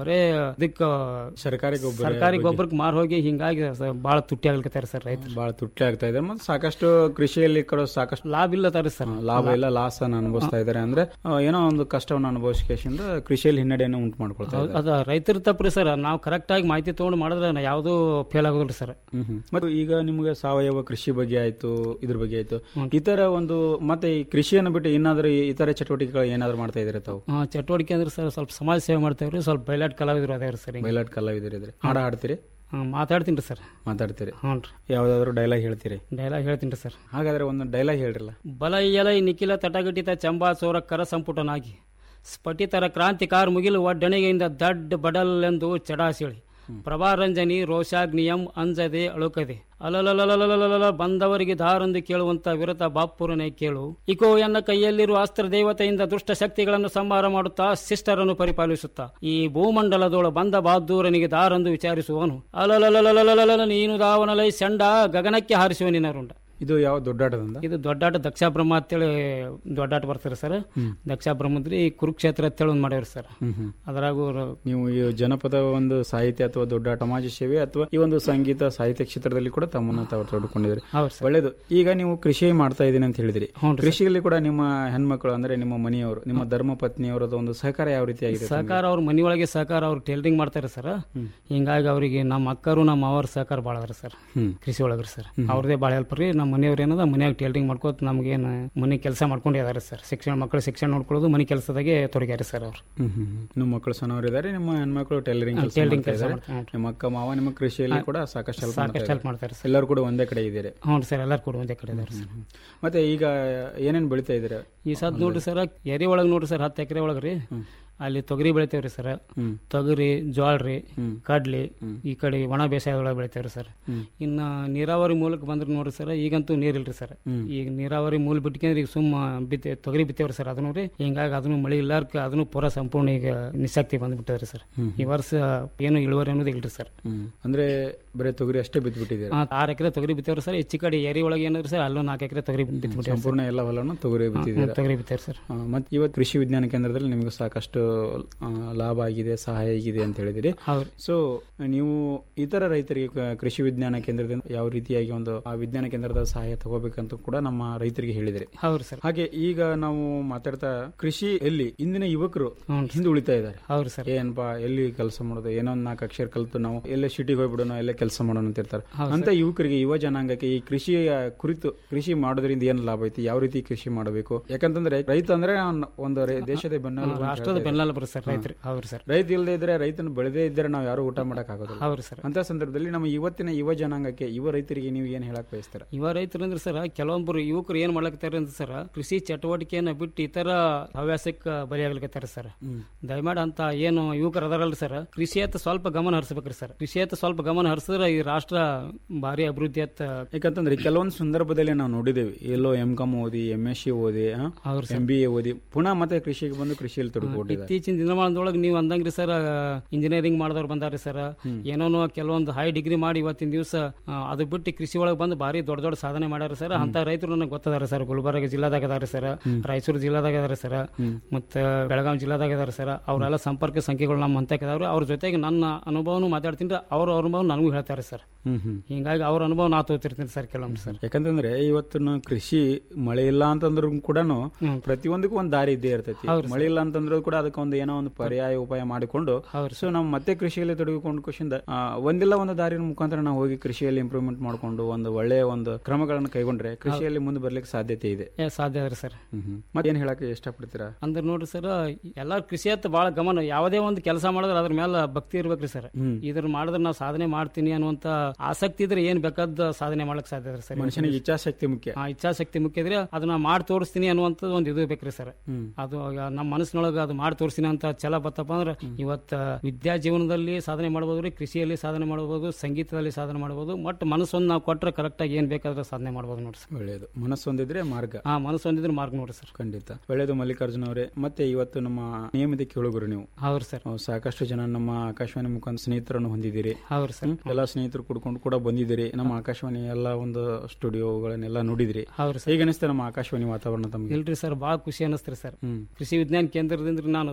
ಬರೇ ಇದಕ್ಕ ಸರ್ಕಾರಿ ಗೊಬ್ಬರ ಸರ್ಕಾರಿ ಬಗ್ಗೆ. ಗೊಬ್ಬರಕ್ಕೆ ಮಾರ್ ಹೋಗಿ ಹಿಂಗಾಗಿ ಸ- ಬಾಳ ತುಟ್ಟಿ ಆಗ್ಲಿಕತ್ತಾರೆ ಸರ್ ರೈತರು ಬಹಳ ತುಟ್ಟಿ ಆಗ್ತಾ ಇದೆ ಮತ್ತೆ ಸಾಕಷ್ಟು ಕೃಷಿಯಲ್ಲಿ ಕೂಡ ಸಾಕಷ್ಟು ಲಾಭ ಇಲ್ಲ ತಾರೆ ಸರ್ ಲಾಭ ಇಲ್ಲ ಲಾಸ್ ಅನ್ನು ಅನುಭವಿಸ್ತಾ ಇದ್ದಾರೆ ಅಂದ್ರೆ ಆ, ಏನೋ ಒಂದು ಕಷ್ಟವನ್ನು ಅನುಭವಿಸಿಕೆಯಿಂದ ಕೃಷಿಯಲ್ಲಿ ಹಿನ್ನಡೆಯನ್ನು ಉಂಟು ಮಾಡ್ಕೊಳ್ತಾ ಹೌದ್- ಇದ್ದಾರೆ ಅದ ರೈತರ ತಪ್ಪ್ರಿ ಸರ್ ನಾವು ಕರೆಕ್ಟ್ ಆಗಿ ಮಾಹಿತಿ ತಗೊಂಡು ಮಾಡಿದ್ರೆ ನಾ ಯಾವ್ದು ಫೇಲ್ ಆಗೋದಿಲ್ಲ ಸರ್ ಹ್ಮ್ ಹ್ಮ್. ಮತ್ತು ಈಗ ನಿಮ್ಗೆ ಸಾವಯವ ಕೃಷಿ ಬಗ್ಗೆ ಆಯ್ತು ಇದ್ರ ಬಗ್ಗೆ ಆಯ್ತು ಇತರ ಒಂದು ಮತ್ತೆ ಈ ಕೃಷಿಯನ್ನು ಬಿಟ್ಟು ಇನ್ನಾದ್ರೂ ಇತರ ಚಟುವಟಿಕೆಗಳು ಏನಾದ್ರು ಮಾಡ್ತಾ ಇದ್ರೆ ತಾವು ಆ, ಚಟುವಟಿಕೆ ಅಂದ್ರೆ ಸರ್ ಸ್ವಲ್ಪ ಸಮಾಜ ಸೇವೆ ಮಾಡ್ತೇವ್ರಿ ಸ್ವಲ್ಪ ಬಯಲಾಟ್ ಕಲಾವಿದರು ಅದೇವ್ರಿ ಸರ್ ಹಿಂಗೆ. ಬಯಲಾಟ್ ಕಲಾವಿದರಿದ್ರೆ ಹಾಡ ಹಾಡ್ತೀರಿ ಆ, ಮಾತಾಡ್ತೀನಿ ಸರ್ ಮಾತಾಡ್ತೀರಿ ಹ್ಞೂ ರೀ ಯಾವ್ದಾದ್ರು ಡೈಲಾಗ್ ಹೇಳ್ತೀರಿ ಡೈಲಾಗ್ ಹೇಳ್ತೀನಿ ರೀ ಸರ್ ಹಾಗಾದ್ರೆ ಒಂದು ಡೈಲಾಗ್ ಹೇಳ್ರಲ್ಲ ಬಲ ಎಲೈ ನಿಖಿಲ ತಟಗಟಿತ ಚಂಬಾ ಚೋರ ಕರ ಸಂಪುಟನಾಗಿ ಸ್ಫಟಿತರ ಕ್ರಾಂತಿಕಾರ ಮುಗಿಲು ಒಡ್ಡಣೆಗೆಯಿಂದ ದಡ್ಡ ಬಡಲ್ ಎಂದು ಚಡಾಸಿಳಿ ಪ್ರಭಾರಂಜನಿ ರೋಷಾಗ್ನಿಯಂ ಅಂಜದೆ ಅಳುಕದೆ ಅಲಲಲಲಲಲಲ ಬಂದವರಿಗೆ ದಾರಂದು ಕೇಳುವಂತ ವಿರತ ಬಾಪುರನೆ ಕೇಳು ಇಕೋ ಎನ್ನ ಕೈಯಲ್ಲಿರುವ ಅಸ್ತ್ರ ದೇವತೆಯಿಂದ ದುಷ್ಟ ಶಕ್ತಿಗಳನ್ನು ಸಂಹಾರ ಮಾಡುತ್ತಾ ಶಿಷ್ಟರನ್ನು ಪರಿಪಾಲಿಸುತ್ತಾ ಈ ಭೂಮಂಡಲದೊಳ ಬಂದ ಬಹಾದೂರನಿಗೆ ದಾರಂದು ವಿಚಾರಿಸುವನು ಅಲಲಲಲಲಲಲ ನೀನು ದಾವನಲೈ ಸೆಂಡ ಗಗನಕ್ಕೆ ಹಾರಿಸುವ ನಿನ್ನರುಂಡ ಇದು ಯಾವ ದೊಡ್ಡಾಟದಿಂದ ಇದು ದೊಡ್ಡಾಟ ದಕ್ಷ ಬ್ರಹ್ಮ ಅಂತೇಳಿ ದೊಡ್ಡಾಟ ಬರ್ತಾರೆ ಸರ್ ದಕ್ಷ ಬ್ರಹ್ಮದ್ರಿ ಕುರುಕ್ಷೇತ್ರ ಅಂತೇಳಿ ಒಂದು ಮಾಡ್ಯಾವ್ರಿ ಸರ್ ಹ್ಮ್ ಹ್ಮ್. ಅದ್ರಾಗೂ ನೀವು ಈ ಜನಪದ ಒಂದು ಸಾಹಿತ್ಯ ಅಥವಾ ದೊಡ್ಡ ಸಮಾಜ ಸೇವೆ ಅಥವಾ ಈ ಒಂದು ಸಂಗೀತ ಸಾಹಿತ್ಯ ಕ್ಷೇತ್ರದಲ್ಲಿ ಕೂಡ ತಮ್ಮನ್ನ ತಾವು ತೊಡಕೊಂಡಿದ್ರಿ ಒಳ್ಳೇದು ಈಗ ನೀವು ಕೃಷಿ ಮಾಡ್ತಾ ಇದ್ದೀನಿ ಅಂತ ಹೇಳಿದ್ರಿ ಕೃಷಿಯಲ್ಲಿ ಕೂಡ ನಿಮ್ಮ ಹೆಣ್ಮಕ್ಳು ಅಂದ್ರೆ ನಿಮ್ಮ ಮನೆಯವರು ನಿಮ್ಮ ಧರ್ಮ ಪತ್ನಿಯವರದ ಒಂದು ಸಹಕಾರ ಯಾವ ರೀತಿಯಾಗಿದೆ ತಮಗೆ? ಸಹಕಾರ ಅವ್ರ ಮನೆಯೊಳಗೆ ಸಹಕಾರ ಅವ್ರು ಟೇಲರಿಂಗ್ ಮಾಡ್ತಾರೆ ಸರ್ ಹಿಂಗಾಗಿ ಅವರಿಗೆ ನಮ್ಮ ಅಕ್ಕರು ನಮ್ಮ ಅವ್ರ ಸಹಕಾರ ಭಾಳ ಅದ್ರಿ ಸರ್ ಹ್ಮ್. ಕೃಷಿ ಒಳಗ್ರಿ ಸರ್ ಅವ್ರದೇ ಭಾಳ ಹೆಲ್ಪ್ ರೀ ನಮ್ಮ ಮನೆಯವ್ರು ಏನದ ಮನ್ಯಾಗ ಟೇಲರಿಂಗ್ ಮಾಡ್ಕೋತ ನಮ್ಗೇನು ಮನೆ ಕೆಲಸ ಮಾಡ್ಕೊಂಡೇ ಇದಾರೆ ಸರ್ ಶಿಕ್ಷಣ ಮಕ್ಕಳು ಶಿಕ್ಷಣ ನೋಡ್ಕೊಳ್ಳೋದು ಮನೆ ಕೆಲಸದಾಗೆ ತೊಡಗ್ಯಾರ ಸರ್ ಅವ್ರು ಹ್ಮ್ ಹ್ಮ್ ಹ್ಮ್. ನಿಮ್ಮ ಮಕ್ಕಳು ಸಣ್ಣವರು ಇದ್ದಾರೆ ನಿಮ್ಮ ಹೆಣ್ಮಕ್ಳು ಟೈಲರಿಂಗ್ ಹಾ, ಕೆಲಸ tailoring ಮಾಡ್ತಾ ಕೆಲ್ಸ ಇದ್ದಾರೆ. ಮಾಡ್ತಾರೆ, ಹೌದು. ನಿಮ್ಮ ಅಕ್ಕ ಮಾವ ನಿಮ್ಮ ಕೃಷಿಯಲ್ಲಿ ಹಾ, ಕೂಡ ಸಾಕಷ್ಟು ಹೆಲ್ಪ್ ಸಾಕಷ್ಟು help ಮಾಡ್ತಾರೆ ಸರ್. ಎಲ್ಲರೂ ಕೂಡ ಒಂದೇ ಕಡೆ ಇದ್ದೀರಿ ಹ್ಞೂ ಸರ್ ಎಲ್ಲರೂ ಕೂಡ ಒಂದೇ ಕಡೆ ಇದಾರೆ ಸರ್ ಮತ್ತೆ ಈಗ ಏನೇನ್ ಬೆಳಿತಾ ಇದ್ದೀರಾ ಈ ಸದ್ ನೋಡ್ರಿ ಸರ್ ಎರೆ ಒಳಗೆ ನೋಡ್ರಿ ಸರ್ ಹತ್ತು ಎಕರೆ ಒಳಗೆ ರೀ ಅಲ್ಲಿ ತೊಗರಿ ಬೆಳಿತೇವ್ರಿ ಸರ್ ತೊಗರಿ ಜೋಳ ರೀ ಕಡ್ಲಿ ಈ ಕಡೆ ಒಣ ಬೇಸಾಯದೊಳಗೆ ಬೆಳಿತೇವ್ರಿ ಸರ್ ಇನ್ನ ನೀರಾವರಿ ಮೂಲಕ ಬಂದ್ರೆ ನೋಡ್ರಿ ಸರ್ ಈಗಂತೂ ನೀರಿಲ್ರಿ ಸರ್ ಈಗ ನೀರಾವರಿ ಮೂಲ ಬಿಟ್ಕೊಂಡ್ರೆ ಈಗ ಸುಮ್ಮ ಬಿತ್ತೆ ತೊಗರಿ ಬಿತ್ತೇವ್ರಿ ಸರ್ ಅದನ್ನು ರೀ ಹಿಂಗಾಗಿ ಅದನ್ನು ಮಳೆ ಇಲ್ಲಾರ್ಕ ಅದನ್ನು ಪೂರ ಸಂಪೂರ್ಣ ಈಗ ನಿಶಕ್ತಿ ಬಂದ್ಬಿಟ್ಟದ್ರಿ ಸರ್ ಈ ವರ್ಷ ಏನು ಇಳುವರಿ ಅನ್ನೋದು ಇಲ್ರಿ ಸರ್ ಹ್ಮ್. ಅಂದ್ರೆ ಬರೀ ತೊಗರಿ ಅಷ್ಟೇ ಬಿತ್ಬಿಟ್ಟಿದ್ದೀರಾ ಆ, ಆರು ಎಕರೆ ತೊಗರಿ ಬಿತ್ತೇವ್ರಿ ಸರ್ ಹೆಚ್ಚು ಕಡೆ ಎರಿ ಒಳಗೆ ಏನಾದ್ರಿ ಸರ್ ಅಲ್ಲೂ ನಾಲ್ಕು ಎಕರೆ ತೊಗರಿ ಬಿತ್ಬಿಟ್ಟೇವ್ರಿ ಸರ್. ಸಂಪೂರ್ಣ ಎಲ್ಲ ಹೊಲವನ್ನು ತೊಗರಿ ಬಿತ್ತಿದ್ದೀರಾ ತೊಗರಿ ಬಿತ್ತೇವ್ರಿ ಸರ್ ಆ, ಮತ್ತೆ ಇವತ್ತು ಕೃಷಿ ವಿಜ್ಞಾನ ಕೇಂದ್ರದಲ್ಲಿ ನಿಮಗೆ ಸಾಕಷ್ಟು ಆ, ಲಾಭ ಆಗಿದೆ ಸಹಾಯ ಆಗಿದೆ ಅಂತ ಹೇಳಿದಿರಿ ಸೊ ನೀವು ಇತರ ರೈತರಿಗೆ ಕ- ಕೃಷಿ ವಿಜ್ಞಾನ ಕೇಂದ್ರದಿಂದ ಯಾವ ರೀತಿಯಾಗಿ ಒಂದು ಆ ವಿಜ್ಞಾನ ಕೇಂದ್ರದ ಸಹಾಯ ತಗೋಬೇಕಂತ ಕೂಡ ನಮ್ಮ ರೈತರಿಗೆ ಹೇಳಿದಿರಿ ಹೌದು ಸರ್ ಹಾಗೆ ಈಗ ನಾವು ಮಾತಾಡ್ತಾ ಕೃಷಿ ಎಲ್ಲಿ ಇಂದಿನ ಯುವಕರು ಹಿಂದೆ ಉಳಿತಾ ಇದ್ದಾರೆ ಹೌದು ಸರ್ ಏನಪ್ಪಾ ಎಲ್ಲಿ ಕೆಲಸ ಮಾಡೋದು ಏನೋ ಒಂದ್ ನಾಲ್ಕು ಅಕ್ಷರ ಕಲ್ತು ನಾವು ಎಲ್ಲೇ ಸಿಟಿಗೆ ಹೋಗ್ಬಿಡೋಣ ಎಲ್ಲೇ ಕೆಲಸ ಮಾಡೋಣ ಅಂತ ಇರ್ತಾರೆ ಹೌದು ಅಂತ ಯುವಕರಿಗೆ ಯುವ ಜನಾಂಗಕ್ಕೆ ಈ ಕೃಷಿಯ ಕುರಿತು ಕೃಷಿ ಮಾಡೋದ್ರಿಂದ ಏನ್ ಲಾಭ ಐತಿ ಯಾವ ರೀತಿ ಕೃಷಿ ಮಾಡಬೇಕು ಯಾಕಂತಂದ್ರೆ ರೈತ ಅಂದ್ರೆ ಅವ್ನ್ ಒಂದು ರೈ- ದೇಶದ ಬೆನ್ನೆಲುಬು ಅಂತ ರಾಷ್ಟ್ರದ ಹೇಳ್ತಾ ಬೆನ್ನೆಲುಬು ಸರ್ ಹಾ. ರೈತರು ಹೌದು ಸರ್ ರೈತ ಇಲ್ಲದೆ ಇದ್ರೆ ರೈತನ ಬೆಳೆದೇ ಇದ್ರೆ ನಾವು ಯಾರು ಊಟ ಮಾಡಕ್ ಆಗೋದಿಲ್ಲ ಹೌದು ಸರ್ ಅಂತ ಸಂದರ್ಭದಲ್ಲಿ ನಮ್ಮ ಇವತ್ತಿನ ಯುವ ಜನಾಂಗಕ್ಕೆ ಯುವ ರೈತರಿಗೆ ನೀವು ಏನ್ ಹೇಳಕ್ ಬಯಸ್ತೀರ ಯುವ ರೈತರು ಅಂದ್ರೆ ಸರ್ ಕೆಲವೊಬ್ಬರು ಯುವಕರು ಏನ್ ಮಾಡ್ಲಕತ್ತಾರೆ ಅಂದ್ರೆ ಸರ್ ಕೃಷಿ ಚಟುವಟಿಕೆಯನ್ನ ಬಿಟ್ಟು ಇತರ ಹವ್ಯಾಸಕ್ಕೆ ಬಲಿಯಾಗ್ಲಿಕತ್ತಾರೆ ಸರ್ ದಯಮಾಡಿ ಅಂತ ಏನು ಯುವಕರು ಅದಾರಲ್ಲ ಸರ್ ಕೃಷಿ ಅತ್ತ ಸ್ವಲ್ಪ ಗಮನ ಹರಿಸ್ಬೇಕ್ರಿ ಸರ್ ಕೃಷಿ ಅತ್ತ ಸ್ವಲ್ಪ ಗಮನ ಹರಿಸಿದ್ರೆ ಈ ರಾಷ್ಟ್ರ ಭಾರಿ ಅಭಿವೃದ್ಧಿ ಅತ್ತ ಯಾಕಂತಂದ್ರೆ ಕೆಲವೊಂದು ಸಂದರ್ಭದಲ್ಲಿ ನಾವು ನೋಡಿದ್ದೇವೆ ಎಲ್ಲೋ ಎಂ ಕಾಮ್ ಓದಿ ಎಂ ಎಸ್ ಸಿ ಓದಿ ಎಂ ಬಿ ಎ ಓದಿ ಪುನಃ ಮತ್ತೆ ಕೃಷಿಗೆ ಬಂದು ಕೃಷಿಯಲ್ಲಿ ತೊಡಗಿಕೊಂಡಿದ್ದಾರೆ ಇತ್ತೀಚಿನ ದಿನಮಾನದೊಳಗೆ ನೀವು ಅಂದಂಗ್ರಿ ಸರ್ ಇಂಜಿನಿಯರಿಂಗ್ ಮಾಡಿದವ್ರು ಬಂದಾರಿ ಸರ್ ಏನೋ ಕೆಲವೊಂದು ಹೈ ಡಿಗ್ರಿ ಮಾಡಿ ಇವತ್ತಿನ ದಿವಸ ಅದು ಬಿಟ್ಟು ಕೃಷಿ ಒಳಗೆ ಬಂದು ಭಾರಿ ದೊಡ್ಡ ದೊಡ್ಡ ಸಾಧನೆ ಮಾಡ್ಯಾರ ಸರ್ ಅಂತ ರೈತರು ನನಗೆ ಗೊತ್ತದಾರ ಸರ್ ಗುಲ್ಬರ್ಗ ಜಿಲ್ಲಾದಾಗ ಅದಾರ ಸರ್ ರಾಯಚೂರು ಜಿಲ್ಲಾದಾಗ ಅದಾರ ಸರ್ ಮತ್ತೆ ಬೆಳಗಾವಿ ಜಿಲ್ಲಾದಾಗ ಅದಾರ ಸರ್ ಅವರೆಲ್ಲ ಸಂಪರ್ಕ ಸಂಖ್ಯೆಗಳು ನಮ್ಮ ಅಂತ ಅದಾವ್ರಿ ಅವ್ರ ಜೊತೆಗೆ ನನ್ನ ಅನುಭವನು ಮಾತಾಡ್ತೀನಿ ಅವ್ರ ಅನುಭವ ನನಗೂ ಹೇಳ್ತಾರೆ ಸರ್ ಹ್ಮ್ ಹ್ಮ್ ಹಿಂಗಾಗಿ ಅವ್ರ ಅನುಭವ ನಾ ತೋತಿರ್ತೀನಿ ಸರ್ ಕೆಲವೊಮ್ಮೆ ಸರ್ ಯಾಕಂತಂದ್ರೆ ಇವತ್ತಿನ ಕೃಷಿ ಮಳೆ ಇಲ್ಲ ಅಂತಂದ್ರು ಕೂಡ ಪ್ರತಿಯೊಂದಕ್ಕೂ ಒಂದು ದಾರಿ ಇದ್ದೇ ಇರ್ತೈತಿ ಮಳೆ ಇಲ್ಲ ಅಂತಂದ್ರೂ ಕೂಡ ಅದಕ್ಕೆ ಒಂದು ಏನೋ ಒಂದು ಪರ್ಯಾಯ ಉಪಾಯ ಮಾಡಿಕೊಂಡು ಸೊ ನಾವು ಮತ್ತೆ ಕೃಷಿಯಲ್ಲಿ ತೊಡಗಿಕೊಂಡು ಖುಷಿಯಿಂದ ಆ, ಒಂದಿಲ್ಲ ಒಂದು ದಾರಿನ ಮುಖಾಂತರ ನಾವು ಹೋಗಿ ಕೃಷಿಯಲ್ಲಿ ಇಂಪ್ರೂವ್ಮೆಂಟ್ ಮಾಡಿಕೊಂಡು ಒಂದು ಒಳ್ಳೆಯ ಒಂದು ಕ್ರಮಗಳನ್ನು ಕೈಗೊಂಡ್ರೆ ಕೃಷಿಯಲ್ಲಿ ಮುಂದೆ ಬರ್ಲಿಕ್ಕೆ ಸಾಧ್ಯತೆ ಇದೆ ಏ ಸಾಧ್ಯ ಅದ್ರಿ ಸರ್ ಮತ್ತೆ ಏನ್ ಹೇಳಕ್ಕೆ ಇಷ್ಟಪಡ್ತೀರಾ ಅಂದ್ರೆ ನೋಡ್ರಿ ಸರ್ ಎಲ್ಲಾರು ಕೃಷಿ ಹತ್ತ ಬಹಳ ಗಮನ ಯಾವುದೇ ಒಂದು ಕೆಲಸ ಮಾಡಿದ್ರೆ ಅದ್ರ ಮೇಲೆ ಭಕ್ತಿ ಇರ್ಬೇಕ್ರಿ ಸರ್ ಇದ್ರ ಮಾಡಿದ್ರೆ ನಾವು ಸಾಧನೆ ಮಾಡ್ತೀನಿ ಅನ್ನುವಂತ ಆಸಕ್ತಿ ಇದ್ರೆ ಏನ್ ಬೇಕಾದ ಸಾಧನೆ ಮಾಡಕ್ ಸಾಧ್ಯ ಅದ್ರಿ ಸರ್ ಮನುಷ್ಯನಿಗೆ ಇಚ್ಛಾಶಕ್ತಿ ಮುಖ್ಯ ಆ ಇಚ್ಛಾಶಕ್ತಿ ಮುಖ್ಯ ಇದ್ರೆ ಅದನ್ನ ಮಾಡಿ ತೋರಿಸ್ತೀನಿ ಅನ್ನುವಂಥದ್ದು ಒಂದು ಇದು ಬೇಕ್ರಿ ಸರ್ ಅದು ಈಗ ನಮ್ಮ ಮನಸ್ಸಿನೊಳಗೆ ಅದು ಮಾಡಿ ತೋರಿಸ್ತೀನಿ ಅಂತ ಛಲ ಬತ್ತಪ್ಪ ಅಂದ್ರೆ ಇವತ್ತ ವಿದ್ಯಾ ಜೀವನದಲ್ಲಿ ಸಾಧನೆ ಮಾಡಬಹುದು ರೀ ಕೃಷಿಯಲ್ಲಿ ಸಾಧನೆ ಮಾಡಬಹುದು ಸಂಗೀತದಲ್ಲಿ ಸಾಧನೆ ಮಾಡಬಹುದು ಮಟ್ ಮನಸ್ಸೊಂದು ನಾವು ಕೊಟ್ರೆ ಕರೆಕ್ಟ್ ಆಗಿ ಏನ್ ಬೇಕಾದ್ರೆ ಸಾಧನೆ ಮಾಡಬಹುದು ನೋಡ್ರಿ ಸರ್ ಒಳ್ಳೆಯದು ಮನಸ್ಸೊಂದಿದ್ರೆ ಮಾರ್ಗ ಹಾ ಮನಸ್ಸು ಹೊಂದಿದ್ರೆ ಮಾರ್ಗ ನೋಡ್ರಿ ಸರ್ ಖಂಡಿತ ಒಳ್ಳೆಯದು ಮಲ್ಲಿಕಾರ್ಜುನ ಅವರೇ ಮತ್ತೆ ಇವತ್ತು ನಮ್ಮ ನಿಯಮಿತ ಕೇಳುಗರು ನೀವು ಹೌದು ಸರ್ ಸಾಕಷ್ಟು ಜನ ನಮ್ಮ ಆಕಾಶವಾಣಿ ಮುಖಾಂತರ ಸ್ನೇಹಿತರನ್ನು ಹೊಂದಿದ್ದೀರಿ ಹೌದು ಸರ್ ಎಲ್ಲ ಸ್ನೇಹಿತರು ಕುಡ್ಕೊಂಡು ಕೂಡ ಬಂದಿದ್ದೀರಿ ನಮ್ಮ ಆಕಾಶವಾಣಿ ಎಲ್ಲ ಒಂದು ಸ್ಟುಡಿಯೋಗಳನ್ನೆಲ್ಲ ನೋಡಿದ್ರಿ ಹೌದು ಹೇಗೆ ಅನಿಸ್ತಾ ನಮ್ಮ ಆಕಾಶವಾಣಿ ವಾತಾವರಣ ತಮಗೆ ಇಲ್ರಿ ಸರ್ ಭಾಳ ಖುಷಿ ಅನಿಸ್ತ್ರಿ ಸರ್ ಕೃಷಿ ವಿಜ್ಞಾನ ಕೇಂದ್ರದಿಂದ ನಾನು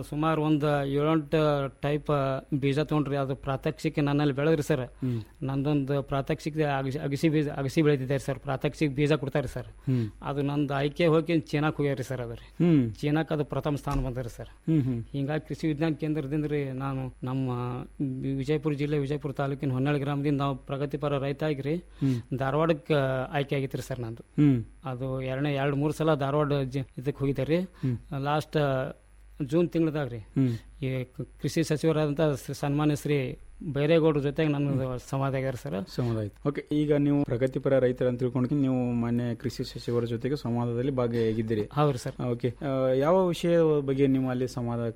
ಸುಮಾರು ಒಂದು ಏಳೆಂಟು ಟೈಪ್ ಬೀಜ ತೊಗೊಂಡ್ರಿ ಅದು ಪ್ರಾತ್ಯಕ್ಷಿಕ ನನ್ನಲ್ಲಿ ಬೆಳೆದ್ರಿ ಸರ್ ನಂದೊಂದು ಪ್ರಾತ್ಯಕ್ಷಿಕ ಅಗಸಿ ಅಗಸಿ ಬೀಜ ಅಗಸಿ ಬೆಳಿತಿದ್ದಾರೆ ಸರ್ ಪ್ರಾತ್ಯಕ್ಷಿಕ ಬೀಜ ಕೊಡ್ತಾರೆ ಸರ್ ಹ್ಮ್. ಅದು ನಂದು ಆಯ್ಕೆ ಹೋಗಿ ಚೀನಾಕ್ ಹೋಗ್ಯಾರಿ ಸರ್ ಅದು ರೀ ಹ್ಮ್. ಚೀನಾಕ್ ಅದು ಪ್ರಥಮ ಸ್ಥಾನ ಬಂದ್ರಿ ಸರ್ ಹ್ಮ್ ಹ್ಮ್ ಹಿಂಗಾಗಿ ಕೃಷಿ ವಿಜ್ಞಾನ ಕೇಂದ್ರದಿಂದ ರೀ ನಾನು ನಮ್ಮ ವಿ- ವಿಜಯಪುರ ಜಿಲ್ಲೆ ವಿಜಯಪುರ ತಾಲೂಕಿನ ಹೊನ್ನಾಳಿ ಗ್ರಾಮದಿಂದ ನಾವು ಪ್ರಗತಿಪರ ರೈತ ಆಗಿರಿ ಹ್ಮ್. ಧಾರವಾಡಕ್ಕೆ ಆಯ್ಕೆ ಆಗಿತ್ರಿ ಸರ್ ನಂದು ಹ್ಮ್. ಅದು ಎರಡನೇ ಎರಡು ಮೂರು ಸಲ ಧಾರವಾಡ ಜ- ಇದಕ್ಕೆ ಹೋಗಿದ್ದೆ ರೀ ಲಾಸ್ಟ್ ಜೂನ್ ತಿಂಗಳದಾಗ ರೀ ಹ್ಮ್. ಈ ಕ- ಕೃಷಿ ಸಚಿವರಾದಂಥ ಶ್ರೀ ಸನ್ಮಾನ್ಯ ಶ್ರೀ ಬೈರೇಗೌಡ್ರ ಜೊತೆಗೆ ನನ್ನ ಸಂವಾದ ಆಗ್ಯಾರ ಸರ್ ಸಂವಾದ ಆಯ್ತು ಓಕೆ ಈಗ ನೀವು ಪ್ರಗತಿಪರ ರೈತರ ಅಂತ ತಿಳ್ಕೊಂಡು ನೀವು ಮಾನ್ಯ ಕೃಷಿ ಸಚಿವರ ಜೊತೆಗೆ ಸಂವಾದದಲ್ಲಿ ಭಾಗಿಯಾಗಿದ್ದೀರಿ ಹೌದು ಸರ್ ಓಕೆ ಯಾವ ವಿಷಯ ಬಗ್ಗೆ ನೀವು ಅಲ್ಲಿ ಸಂವಾದ